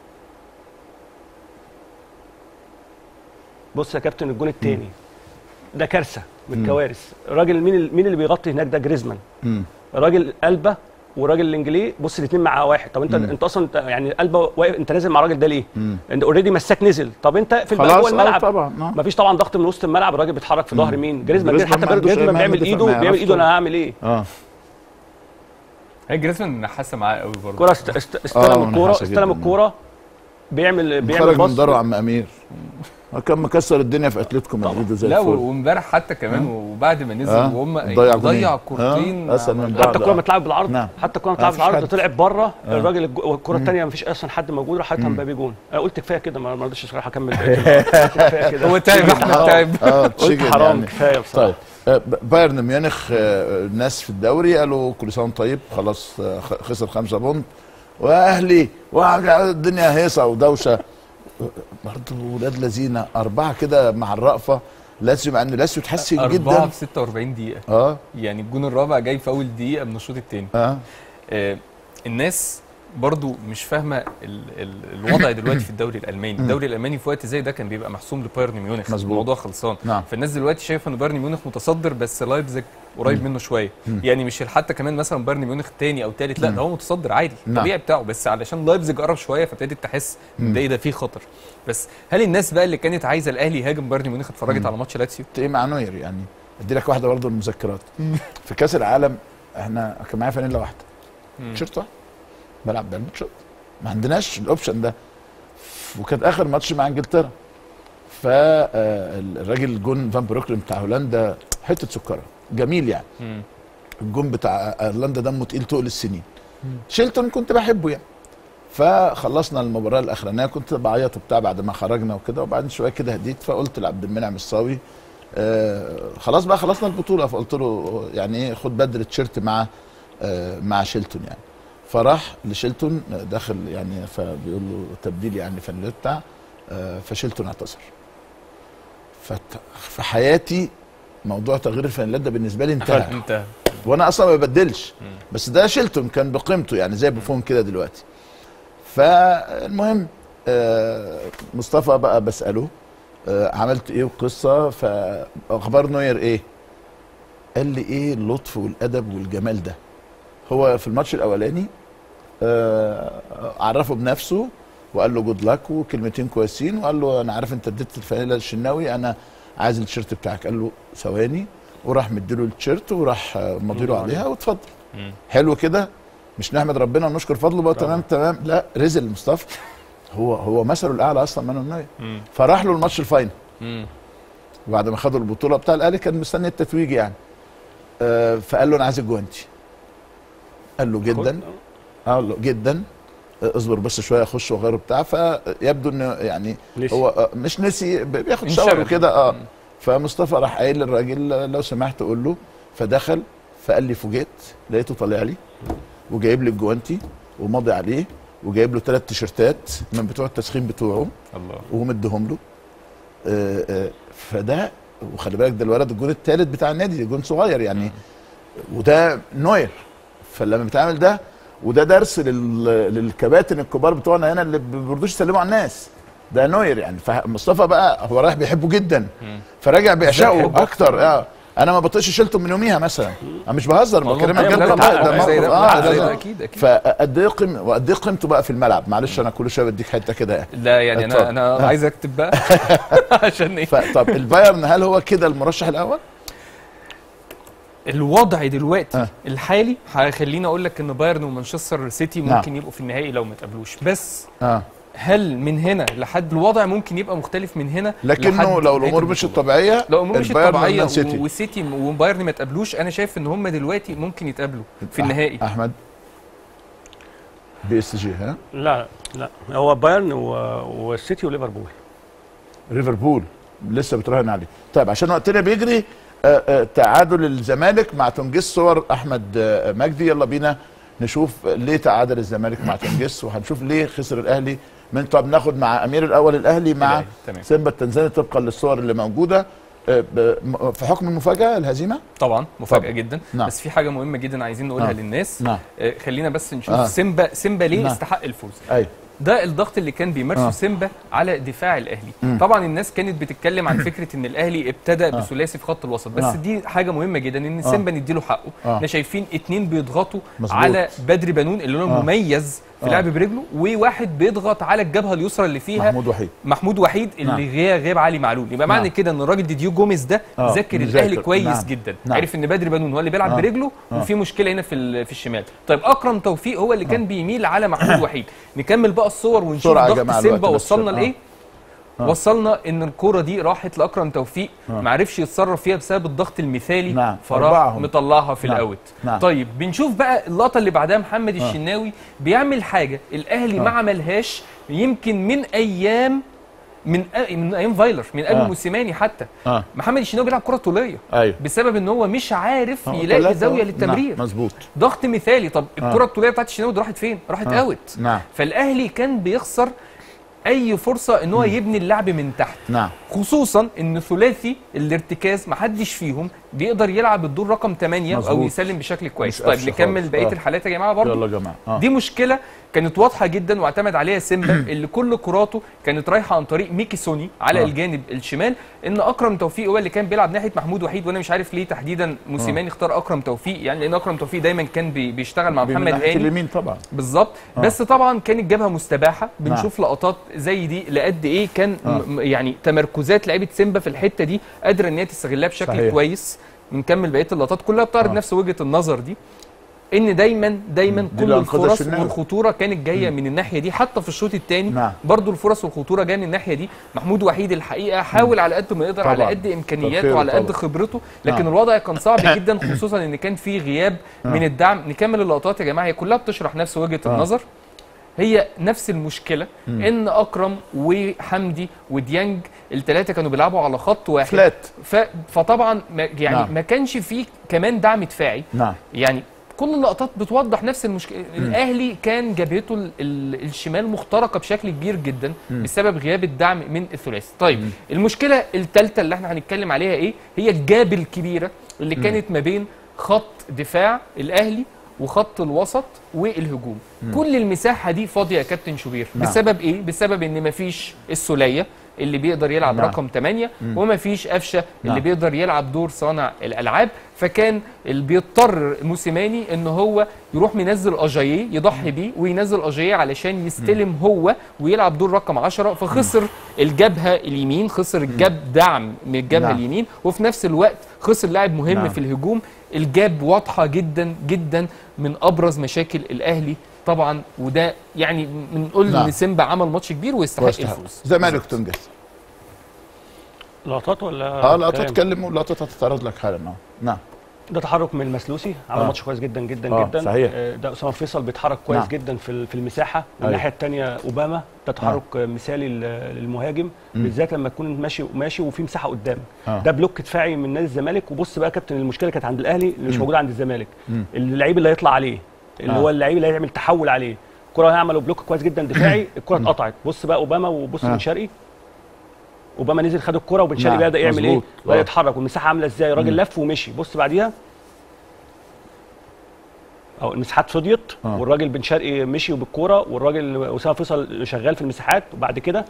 بص يا كابتن الجون الثاني ده كارثه من الكوارث الراجل مين ال- مين اللي بيغطي هناك ده جريزمان مم. الراجل قلبه وراجل الانجليه بص الاثنين مع واحد طب انت انت اصلا انت يعني قلبه واقف انت نازل مع الراجل ده ليه؟ انت اوريدي مساك نزل طب انت في البقى خلاص جوه آه الملعب طبعا آه. مفيش طبعا ضغط من وسط الملعب الراجل بيتحرك في ظهر مين؟ جريزمان جريزمان حتى ما عندوش أي جريزمان مهمة بيعمل دفاع، ايده ما بيعمل يعرفش ايده انا هعمل ايه؟ اه هي جريزمان نحاسه معاه قوي برضه كرة است- است- آه، استلم ونحاسة الكوره جداً. استلم الكوره بيعمل بيعمل خرج باص من داره عم امير آه، كان مكسر الدنيا في اتلتيكو مدريد وزي لا الفل وامبارح حتى كمان وبعد ما نزل آه. وهم ضيع جونين. ضيع كورتين آه، أسهل من عمل- بعض. حتى الكوره متلعب بالعرض نعم. حتى الكوره ما متلعب فيش بالعرض حد. طلعت بره الراجل الج- والكره الثانيه مفيش اصلا حد موجود راح حاططها مبابي جون انا قلت كفايه كده ما ما رضيتش الصراحه اكمل بقية كفايه كده هو تعب احمد حرام. تعب اه قلت تشيجن حرام يعني. كفايه بصراحه طيب آه، ب- بايرن ميونخ آه، الناس في الدوري قالوا كل سنه وأنت طيب خلاص آه، خ- خسر خمسة بونت واهلي والدنيا هيصه ودوشه برضه ولاد لذينه اربعه كده مع الرأفه لازم مع ان لازم تحسن أربعة جدا في 46 دقيقة اه يعني الجون الرابع جاي في أول دقيقة من الشوط الثاني اه آه الناس برضو مش فاهمه ال ال الوضع دلوقتي في الدوري الالماني الدوري الالماني في وقت زي ده كان بيبقى محسوم لبايرن ميونخ مظبوط. الموضوع خلصان نعم. فالناس دلوقتي شايفه ان بايرن ميونخ متصدر بس لايبزيج قريب منه شويه يعني مش حتى كمان مثلا بايرن ميونخ تاني او تالت لا ده هو متصدر عادي نعم. الطبيعي بتاعه بس علشان لايبزيج قرب شويه فابتدت تحس ان ده ايه ده فيه خطر بس هل الناس بقى اللي كانت عايزه الاهلي يهاجم بايرن ميونخ اتفرجت على ماتش لاتسيو ايه مع نوير يعني ادي لك واحده برضه المذكرات في كاس العالم احنا كان معايا فانيلا واحده تيشيرت واحد بلعب بيها الماتشات ما عندناش الاوبشن ده وكانت اخر ماتش مع انجلترا فالراجل جون فان بروكلين بتاع هولندا حته سكره جميل يعني مم. الجون بتاع ايرلندا دمه تقيل تقل السنين شيلتون كنت بحبه يعني فخلصنا المباراه الاخرانيه كنت بعيط وبتاع بعد ما خرجنا وكده وبعدين شويه كده هديت فقلت لعبد المنعم الصاوي آه خلاص بقى خلصنا البطوله فقلت له يعني ايه خد بدر تيشيرت مع آه مع شيلتون يعني فراح لشيلتون آه، داخل يعني فبيقول له تبديل يعني فانيلات بتاع آه، فشيلتون اعتذر فت- في حياتي موضوع تغيير الفانيلات ده بالنسبه لي انتهى انت وانا اصلا ما ببدلش بس ده شيلتون كان بقيمته يعني زي بوفون كده دلوقتي فالمهم آه، مصطفى بقى بساله آه، عملت ايه والقصه فاخبار نوير ايه قال لي ايه اللطف والادب والجمال ده هو في الماتش الاولاني آه، عرفه بنفسه وقال له جود لك وكلمتين كويسين وقال له انا عارف انت اديت الفانيلا للشناوي انا عايز التيشيرت بتاعك قال له ثواني وراح مديله التيشيرت وراح آه، مضيله عليها واتفضل مم. حلو كده مش نحمد ربنا ونشكر فضله بقى تمام تمام لا رزل مصطفى هو هو مثله الاعلى اصلا مانويل نوير مم. فراح له الماتش الفاينل مم. وبعد ما خدوا البطوله بتاع الاهلي كان مستني التتويج يعني آه فقال له انا عايز الجوانتي قال له جدا قال له جدا آه، اصبر بس شويه اخش واغيره بتاع فيبدو انه يعني نسي. هو آه، مش نسي ب- بياخد شاور انشغل. وكده اه مم. فمصطفى راح قايل للراجل آه، لو سمحت قول له فدخل فقال لي فوجئت لقيته طالع لي وجايب لي الجوانتي وماضي عليه وجايب له ثلاث تيشرتات من بتوع التسخين بتوعه الله ومديهم له آه، آه، فده وخلي بالك ده الولد الجون الثالث بتاع النادي جون صغير يعني وده نوير فلما بتعمل ده وده درس لل... للكباتن الكبار بتوعنا هنا اللي ما بيرضوش يسلموا على الناس ده نوير يعني فمصطفى بقى هو رايح بيحبه جدا فراجع بيعشقه بيحبه اكتر اه انا ما بطيقش شيلته من يوميها مثلا انا مش بهزر والله بكلمك أيوة، جد لا، لا، والله لا، ده لا، زي موقف ده، اه لا، ده زي ده ده، أكيد، أكيد. فقد ايه قيمه وقد ايه قيمته بقى في الملعب معلش انا كل شويه بديك حته كده يعني لا يعني اتفضل. انا انا عايز اكتب بقى عشان ايه فطب البايرن هل هو كده المرشح الاول؟ الوضع دلوقتي آه. الحالي هيخليني اقول لك ان بايرن ومانشستر سيتي نعم. ممكن يبقوا في النهائي لو ما تقابلوش بس اه هل من هنا لحد الوضع ممكن يبقى مختلف من هنا لكنه لحد لو نهاية الامور مش البطولة؟ الطبيعيه لو الامور مش البايرن الطبيعيه والمان سيتي. و- والسيتي وبايرن ما تقابلوش انا شايف ان هم دلوقتي ممكن يتقابلوا في النهائي احمد بي اس جي ها لا لا هو بايرن و- والسيتي وليفربول ليفربول لسه بتراهن عليه طيب عشان وقتنا بيجري آه آه تعادل الزمالك مع تنجيز صور احمد آه مجدي يلا بينا نشوف ليه تعادل الزمالك مع تنجيز وهنشوف ليه خسر الاهلي من طب ناخد مع امير الاول الاهلي مع الأهلي، تمام. سيمبا التنزاني طبقا للصور اللي موجوده آه ب- م- في حكم المفاجاه الهزيمه طبعا مفاجاه طبعا. جدا نعم. بس في حاجه مهمه جدا عايزين نقولها آه. للناس نعم آه، خلينا بس نشوف آه. سيمبا سيمبا ليه نعم. استحق الفوز ايوه ده الضغط اللي كان بيمارسه آه. سيمبا على دفاع الاهلي مم. طبعا الناس كانت بتتكلم عن فكره ان الاهلي ابتدى آه. بثلاثي في خط الوسط بس آه. دي حاجه مهمه جدا ان آه. سيمبا نديله حقه آه. احنا شايفين اتنين بيضغطوا مظبوط. على بدري بنون اللي هو آه. مميز في آه. لعب برجله وواحد بيضغط على الجبهه اليسرى اللي فيها محمود وحيد محمود وحيد اللي نعم. غياب غياب علي معلول يبقى معنى نعم. كده ان الراجل ديديو جوميز ده آه، ذاكر مذاكر. الاهلي كويس نعم. جدا نعم. عارف ان بدري بنون هو اللي بيلعب آه. برجله آه. وفي مشكله هنا في ال- في الشمال طيب اكرم توفيق هو اللي كان بيميل على محمود وحيد نكمل بقى الصور ونشوف بسرعة يا ضغط جماعة سيمبا الوقت بس. وصلنا آه. لايه آه. وصلنا ان الكوره دي راحت لاكرم توفيق آه. ما عرفش يتصرف فيها بسبب الضغط المثالي نعم. فراح أربعهم. مطلعها في نعم. الاوت نعم. طيب بنشوف بقى اللقطه اللي بعدها محمد الشناوي بيعمل حاجه الاهلي آه. ما عملهاش يمكن من ايام من أ- من ايام فايلر من قبل آه. موسيماني حتى اه محمد الشناوي بيلعب كره طوليه ايوه بسبب ان هو مش عارف آه، يلاقي ثلاثة. زاويه نعم، للتمرير مظبوط ضغط مثالي طب آه. الكره الطوليه بتاعت الشناوي دي راحت فين راحت آه. اوت نعم فالاهلي كان بيخسر اي فرصه ان هو يبني اللعب من تحت نعم خصوصا ان ثلاثي الارتكاز ما حدش فيهم بيقدر يلعب الدور رقم 8 او مظبوط. يسلم بشكل كويس مش طيب قفش نكمل خالص. بقيه آه. الحالات يا جماعه برضه يلا يا جماعه اه دي مشكله كانت واضحه جدا واعتمد عليها سيمبا اللي كل كراته كانت رايحه عن طريق ميكي سوني على آه. آه. الجانب الشمال ان اكرم توفيق هو اللي كان بيلعب ناحيه محمود وحيد وانا مش عارف ليه تحديدا موسيماني اختار اكرم توفيق يعني لان اكرم توفيق دايما كان بي بيشتغل مع من محمد ناحية هاني اليمين طبعا بالظبط آه. بس طبعا كانت جبهه مستباحه بنشوف لقطات زي دي لقد ايه كان آه. م- م- يعني تمركزات لعيبه سيمبا في الحته دي قادره ان هي تستغلها بشكل صحيح. كويس نكمل بقيه اللقطات كلها بتعرض آه. نفس وجهه النظر دي ان دايما دايما دي كل اللي أنقذها الفرص الشناوي. والخطوره كانت جايه من الناحيه دي حتى في الشوط الثاني نعم. برضو الفرص والخطوره جايه من الناحيه دي محمود وحيد الحقيقه حاول على قد ما يقدر على طبعاً. قد امكانياته خيره وعلى قد طبعاً. خبرته لكن نعم. الوضع كان صعب جدا خصوصا ان كان في غياب من الدعم نكمل اللقطات يا جماعه هي كلها بتشرح نفس وجهه آه. النظر هي نفس المشكله ان اكرم وحمدي وديانج الثلاثه كانوا بيلعبوا على خط واحد فلات ف... فطبعا ما يعني نعم. نعم. ما كانش فيه كمان دعم دفاعي نعم يعني كل اللقطات بتوضح نفس المشكله الاهلي كان جبهته ال- ال- الشمال مخترقه بشكل كبير جدا بسبب غياب الدعم من الثلاثي طيب المشكله الثالثه اللي احنا هنتكلم عليها ايه هي الجاب الكبيره اللي كانت ما بين خط دفاع الاهلي وخط الوسط والهجوم كل المساحه دي فاضيه يا كابتن شوبير نعم. بسبب ايه بسبب ان مفيش السوليه اللي بيقدر يلعب نعم. رقم 8 ومفيش قفشه اللي نعم. بيقدر يلعب دور صانع الالعاب فكان اللي بيضطر موسيماني ان هو يروح منزل اجاييه يضحي بيه وينزل اجاييه علشان يستلم هو ويلعب دور رقم 10 فخسر الجبهه اليمين خسر الجاب دعم من الجبهه نعم. اليمين وفي نفس الوقت خسر لاعب مهم نعم. في الهجوم الجاب واضحه جدا جدا من ابرز مشاكل الاهلي طبعا وده يعني بنقول نعم. ان سيمبا عمل ماتش كبير ويستحق واستحق. الفوز زمالك تنجز لقطات ولا اه لا كلام؟ تتكلم واللقطات هتتعرض لك حالا اه نعم ده تحرك من المسلوسي عمل آه. ماتش كويس جدا جدا آه، جدا صحيح. آه، ده اسامه فيصل بيتحرك كويس نعم. جدا في ال- في المساحه أيوة. والناحيه الثانيه اوباما ده تحرك آه. مثالي لل- للمهاجم بالذات لما تكون ماشي ماشي وفي مساحه قدام آه. ده بلوك دفاعي من نادي الزمالك وبص بقى يا كابتن المشكله كانت عند الاهلي اللي مش موجوده عند الزمالك اللعيب اللي هيطلع عليه اللي آه. هو اللعيب اللي هيعمل تحول عليه الكره عملوا بلوك كويس جدا دفاعي الكره اتقطعت بص بقى اوباما وبص آه. بن شرقي اوباما نزل خد الكره وبن شرقي نعم، بدا يعمل ايه مظبوط. بدا آه. يتحرك والمساحه عامله ازاي الراجل لف ومشي بص بعديها او المساحات فضيت آه. والراجل بن شرقي مشي بالكوره والراجل اسامه فيصل شغال في المساحات وبعد كده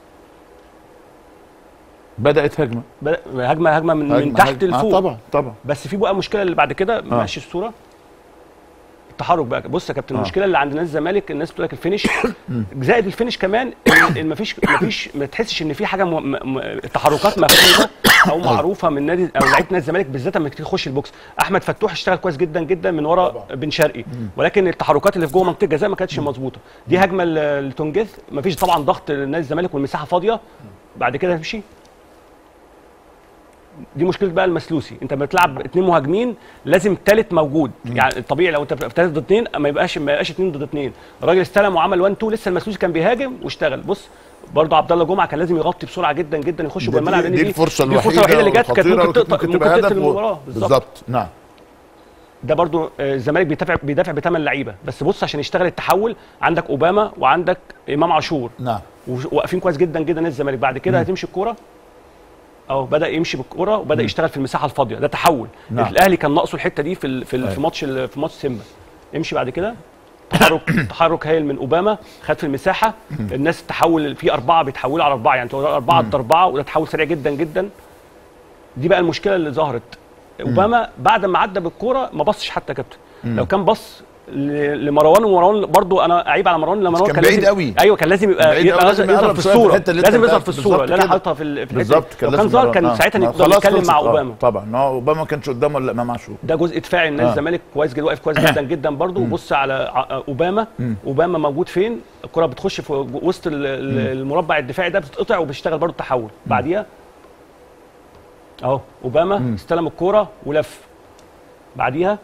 بدات هجمه بدأ هجمه هجمه من, هجمة- من تحت هجمة. لفوق آه طبعا طبعا بس في بقى مشكله اللي بعد كده ماشي الصوره التحرك بقى بص يا كابتن آه. المشكله اللي عند نادي الزمالك الناس بتقول لك الفينش زائد الفينش كمان إن- ان مفيش مفيش ما تحسش ان في حاجه م... م... م... تحركات مفهومه او معروفه من نادي او لعيبه نادي الزمالك بالذات لما تيجي تخش البوكس احمد فتوح اشتغل كويس جدا جدا من ورا بن شرقي ولكن التحركات اللي في جوه منطقه الجزاء ما كانتش مظبوطه دي هجمه ل- لتونجيث مفيش طبعا ضغط لنادي الزمالك والمساحه فاضيه بعد كده تمشي دي مشكله بقى المسلوسي انت لما بتلعب اتنين مهاجمين لازم التالت موجود يعني الطبيعي لو انت في تالت ضد اتنين ما يبقاش ما يبقاش اتنين ضد اتنين الراجل استلم وعمل 1 2 لسه المسلوسي كان بيهاجم واشتغل بص برضه عبد الله جمعه كان لازم يغطي بسرعه جدا جدا يخش دي- جوه الملعب لان دي الفرصه دي الوحيده الفرصه الوحيده اللي جت كانت والخطيرة ممكن تقطع وكنت ممكن تبقى تقتل هدف و- المباراه بالظبط بالظبط نعم ده برضو آه، الزمالك بيدافع بيدافع بثمان لعيبه بس بص عشان يشتغل التحول عندك اوباما وعندك امام عاشور نعم وش- واقفين كويس جدا جدا نادي الزمالك بعد كده هتمشي الكوره او بدا يمشي بالكوره وبدا يشتغل في المساحه الفاضيه ده تحول نعم. الاهلي كان ناقصه الحته دي في ال- في, ال- أيوة. في ماتش ال- في ماتش سيمبا امشي بعد كده تحرك تحرك هايل من اوباما خد في المساحه الناس تحول في اربعه بيتحولوا على اربعه يعني تقول اربعه ضد اربعه وده تحول سريع جدا جدا دي بقى المشكله اللي ظهرت اوباما بعد ما عدى بالكوره ما بصش حتى يا كابتن لو كان بص ل- لمروان ومروان برضو انا عيب على مروان لما مروان كان بعيد لازم قوي. ايوه كان لازم يبقى, بعيد يبقى أوي، لازم يظهر يقرب في شوية في الصوره الحتة اللي أنت لازم يظهر بتاعت- في الصوره اللي انا بالظبط حاططها في ال- في الحته بالظبط دي. لو كان ظهر كان آه. ساعتها ما نبقى خلاص نتكلم خلصت. مع آه، اوباما طبعا هو اوباما ما كانش قدامه الا امام عاشور ده جزء دفاعي النادي آه. الزمالك كويس جدا واقف كويس جدا جدا برضه وبص على ع- اوباما اوباما موجود فين الكره بتخش في وسط ال- ال- المربع الدفاعي ده بتتقطع وبتشتغل برضه تحول بعديها اهو اوباما استلم الكوره ولف بعديها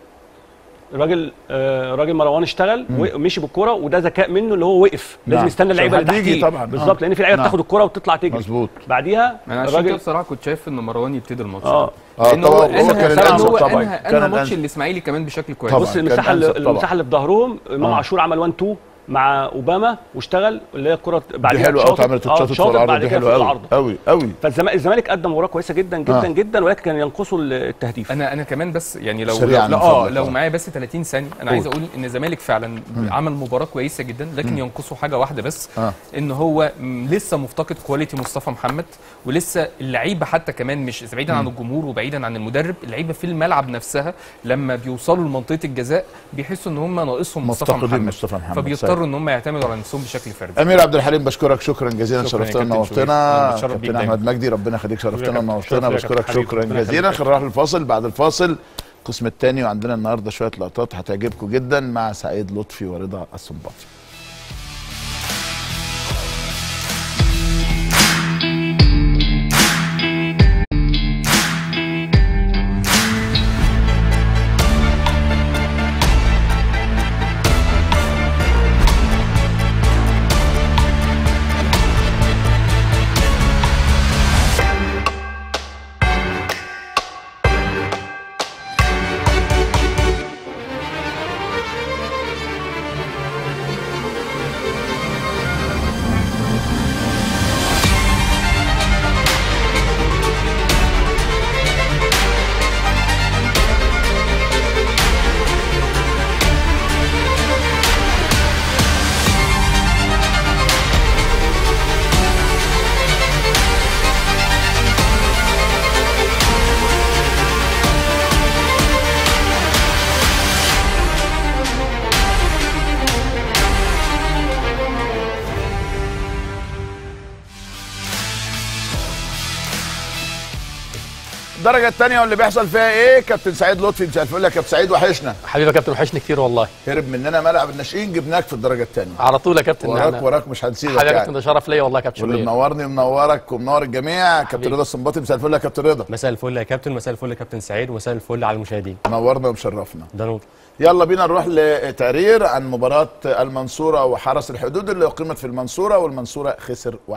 الراجل آه راجل مروان اشتغل ومشي بالكوره وده ذكاء منه اللي هو وقف لازم نعم. يستنى اللعيبه عشان اللي حد يجي تحتيه طبعاً. آه. بالظبط لان في لعيبه نعم. بتاخد الكوره وتطلع تجري مظبوط بعديها انا عشان كده الراجل بصراحه كنت شايف ان مروان يبتدي الماتش اه اه لان هو طبعا هو انهى كان سبعة الانسب هو طبعا انهى كان انهى ماتش الانسب الاسماعيلي كمان بشكل كويس طبعاً. بص كان المساحه اللي أنسب طبعاً. المساحه اللي في ظهرهم امام آه. عاشور عمل 1 2 مع اوباما واشتغل اللي هي الكره بعديها دي حلوه قوي اتشاطت. اتعملت آه، اتشاطت اتشاطت في العرض بعد دي كده في حلوه قوي العارضه قوي قوي فالزمالك قدم مباراه كويسه جدا جدا آه. جدا ولكن كان ينقصه التهديف انا انا كمان بس يعني لو سريعاً لو من اه فضلك. لو آه. معايا بس 30 ثانيه انا عايز اقول ان الزمالك فعلا عمل مباراه كويسه جدا لكن ينقصه حاجه واحده بس آه. ان هو م- لسه مفتقد كواليتي مصطفى محمد ولسه اللعيبه حتى كمان مش بعيدا عن الجمهور وبعيدا عن المدرب اللعيبه في الملعب نفسها لما بيوصلوا لمنطقه الجزاء بيحسوا ان هم ناقصهم مصطفى مفتقدين محمد مصطفى محمد فبيضطروا ان هم يعتمدوا على نفسهم بشكل فردي امير عبد الحليم بشكرك شكرا جزيلا شكراً يا شرفتنا كابتن شوقي. ونورتنا أنا بتشرف بيك كابتن دايماً. احمد مجدي ربنا يخليك شرفتنا شكراً يا ونورتنا كابتن بشكرك حبيبي. شكرا ربنا جزيلا يخليك. خلينا نروح للفاصل بعد الفاصل القسم الثاني وعندنا النهارده شويه لقطات هتعجبكم جدا مع سعيد لطفي ورضا السنباطي الدرجه الثانيه واللي بيحصل فيها ايه كابتن سعيد لطفي مش عارف يقول لك يا كابتن سعيد وحشنا حبيبي يا كابتن وحشني كتير والله هرب مننا ملعب الناشئين جبناك في الدرجه الثانيه على طول يا كابتن وراك يعني. وراك مش هنسيبك حبيبي يا كابتن يعني ده شرف ليا والله يا كابتن واللي شكرا منورني ومنورك ومنور الجميع كابتن حبيبي. رضا السنباطي مساء الفل يا كابتن رضا مساء الفل يا كابتن مساء الفل يا كابتن سعيد ومساء الفل على المشاهدين نورنا ومشرفنا ده نور يلا بينا نروح لتقرير عن مباراة المنصورة وحرس الحدود اللي أقيمت في المنصورة والمنصورة خسر 1-0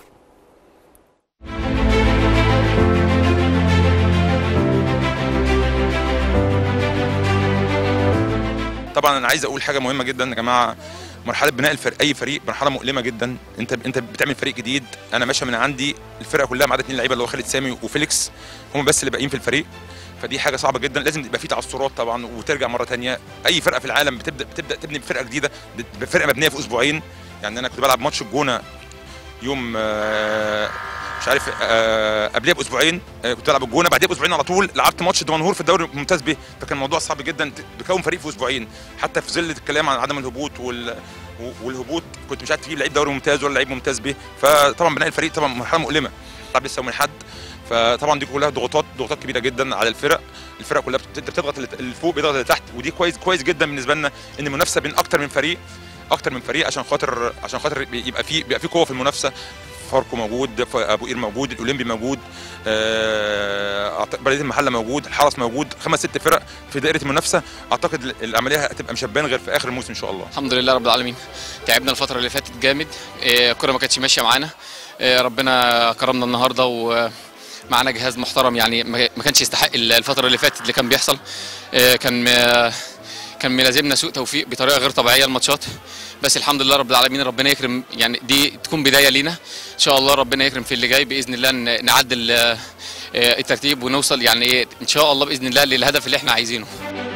طبعا انا عايز اقول حاجه مهمه جدا يا جماعه مرحله بناء الفريق اي فريق مرحله مؤلمه جدا انت انت بتعمل فريق جديد انا ماشي من عندي الفرقه كلها ما عدا اثنين لعيبه اللي هو خالد سامي وفيليكس هم بس اللي باقيين في الفريق فدي حاجه صعبه جدا لازم يبقى في تعثرات طبعا وترجع مره تانية اي فرقه في العالم بتبدا بتبدا تبني فرقه جديده بفرقه مبنيه في اسبوعين يعني انا كنت بلعب ماتش الجونه يوم آه، مش عارف آه، قبلها باسبوعين آه، كنت بلعب الجونه بعدها باسبوعين على طول لعبت ماتش دمنهور في الدوري الممتاز به فكان الموضوع صعب جدا بكون فريق في اسبوعين حتى في ظل الكلام عن عدم الهبوط وال والهبوط كنت مش عارف تجيب لعيب دوري ممتاز ولا لعيب ممتاز به فطبعا بناء الفريق طبعا مرحله مؤلمه طبعا لسه من حد فطبعا دي كلها ضغوطات ضغوطات كبيره جدا على الفرق الفرق كلها بت- انت بتضغط اللي اللي فوق بيضغط اللي تحت ودي كويس كويس جدا بالنسبه لنا ان المنافسه بين اكتر من فريق اكتر من فريق عشان خاطر عشان خاطر يبقى في يبقى في قوه في المنافسه فاركو موجود ف- ابو قير موجود الاولمبي موجود آه، أعت- بلديه المحله موجود الحرس موجود خمس ست فرق في دائره المنافسه اعتقد ال- العمليه هتبقى مش هتبان غير في اخر الموسم ان شاء الله الحمد لله رب العالمين تعبنا الفترة اللي فاتت جامد إيه، الكرة ما كانتش ماشية معانا إيه، ربنا كرمنا النهاردة ومعانا جهاز محترم يعني ما ما كانش يستحق ال- الفترة اللي فاتت اللي كان بيحصل إيه، كان م- كان ملازمنا سوء توفيق بطريقة غير طبيعية الماتشات بس الحمد لله رب العالمين ربنا يكرم يعني دي تكون بداية لينا ان شاء الله ربنا يكرم في اللي جاي بإذن الله ن- نعدل آه، آه، الترتيب ونوصل يعني إيه، ان شاء الله بإذن الله للهدف اللي احنا عايزينه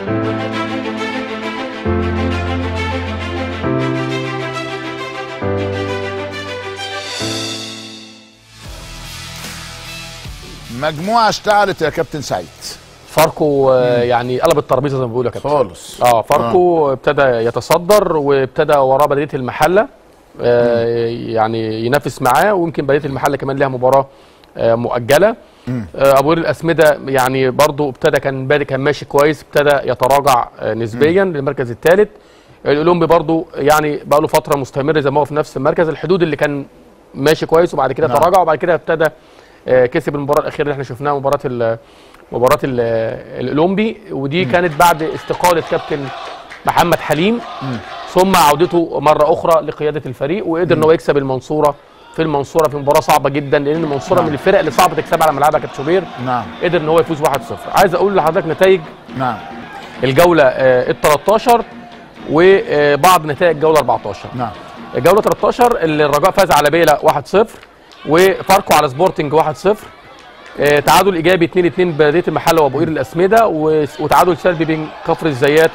مجموعة اشتعلت يا كابتن سعيد فاركو آه، يعني قلب الترابيزه زي ما بيقولوا يا كابتن خالص اه فاركو ابتدى يتصدر وابتدى وراه بلديه المحله آه يعني ينافس معاه ويمكن بلديه المحله كمان لها مباراه آه مؤجله آه ابو قير الاسمده يعني برضو ابتدى كان بادئ كان ماشي كويس ابتدى يتراجع آه نسبيا للمركز الثالث الاولمبي برضو يعني بقى له فتره مستمر زي ما هو في نفس المركز الحدود اللي كان ماشي كويس وبعد كده نعم. تراجع وبعد كده ابتدى آه كسب المباراه الاخيره اللي احنا شفناها مباراه ال- مباراه ال- الاولمبي ودي كانت بعد استقاله كابتن محمد حليم ثم عودته مره اخرى لقياده الفريق وقدر ان هو يكسب المنصوره في المنصوره في مباراه صعبه جدا لان المنصوره نعم. من الفرق اللي صعب تكسبها على ملعبها كابتن شوبير نعم قدر ان هو يفوز 1-0 عايز اقول لحضرتك نتائج نعم الجوله ال 13 وبعض نتائج الجوله 14 نعم الجوله 13 اللي الرجاء فاز على بيلا 1-0 وفاركو على سبورتنج 1-0 آه، تعادل ايجابي 2-2 بلديه المحله وابو قير الاسمده و- وتعادل سلبي بين كفر الزيات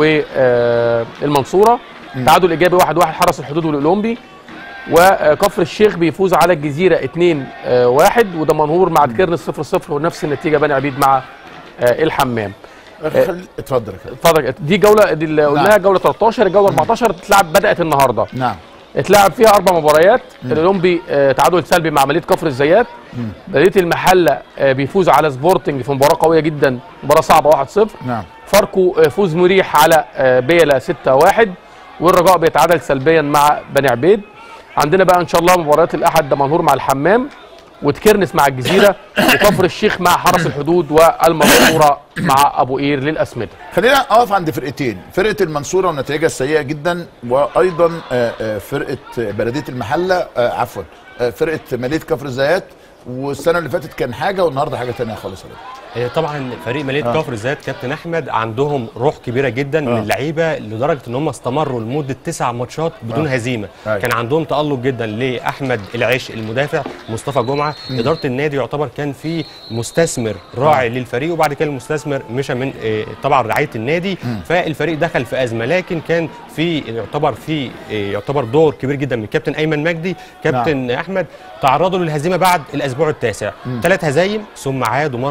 والمنصوره تعادل ايجابي 1-1 حرس الحدود والاولمبي وكفر الشيخ بيفوز على الجزيره 2-1 ودمنهور مع كيرنس 0-0 ونفس النتيجه بني عبيد مع آه، الحمام خل... اتفضل يا كابتن اتفضل دي جوله دي اللي قلناها جوله 13 الجوله 14 تتلعب بدات النهارده نعم اتلعب فيها اربع مباريات الاولمبي آه، تعادل سلبي مع مدينه كفر الزيات بلديه المحله آه، بيفوز على سبورتنج في مباراه قويه جدا مباراه صعبه 1-0 نعم فاركو آه، فوز مريح على آه، بيلا 6-1 والرجاء بيتعادل سلبيا مع بني عبيد عندنا بقى ان شاء الله مباريات الاحد دمنهور مع الحمام وتكرنس مع الجزيره وكفر الشيخ مع حرس الحدود والمنصوره مع ابو قير للاسمده خلينا اقف عند فرقتين فرقه المنصوره ونتائجها السيئه جدا وايضا آه، آه، فرقه بلديه المحله آه، عفوا آه، فرقه مدينه كفر الزيات والسنه اللي فاتت كان حاجه والنهارده حاجه تانية خالص يا رب. آه، طبعا فريق مدينه آه. كفر الزيات كابتن احمد عندهم روح كبيره جدا آه. من اللعيبه لدرجه ان هم استمروا لمده تسع ماتشات بدون آه. هزيمه أيوة. كان عندهم تالق جدا لاحمد العيش المدافع مصطفى جمعه اداره النادي يعتبر كان في مستثمر راعي آه. للفريق وبعد كده المستثمر مشى من آه، طبعا رعايه النادي فالفريق دخل في ازمه لكن كان في يعتبر في آه، يعتبر دور كبير جدا من كابتن ايمن مجدي كابتن احمد تعرضوا للهزيمه بعد الاسبوع التاسع ثلاث هزايم ثم عادوا مره اخرى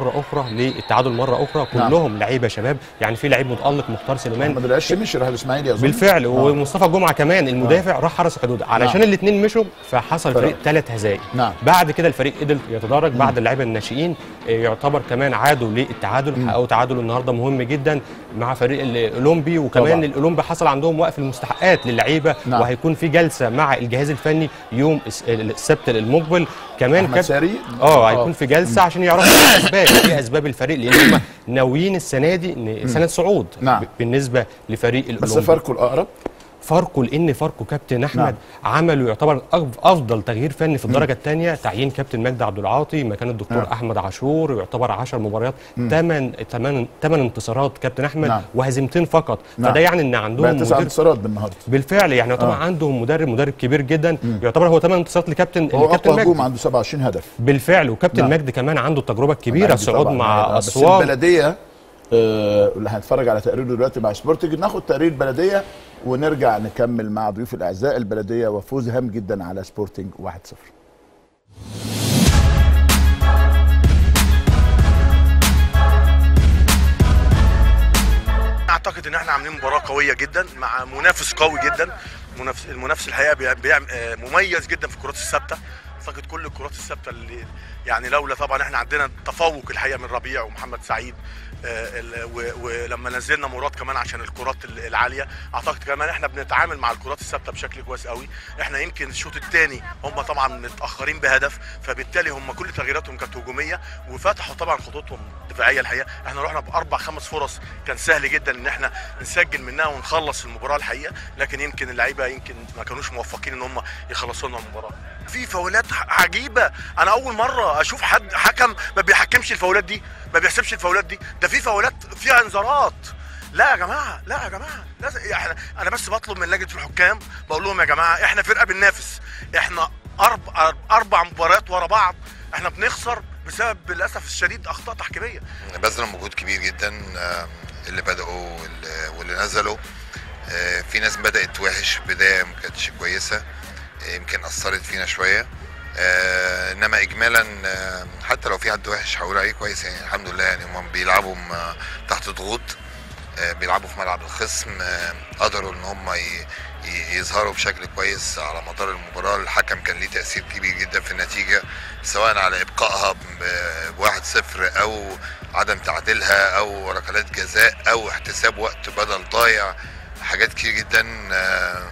للتعادل مره اخرى نعم. كلهم لعيبه شباب يعني في لعيب متالق مختار سليمان محمد العش مشي راح الاسماعيلي اظن بالفعل آه. ومصطفى جمعه كمان المدافع راح حرس الحدود علشان نعم. الاثنين مشوا فحصل فرق. فريق ثلاث هزائم نعم. بعد كده الفريق قدر يتدرج بعد اللعيبه الناشئين آه، يعتبر كمان عادوا للتعادل حققوا تعادل النهارده مهم جدا مع فريق الاولمبي وكمان طبعاً. الاولمبي حصل عندهم وقف المستحقات للعيبه نعم. وهيكون في جلسه مع الجهاز الفني يوم الس- السبت المقبل كمان احمد كاب- ساري اه هيكون في جلسه عشان يعرفوا ايه اسباب ايه اسباب الفريق لان هم ناويين السنه دي إن سنه صعود نعم. ب- بالنسبه لفريق بس الاولمبي فاركو الاقرب فاركو لان فاركو كابتن احمد نعم. نعم. عملوا يعتبر أف- افضل تغيير فني في الدرجه الثانيه تعيين كابتن مجدي عبد العاطي مكان الدكتور نعم. نعم. احمد عاشور يعتبر 10 مباريات 8 8 8 انتصارات كابتن احمد نعم. نعم. وهزيمتين فقط نعم. نعم. فده يعني ان بقى عندهم تسع مدير انتصارات بالنهارده بالفعل يعني يعتبر آه. آه. عندهم مدرب مدرب كبير جدا يعتبر هو 8 انتصارات لكابتن هو لكابتن اقوى هجوم مجدي عنده 27 هدف بالفعل وكابتن نعم. نعم. مجدي كمان عنده التجربه الكبيره مجدي الصعود طبعاً مع هيبقى- بس اسوان البلديه آه، اللي هنتفرج على تقريره دلوقتي مع سبورتنج ناخد تقرير البلديه ونرجع نكمل مع ضيوف الاعزاء البلديه وفوز هام جدا على سبورتنج 1-0 اعتقد ان احنا عاملين مباراه قويه جدا مع منافس قوي جدا منافس المنافس الحقيقه بي- بيعمل آه، مميز جدا في الكرات الثابته اعتقد كل الكرات الثابته اللي يعني لولا طبعا احنا عندنا تفوق الحقيقه من ربيع ومحمد سعيد آه، ال- و- ولما نزلنا مراد كمان عشان الكرات ال- العاليه اعتقد كمان احنا بنتعامل مع الكرات الثابته بشكل كويس قوي احنا يمكن الشوط الثاني هم طبعا متاخرين بهدف فبالتالي هم كل تغييراتهم كانت هجوميه وفتحوا طبعا خطوطهم دفاعيه الحقيقه احنا رحنا باربع خمس فرص كان سهل جدا ان احنا نسجل منها ونخلص المباراه الحقيقه لكن يمكن اللعيبه يمكن ما كانوش موفقين ان هم يخلصوا لنا المباراه في فاولات ح- عجيبه انا اول مره اشوف حد حكم ما بيحكمش الفاولات دي ما بيحسبش الفاولات دي ده في فاولات فيها انذارات لا يا جماعه لا يا جماعه لازم احنا انا بس بطلب من لجنه الحكام بقول لهم يا جماعه احنا فرقه بننافس احنا اربع اربع مباريات ورا بعض احنا بنخسر بسبب للاسف الشديد اخطاء تحكيميه بذلوا مجهود كبير جدا آه، اللي بدأوا واللي- واللي نزلوا آه، في ناس بدأت وحش بداية ما كانتش كويسة آه، يمكن أثرت فينا شوية آه، انما اجمالا آه، حتى لو في حد وحش هقول عليه كويس يعني الحمد لله يعني هم بيلعبوا م- تحت ضغوط آه، بيلعبوا في ملعب الخصم آه، قدروا ان هم ي- ي- يظهروا بشكل كويس على مدار المباراه الحكم كان ليه تاثير كبير جدا في النتيجه سواء على ابقائها ب 1-0 او عدم تعديلها او ركلات جزاء او احتساب وقت بدل ضايع حاجات كتير جدا آه،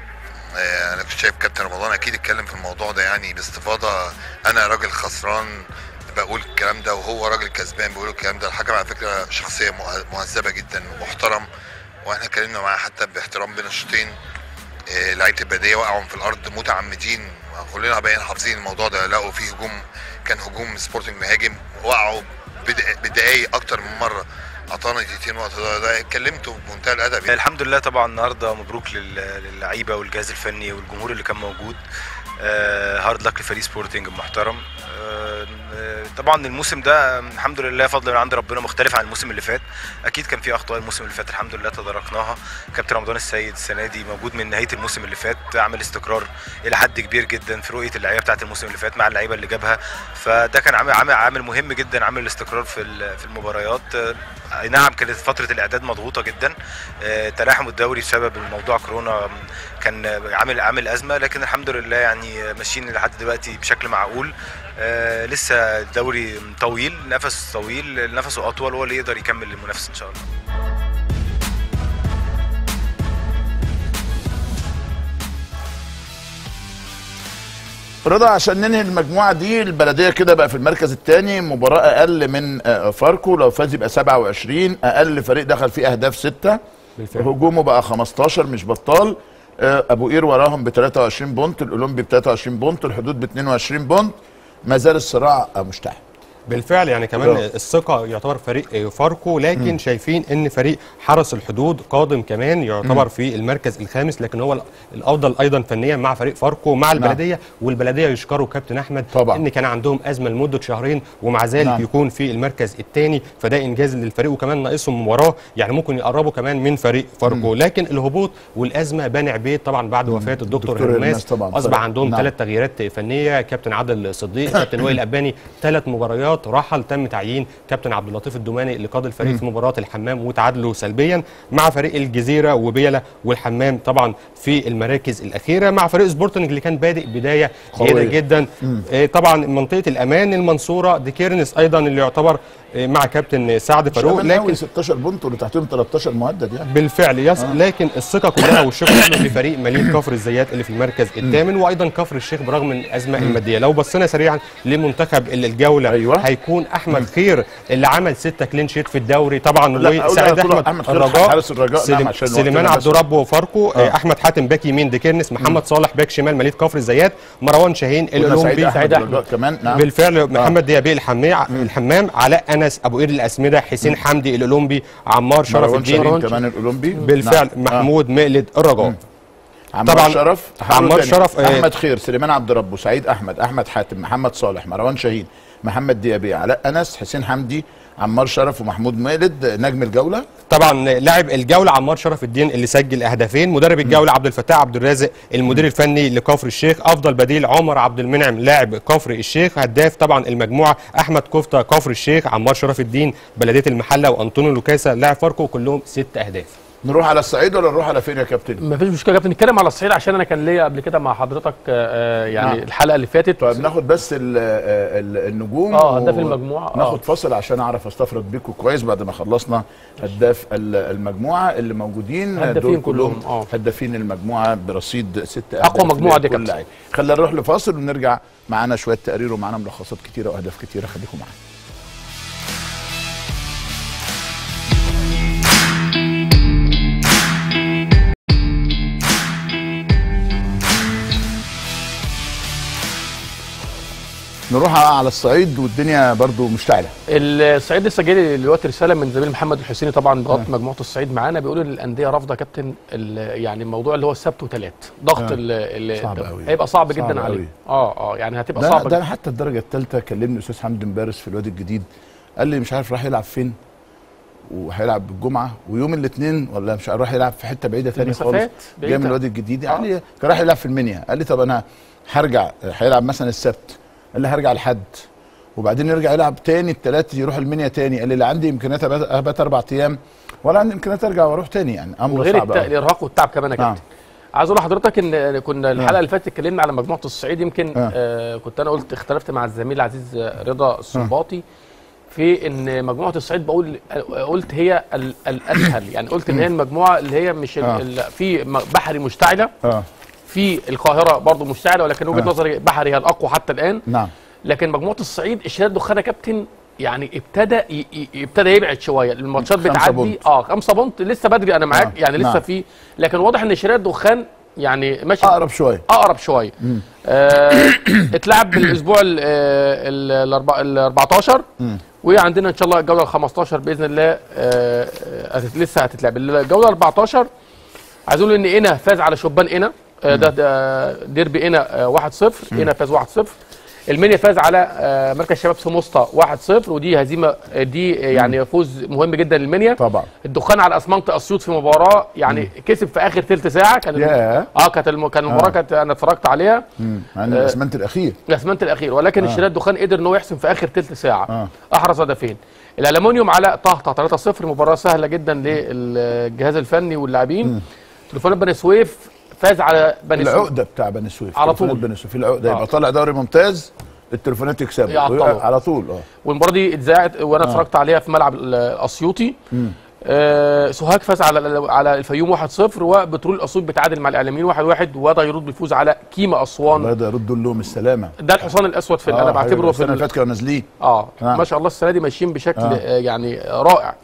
آه، انا كنت شايف كابتن رمضان اكيد اتكلم في الموضوع ده يعني باستفاضه انا راجل خسران بقول الكلام ده وهو راجل كسبان بيقول الكلام ده الحكم على فكره شخصيه مه- مهذبه جدا ومحترم واحنا اتكلمنا معاه حتى باحترام بين الشوطين آه، لعيبه البلديه وقعوا في الارض متعمدين كلنا بقينا حافظين الموضوع ده لقوا فيه هجوم كان هجوم سبورتنج مهاجم وقعوا بدق- بدقايق اكتر من مره اعطانا دقيقتين وقت ده, ده اتكلمته بمنتهى الادب يعني. الحمد لله طبعا النهارده مبروك لل- للعيبه والجهاز الفني والجمهور اللي كان موجود آه، هارد لك لفريق سبورتنج المحترم آه، آه، طبعا الموسم ده الحمد لله فضل من عند ربنا مختلف عن الموسم اللي فات اكيد كان في اخطاء الموسم اللي فات الحمد لله تداركناها كابتن رمضان السيد السنه دي موجود من نهايه الموسم اللي فات عمل استقرار الى حد كبير جدا في رؤيه اللعيبه بتاعه الموسم اللي فات مع اللعيبه اللي جابها فده كان عامل عامل عامل مهم جدا عامل الاستقرار في ال- في المباريات آه، اي نعم كانت فتره الاعداد مضغوطه جدا آه، تلاحم الدوري بسبب الموضوع كورونا كان عامل عامل ازمه لكن الحمد لله يعني ماشيين لحد دلوقتي بشكل معقول آه، لسه الدوري طويل نفس طويل نفسه اطول هو اللي يقدر يكمل المنافسه ان شاء الله رضا عشان ننهي المجموعه دي البلديه كده بقى في المركز الثاني مباراه اقل من آه، فاركو لو فاز يبقى 27 اقل فريق دخل فيه اهداف سته بالفعل. هجومه بقى 15 مش بطال آه، ابو قير وراهم ب 23 بونت الاولمبي ب 23 بونت الحدود ب 22 بونت ما زال الصراع آه، مشتعل بالفعل يعني كمان آه. الثقه يعتبر فريق فاركو لكن شايفين ان فريق حرس الحدود قادم كمان يعتبر في المركز الخامس لكن هو الافضل ايضا فنيا مع فريق فاركو مع البلديه والبلديه يشكروا كابتن احمد طبعا. ان كان عندهم ازمه لمده شهرين ومع ذلك نعم. يكون في المركز الثاني فده انجاز للفريق وكمان ناقصهم مباراه يعني ممكن يقربوا كمان من فريق فاركو لكن الهبوط والازمه بني عبيد طبعا بعد وفاه الدكتور دكتور هرماس هرماس طبعا اصبح فرق. عندهم نعم. ثلاث تغييرات فنيه كابتن عادل صديق كابتن وائل اباني ثلاث مباريات المباريات رحل تم تعيين كابتن عبد اللطيف الدوماني اللي قاد الفريق في مباراه الحمام وتعادلوا سلبيا مع فريق الجزيره وبيلا والحمام طبعا في المراكز الاخيره مع فريق سبورتنج اللي كان بادئ بدايه جيده قوية. جدا آه، طبعا منطقه الامان المنصوره دي كيرنس ايضا اللي يعتبر آه، مع كابتن سعد مش فاروق أمان لكن قوي 16 بونت واللي تحتهم 13 مهدد يعني بالفعل يس آه. لكن الثقه كلها والشكر كله لفريق مليون كفر الزيات اللي في المركز الثامن وايضا كفر الشيخ برغم من الازمه الماديه لو بصينا سريعا لمنتخب الجوله أيوة. هيكون احمد خير اللي عمل ستة كلين شيت في الدوري طبعا لا، وسعيد أقول احمد أحمد خير حارس الرجاء، سليم نعم، عشان سليمان وقتنا عبد بس. رب وفاركو آه. احمد حاتم باك يمين ديكيرنس محمد صالح باك شمال مليت كفر الزيات مروان شاهين قلنا الاولمبي سعيد احمد الرجاء كمان نعم بالفعل محمد ديابي الحمام الحمام علاء انس ابو قير الاسمده حسين حمدي الاولمبي عمار شرف مروان الدين شاهين كمان الاولمبي بالفعل نعم. محمود مقلد الرجاء عمار طبعاً شرف عمار حاول تاني. شرف، آه، احمد خير سليمان عبد ربه سعيد احمد احمد حاتم محمد صالح مروان شاهين محمد ديابي علاء انس حسين حمدي عمار شرف ومحمود مالد نجم الجوله طبعا لاعب الجوله عمار شرف الدين اللي سجل هدفين مدرب الجوله عبد الفتاح عبد الرازق المدير الفني لكفر الشيخ افضل بديل عمر عبد المنعم لاعب كفر الشيخ هداف طبعا المجموعه احمد كفته كفر الشيخ عمار شرف الدين بلديه المحله وانطونيو لوكاسا لاعب فاركو كلهم ست اهداف نروح على الصعيد ولا نروح على فين يا كابتن ما فيش مشكله يا كابتن نتكلم على الصعيد عشان انا كان ليا قبل كده مع حضرتك آه، يعني نعم. الحلقه اللي فاتت طيب ناخد بس ال ال النجوم آه، هداف المجموعة، آه. ناخد فاصل عشان اعرف استفرد بيكم كويس بعد ما خلصنا هداف ال- المجموعه اللي موجودين هدافين دول كلهم كلهم، آه. هدافين المجموعه برصيد ست أقوى أهداف مجموعة دي لكل كابتن. لعيب. خلينا نروح لفاصل ونرجع معانا شويه تقرير ومعانا ملخصات كتيره واهداف كتيره خليكم معانا نروح على الصعيد والدنيا برضو مشتعله الصعيد لسه جاي دلوقتي رساله من زميل محمد الحسيني طبعا ضغط مجموعه الصعيد معانا بيقول ان الانديه رافضه يا كابتن ال- يعني الموضوع اللي هو السبت وثلاث ضغط آه. ال- ال- صعب أوي. هيبقى صعب صعب جدا أوي. عليه اه اه يعني هتبقى ده صعبه ده حتى الدرجه الثالثه كلمني استاذ حمدي مبارس في الوادي الجديد قال لي مش عارف راح يلعب فين وهيلعب بالجمعه ويوم الاثنين ولا مش عارف راح يلعب في حته بعيده ثانيه خالص المسافات جاي بعيدة. من الوادي الجديد يعني كان راح يلعب في المنيا قال لي طب انا هرجع هيلعب مثلا السبت قال لي هرجع الحد وبعدين يرجع يلعب تاني الثلاث يروح المنيا تاني قال لي لا عندي امكانيات أبات- ابات اربع ايام ولا عندي امكانيات ارجع واروح تاني يعني امر وغير صعب الت- أوي. الارهاق والتعب كمان يا نعم. كابتن عايز اقول لحضرتك ان كنا الحلقه نعم. اللي فاتت اتكلمنا على مجموعه الصعيد يمكن آه. آه كنت انا قلت اختلفت مع الزميل العزيز رضا السنباطي في ان مجموعه الصعيد بقول قلت هي ال- الاسهل يعني قلت ان هي المجموعه اللي هي مش ال- آه. ال- في م- بحري مشتعله اه في القاهره برضو مشتعله ولكن وجهه آه. نظري بحري هي الاقوى حتى الان نعم لكن مجموعه الصعيد الشهاده الدخانه كابتن يعني ابتدى ي- ي- ابتدى يبعد شويه الماتشات خمسة بتعدي بونت. اه خمسة بونت لسه بدري انا معاك آه، يعني لسه نعم. في لكن واضح ان شراء الدخان يعني ماشي اقرب شويه اقرب شويه آه اتلعب بالاسبوع ال ال ال 14 وعندنا ان شاء الله الجوله ال 15 باذن الله آه آه، هتت- لسه هتتلعب الجوله 14 عايز اقول ان انا فاز على شبان انا آه، ده, ده ديربي انا آه، 1-0 انا فاز 1-0 المنيا فاز على آه، مركز شباب سموسطه 1-0 ودي هزيمه آه، دي آه، يعني فوز مهم جدا للمنيا طبعا الدخان على اسمنت اسيوط في مباراه يعني كسب في اخر ثلث ساعه كان ياه. اه كانت الم... كان المباراه كانت انا اتفرجت عليها مم. مع ان الاسمنت الاخير الاسمنت الاخير ولكن الشراء الدخان قدر ان هو يحسم في اخر ثلث ساعه آه. احرز هدفين الالومنيوم على طهطا 3-0 مباراه سهله جدا للجهاز الفني واللاعبين تليفونات بني سويف فاز على بني سويف العقده بتاع بني سويف على تليفونات طول. بني سويف العقده آه. يبقى طالع دوري ممتاز التليفونات يكسبوا يعطلوا. على طول اه والمباراه دي اتذاعت وانا اتفرجت عليها في ملعب ال- الاسيوطي آه سوهاج فاز على على الفيوم 1-0 وبترول اسيوط بتعادل مع الاعلاميين 1-1 وده يرد بالفوز على كيما اسوان الله ده يردوا لهم السلامه ده الحصان الاسود في انا بعتبره في السنه اللي ال- فاتت كانوا نازلين اه نعم. ما شاء الله السنه دي ماشيين بشكل آه. آه. يعني رائع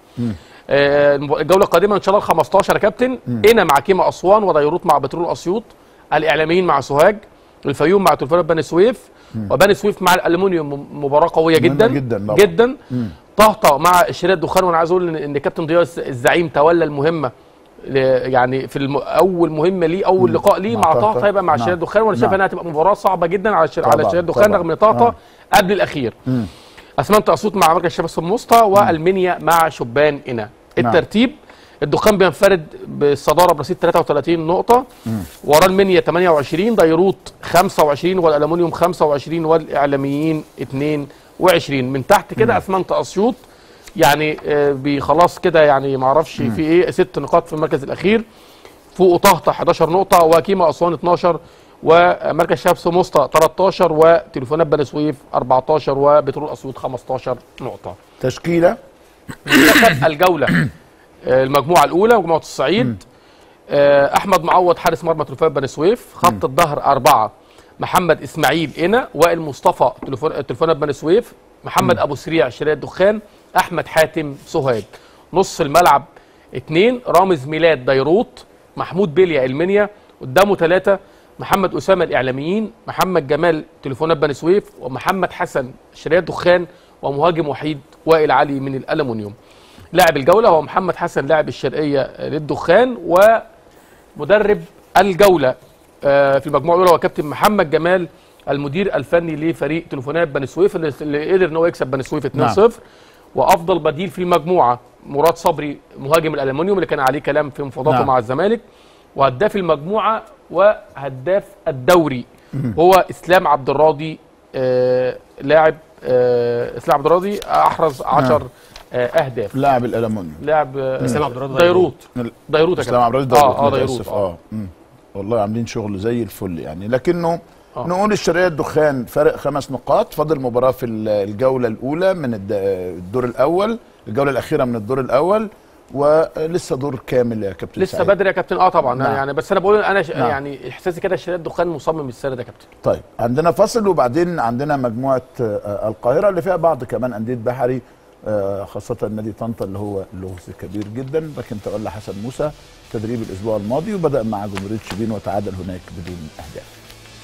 آه المب- الجوله القادمه ان شاء الله ال 15 يا كابتن انا مع كيما اسوان وديروت مع بترول اسيوط الاعلاميين مع سوهاج الفيوم مع تلفزيون بني سويف وبني سويف مع الالومنيوم م- مباراه قويه مهمة جدا جدا طبعا. جدا طهطا مع الشراء الدخان وانا عايز اقول ان إن كابتن ضياء الز- الزعيم تولى المهمه ل- يعني في الم... اول مهمه ليه اول لقاء ليه مع مع طهطا. طهطا هيبقى مع نعم. الشراء الدخان وانا شايف نعم. انها هتبقى مباراه صعبه جدا على الشر... على طبعاً، الشراء الدخان طبعاً. رغم ان طهطا آه. قبل الاخير اسمنت اسيوط مع مركز شباب الوسطى والمنيا مع شبان انا الترتيب الدخان بينفرد بالصداره برصيد 33 نقطه وراه المنيا 28 ديروت 25 والالومنيوم 25 والاعلاميين وعشرين من تحت كده اسمنت اسيوط يعني آه، بخلاص كده يعني ما اعرفش في ايه ست نقاط في المركز الاخير فوق طهطا 11 نقطه وكيما اسوان 12 ومركز شباب سموسطه 13 وتليفونات بني سويف 14 وبترول اسيوط 15 نقطه تشكيله منتخب الجوله آه، المجموعه الاولى مجموعه الصعيد آه، احمد معوض حارس مرمى تليفونات بني سويف خط الظهر اربعه محمد اسماعيل انا وائل مصطفى تليفون تليفونات بني سويف محمد ابو سريع شراء الدخان احمد حاتم سوهاج نص الملعب اثنين رامز ميلاد ديروت محمود بيليا المنيا قدامه ثلاثه محمد اسامه الاعلاميين محمد جمال تليفونات بني سويف ومحمد حسن شراء الدخان ومهاجم وحيد وائل علي من الالومنيوم لاعب الجوله هو محمد حسن لاعب الشرقيه للدخان ومدرب الجوله آه، في المجموعه الاولى هو كابتن محمد جمال المدير الفني لفريق تليفونات بني سويف اللي اللي قدر ان هو يكسب بني سويف 2-0 نعم. وافضل بديل في المجموعه مراد صبري مهاجم الالومنيوم اللي كان عليه كلام في مفاوضاته نعم. مع الزمالك وهداف المجموعه وهداف الدوري هو اسلام عبد الراضي آه لاعب آه اسلام عبد الراضي احرز 10 آه اهداف لاعب الالمونيوم لاعب آه، اسلام عبد الراضي ديروت ديروت يا اسلام عبد كابتن. الرازق اه اه ديروت ديروت متأسف. اه اه مم. والله عاملين شغل زي الفل يعني لكنه آه. نقول الشرقيه الدخان فرق خمس نقاط فاضل مباراه في ال- الجوله الاولى من الد- الدور الاول الجوله الاخيره من الدور الاول ولسه دور كامل يا كابتن لسه سعيد. بدري يا كابتن اه طبعا نعم. يعني بس انا بقول انا ش... نعم. يعني احساسي كده شريط دخان مصمم السنه ده يا كابتن طيب عندنا فصل وبعدين عندنا مجموعه آه، القاهره اللي فيها بعض كمان انديه بحري آه، خاصة نادي طنطا اللي هو لغز كبير جدا لكن تولى حسن موسى تدريب الاسبوع الماضي وبدا مع جمهوريه شبين وتعادل هناك بدون اهداف.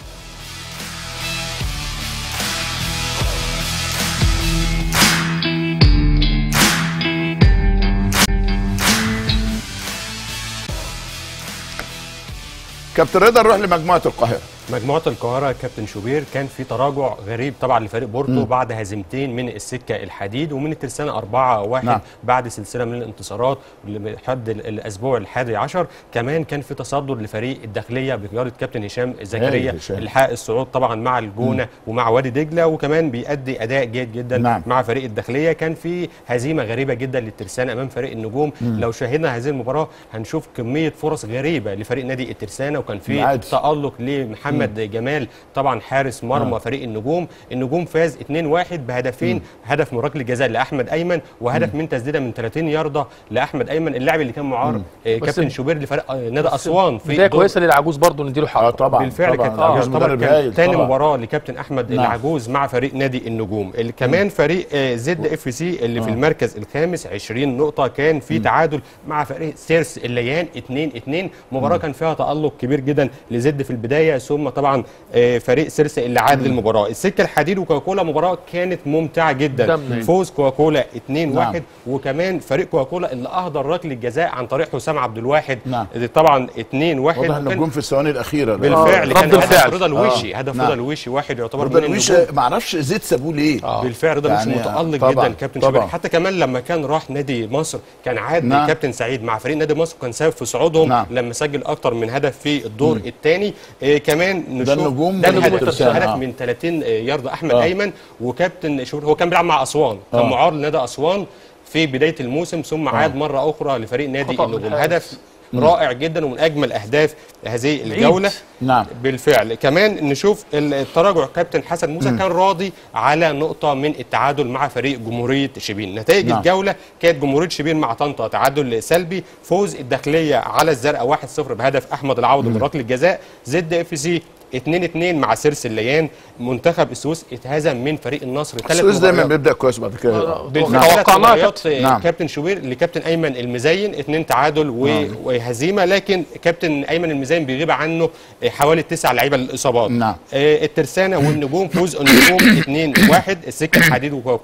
كابتن رضا نروح لمجموعه القاهره. مجموعه القاهره كابتن شوبير كان في تراجع غريب طبعا لفريق بورتو مم. بعد هزيمتين من السكه الحديد ومن الترسانه 4 1 نعم. بعد سلسله من الانتصارات لحد ال- الاسبوع الحادي عشر كمان كان في تصدر لفريق الداخليه بقياده كابتن هشام زكريا هايل هشام. اللي حقق الصعود طبعا مع الجونه ومع وادي دجله وكمان بيأدي اداء جيد جدا نعم. مع فريق الداخليه كان في هزيمه غريبه جدا للترسانه امام فريق النجوم مم. لو شاهدنا هذه المباراه هنشوف كميه فرص غريبه لفريق نادي الترسانه وكان في عادي. تألق لمحمد جمال طبعا حارس مرمى آه. فريق النجوم النجوم فاز 2-1 بهدفين هدف من ركله جزاء لاحمد ايمن وهدف من تسديده من 30 يارده لاحمد ايمن اللاعب اللي كان معار آه، بس- كابتن شوبير لفريق آه، نادي اسوان في بدايه دور- كويسه للعجوز برضه نديله حقه اه طبعا بالفعل طبعا كانت العجوز يعتبر مدرب كان هايل تاني طبعا. مباراه لكابتن احمد نعم. العجوز مع فريق نادي النجوم اللي كمان فريق آه، زد اف سي اللي في آه. المركز الخامس 20 نقطه كان في تعادل مع فريق سيرس الليان 2 2 مباراه كان فيها تالق كبير جدا لزد في البدايه ثم طبعا آه، فريق سيرس اللي عاد المباراه السكه الحديد وكوكولا مباراه كانت ممتعه جدا دم. فوز كوكولا 2 نعم. 1 وكمان فريق كوكولا اللي اهدر ركله جزاء عن طريق حسام عبد الواحد نعم. طبعا 2 1 واضح انه الجون في الثواني الاخيره بالفعل آه، كان رد هدف الفعل. رضا الوشي آه، هدف نعم. رضا الوشي واحد يعتبر رضا من الويش النجوم ما اعرفش زيد سابوه ليه آه. بالفعل رضا الوشي يعني متالق طبعاً، جدا كابتن طبعاً. شوبير حتى كمان لما كان راح نادي مصر كان عاد نعم. كابتن سعيد مع فريق نادي مصر كان سبب في صعودهم نعم. لما سجل اكتر من هدف في الدور الثاني إيه كمان نشوف النجوم ده والنجوم الهدف الترسانة، هدف آه. من 30 يارده احمد آه. ايمن وكابتن شوبير هو كان بيلعب مع اسوان كان آه. معار لنادي اسوان في بدايه الموسم ثم عاد مره اخرى لفريق نادي خطأ من النجوم الحارس. هدف رائع جدا ومن اجمل اهداف هذه الجوله نعم بالفعل كمان نشوف التراجع كابتن حسن موسى كان راضي على نقطة من التعادل مع فريق جمهورية شبين نتائج نعم. الجولة كانت جمهورية شبين مع طنطا تعادل سلبي فوز الداخلية على الزرقاء 1-0 بهدف أحمد العوض من ركلة جزاء زد اف سي 2 2 مع سيرس الليان منتخب السويس اتهزم من فريق النصر ثلاث السويس دايما مباريات. بيبدا كويس بعد كده آه، بالفعل نعم. ثلاث توقعناها مباريات نعم. كابتن شوبير لكابتن ايمن المزين اثنين تعادل و- وهزيمه لكن كابتن ايمن المزين بيغيب عنه حوالي تسع لعيبه للاصابات نعم. آه، الترسانه والنجوم فوز النجوم 2 1 السكه الحديد وكوكولا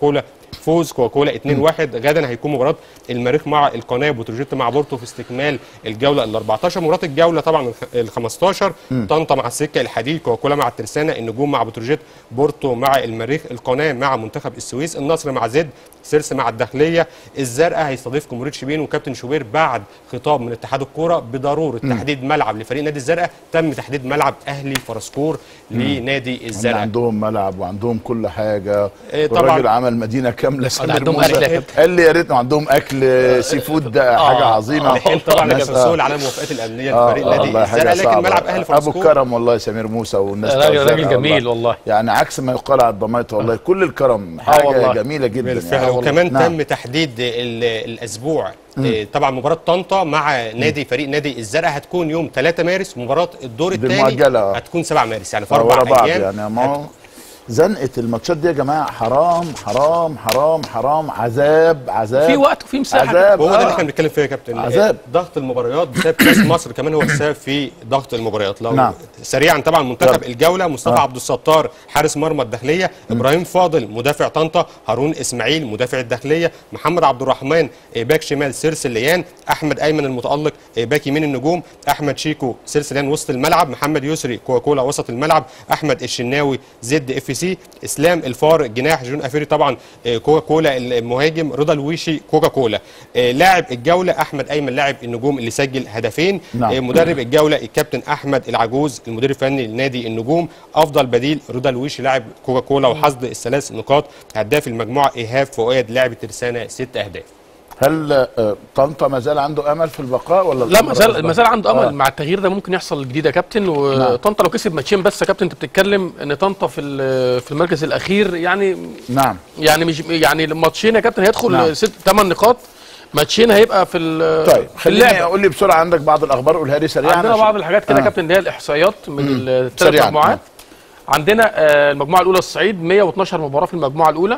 فوز كوكولا 2-1 غدا هيكون مباراه المريخ مع القناه بتروجيت مع بورتو في استكمال الجوله ال 14 مباراه الجوله طبعا ال 15 طنطا مع السكه الحديد كوكولا مع الترسانه النجوم مع بتروجيت بورتو مع المريخ القناه مع منتخب السويس النصر مع زد سيرس مع الداخليه الزرقاء هيستضيف جمهوريه شبين وكابتن شوبير بعد خطاب من اتحاد الكوره بضروره تحديد ملعب لفريق نادي الزرقاء تم تحديد ملعب اهلي فرسكور لنادي هم الزرقاء عندهم ملعب وعندهم كل حاجه إيه طبعاً. الراجل عمل مدينه كامله سمير عندهم موسى. أكل يا كابتن. قال لي يا ريت عندهم اكل سي فود ده حاجه عظيمه الحين طبعا ناس- كابتن سؤال على الموافقات الامنيه آه، لفريق آه، نادي والله حاجة الزرقاء لكن صعبة. ملعب اهلي ابو فرسكور كرم والله سمير موسى والناس راجل- بتوع راجل الزرقاء جميل والله. يعني عكس ما يقال على الضمايط والله كل الكرم حاجه والله. جميله جدا بالفعل يعني. وكمان نعم. تم تحديد ال- الاسبوع آه، طبعا مباراه طنطا مع نادي فريق نادي الزرقاء هتكون يوم 3 مارس ومباراه الدور دي الثاني مؤجلة، آه. هتكون 7 مارس يعني في آه، ورا اربع بعض ايام يعني ما هو زنقه الماتشات دي يا جماعه حرام حرام حرام حرام عذاب عذاب في وقت وفي مساحه عذاب هو ده اللي آه. احنا بنتكلم فيه يا كابتن عذاب. آه، ضغط المباريات بسبب كاس مصر كمان هو السبب في ضغط المباريات لو نعم. سريعا طبعا منتخب يلا. الجوله مصطفى آه. عبد الستار حارس مرمى الداخليه ابراهيم فاضل مدافع طنطا هارون اسماعيل مدافع الداخليه محمد عبد الرحمن آه، باك شمال سيرس الليان احمد ايمن المتالق آه، باك يمين النجوم احمد شيكو سيرس الليان وسط الملعب محمد يسري كوكولا وسط الملعب احمد الشناوي زد اف سي اسلام الفار جناح جون افيري طبعا آه، كوكا كولا المهاجم رضا الويشي كوكا كولا آه، لاعب الجوله احمد ايمن لاعب النجوم اللي سجل هدفين نعم. آه، مدرب الجوله الكابتن احمد العجوز المدير الفني لنادي النجوم افضل بديل رضا الويشي لاعب كوكا كولا وحصد الثلاث نقاط هداف المجموعه ايهاب فؤاد لاعب الترسانه ست اهداف هل آه، طنطا ما زال عنده امل في البقاء ولا لا ما زال ما زال عنده امل آه. مع التغيير ده ممكن يحصل جديد يا كابتن وطنطا لو كسب ماتشين بس يا كابتن انت بتتكلم ان طنطا في ال- في المركز الاخير يعني نعم يعني مش يعني ماتشين يا كابتن هيدخل نعم. ست ثمان نقاط ماتشين هيبقى في ال- طيب في خليني اللعبه اقول لي بسرعه عندك بعض الاخبار قولها لي سريعا عندنا عشان- بعض الحاجات كده يا آه. كابتن اللي هي الاحصائيات من مم. الثلاث سريعاً. مجموعات عندنا آه، المجموعه الاولى الصعيد 112 مباراه في المجموعه الاولى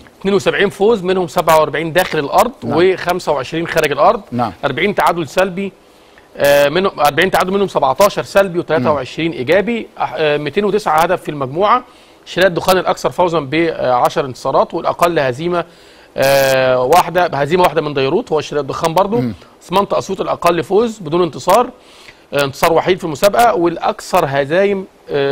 72 فوز منهم 47 داخل الارض نعم. و25 خارج الارض نعم. 40 تعادل سلبي آه، منهم 40 تعادل منهم 17 سلبي و23 ايجابي أح- آه، 209 هدف في المجموعه شراء الدخان الاكثر فوزا ب 10 انتصارات والاقل هزيمه آه، واحده هزيمه واحده من ديروت هو شراء الدخان برضو اسمنت اسيوط الاقل فوز بدون انتصار آه، انتصار وحيد في المسابقه والاكثر هزايم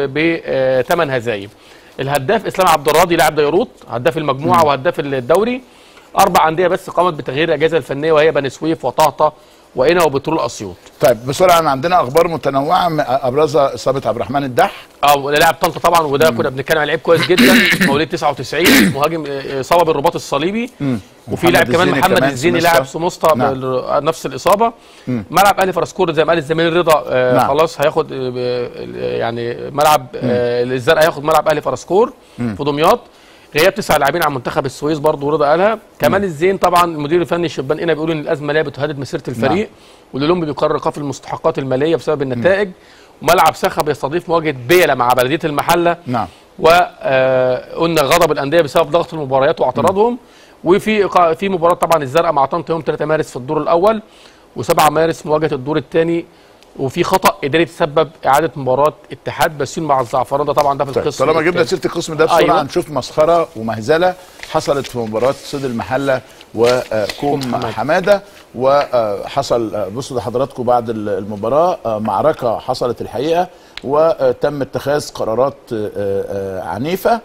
بثمان هزايم الهداف اسلام عبد الراضي لاعب ديروت هداف المجموعه وهداف الدوري اربع انديه بس قامت بتغيير الاجهزه الفنيه وهي بني سويف وطهطا وقنا وبترول اسيوط طيب بسرعه أنا عندنا اخبار متنوعه م- ابرزها اصابه عبد الرحمن الدح اه لاعب طنطا طبعا وده كنا بنتكلم على لعيب كويس جدا مواليد 99 مهاجم آه، اصابه بالرباط الصليبي وفي محمد لاعب كمان الزيني محمد كمان الزيني سمسة. لاعب سموسطه نعم. بال- نفس الاصابه ملعب اهلي فرسكور زي ما قال الزميل رضا آه نعم. خلاص هياخد آه ب- يعني ملعب آه الزرقاء هياخد ملعب اهلي فرسكور في دمياط غياب تسع لاعبين عن منتخب السويس برضه رضا قالها كمال الزين طبعا المدير الفني الشبان هنا بيقول ان الازمه لا بتهدد مسيره الفريق واللومبي بيقرر ايقاف المستحقات الماليه بسبب النتائج وملعب سخا بيستضيف مواجهه بيلا مع بلديه المحله نعم وقلنا غضب الانديه بسبب ضغط المباريات واعتراضهم وفي إيقا- في مباراه طبعا الزرقاء مع طنطا يوم 3 مارس في الدور الاول و7 مارس مواجهه الدور الثاني وفي خطا اداري تسبب اعاده مباراه اتحاد بسيون مع الزعفران ده طبعا ده في طيب القسم طالما جبنا التاني. سيره القسم ده بسرعه أيوة. نشوف مسخره ومهزله حصلت في مباراه صيد المحله وكوم حمادة. حماده وحصل بصوا لحضراتكم بعد المباراه آه، معركه حصلت الحقيقه وتم اتخاذ قرارات آه، آه، عنيفه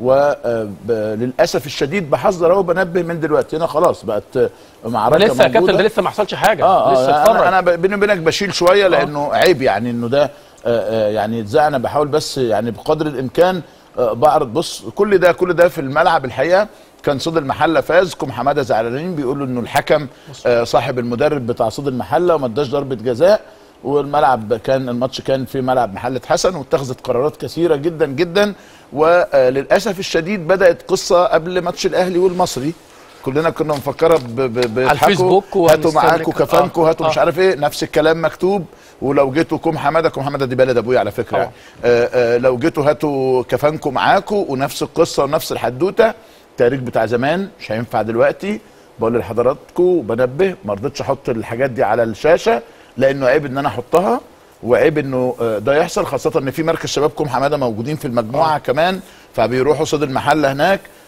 وللاسف الشديد بحذر اهو بنبه من دلوقتي هنا خلاص بقت معركه لسه يا كابتن موجودة. ده لسه ما حصلش حاجه اه لسه اه اتفرج انا, أنا ب- بيني وبينك بشيل شويه لانه عيب يعني انه ده آه آه يعني اتذاع انا بحاول بس يعني بقدر الامكان آه بعرض بص كل ده كل ده في الملعب الحقيقه كان صيد المحله فاز كم حماده زعلانين بيقولوا انه الحكم آه صاحب المدرب بتاع صيد المحله وما اداش ضربه جزاء والملعب كان الماتش كان في ملعب محله حسن واتخذت قرارات كثيره جدا جدا وللاسف الشديد بدات قصه قبل ماتش الاهلي والمصري كلنا كنا مفكره ب- ب- بيضحكوا الفيسبوك هاتوا معاكم وهنستنى- كفانكم آه، هاتوا مش آه. عارف ايه نفس الكلام مكتوب ولو جيتوا كوم حماده كوم حماده دي بلد ابويا على فكره يعني. آه آه لو جيتوا هاتوا كفانكم معاكم ونفس القصه ونفس الحدوته التاريخ بتاع زمان مش هينفع دلوقتي بقول لحضراتكم بنبه ما رضيتش احط الحاجات دي على الشاشه لانه عيب ان انا احطها وعيب انه آه، ده يحصل خاصه ان في مركز شباب كوم حماده موجودين في المجموعه كمان فبيروحوا صيد المحله هناك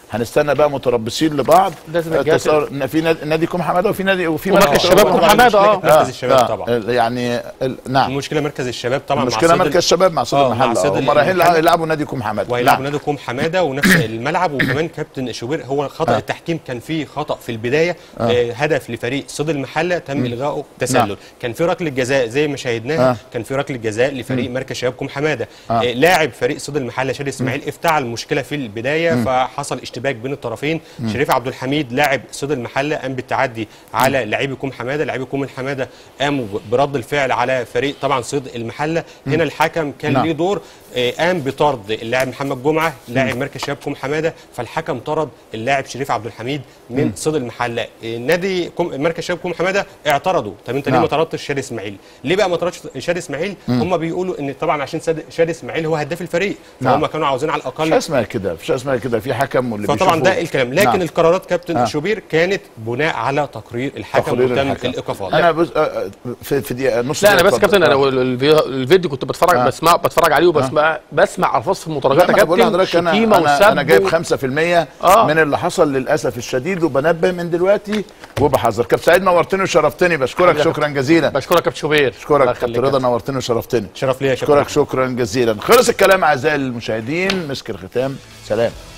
هنستنى بقى متربصين لبعض لازم آه، الجهات- تصور إن في نادي, نادي كوم حماده وفي نادي وفي ومركز مركز شباب كوم حمادة، اه. مركز الشباب طبعا. آه، يعني ال- نعم المشكله مركز الشباب طبعا مع المشكله صيد ال- مركز الشباب مع صيد آه، مع المحله صيد آه، هم رايحين المحلة. يلعبوا نادي كوم حماده وهيلعبوا نعم. نادي كوم حماده ونفس الملعب وكمان كابتن شوبير هو خطا آه. التحكيم كان فيه خطا في البدايه آه. آه. هدف لفريق صيد المحله تم الغائه تسلل نعم. كان في ركله جزاء زي ما شاهدناها آه. كان في ركله جزاء لفريق مركز شباب كوم حماده آه. آه. لاعب فريق صيد المحله شادي اسماعيل افتعل مشكله في البدايه فحصل اشتباك بين الطرفين شريف عبد الحميد لاعب صيد المحله قام بالتعدي على لاعبي كوم حماده لاعبي كوم الحماده قاموا ب- برد الفعل على فريق طبعا صيد المحله هنا الحكم كان نعم. ليه دور آه، قام بطرد اللاعب محمد جمعه لاعب مركز شباب كوم حماده فالحكم طرد اللاعب شريف عبد الحميد من صيد المحله آه، نادي كوم مركز شباب كوم حماده اعترضوا طب انت ليه نعم. ما طردتش شادي اسماعيل ليه بقى ما طردش شادي اسماعيل هم بيقولوا ان طبعا عشان ساد- شادي اسماعيل هو هداف الفريق فهم نعم. كانوا عاوزين على مش الاقل اسمها كده مش اسمها كده في حكم واللي فطبعا بيشوفوا- ده الكلام لكن نعم. القرارات كابتن آه. شوبير كانت بناء على تقرير الحكم تقرير وتم الحكم. الايقافات انا بس آه، آه، في في دقيقه نص لا انا دقيقة بس كابتن انا اتفضل. ال- الفي- الفيديو كنت بتفرج آه. بسمع بتفرج عليه وبسمع بسمع الفاظ في لا المدرجات ما يا انا بقول كابتن لحضرتك انا شتيمه انا, أنا جايب وسب 5% آه. من اللي حصل للاسف الشديد وبنبه من دلوقتي وبحذر كابتن سعيد نورتني وشرفتني بشكرك حبيبي يا شكرا جزيلا بشكرك يا كابتن شوبير الله اشكرك يخليك كابتن يا رضا كابتن. نورتني وشرفتني شرف ليا يا كابتن اشكرك شكرا جزيلا خلص الكلام اعزائي المشاهدين مسك الختام سلام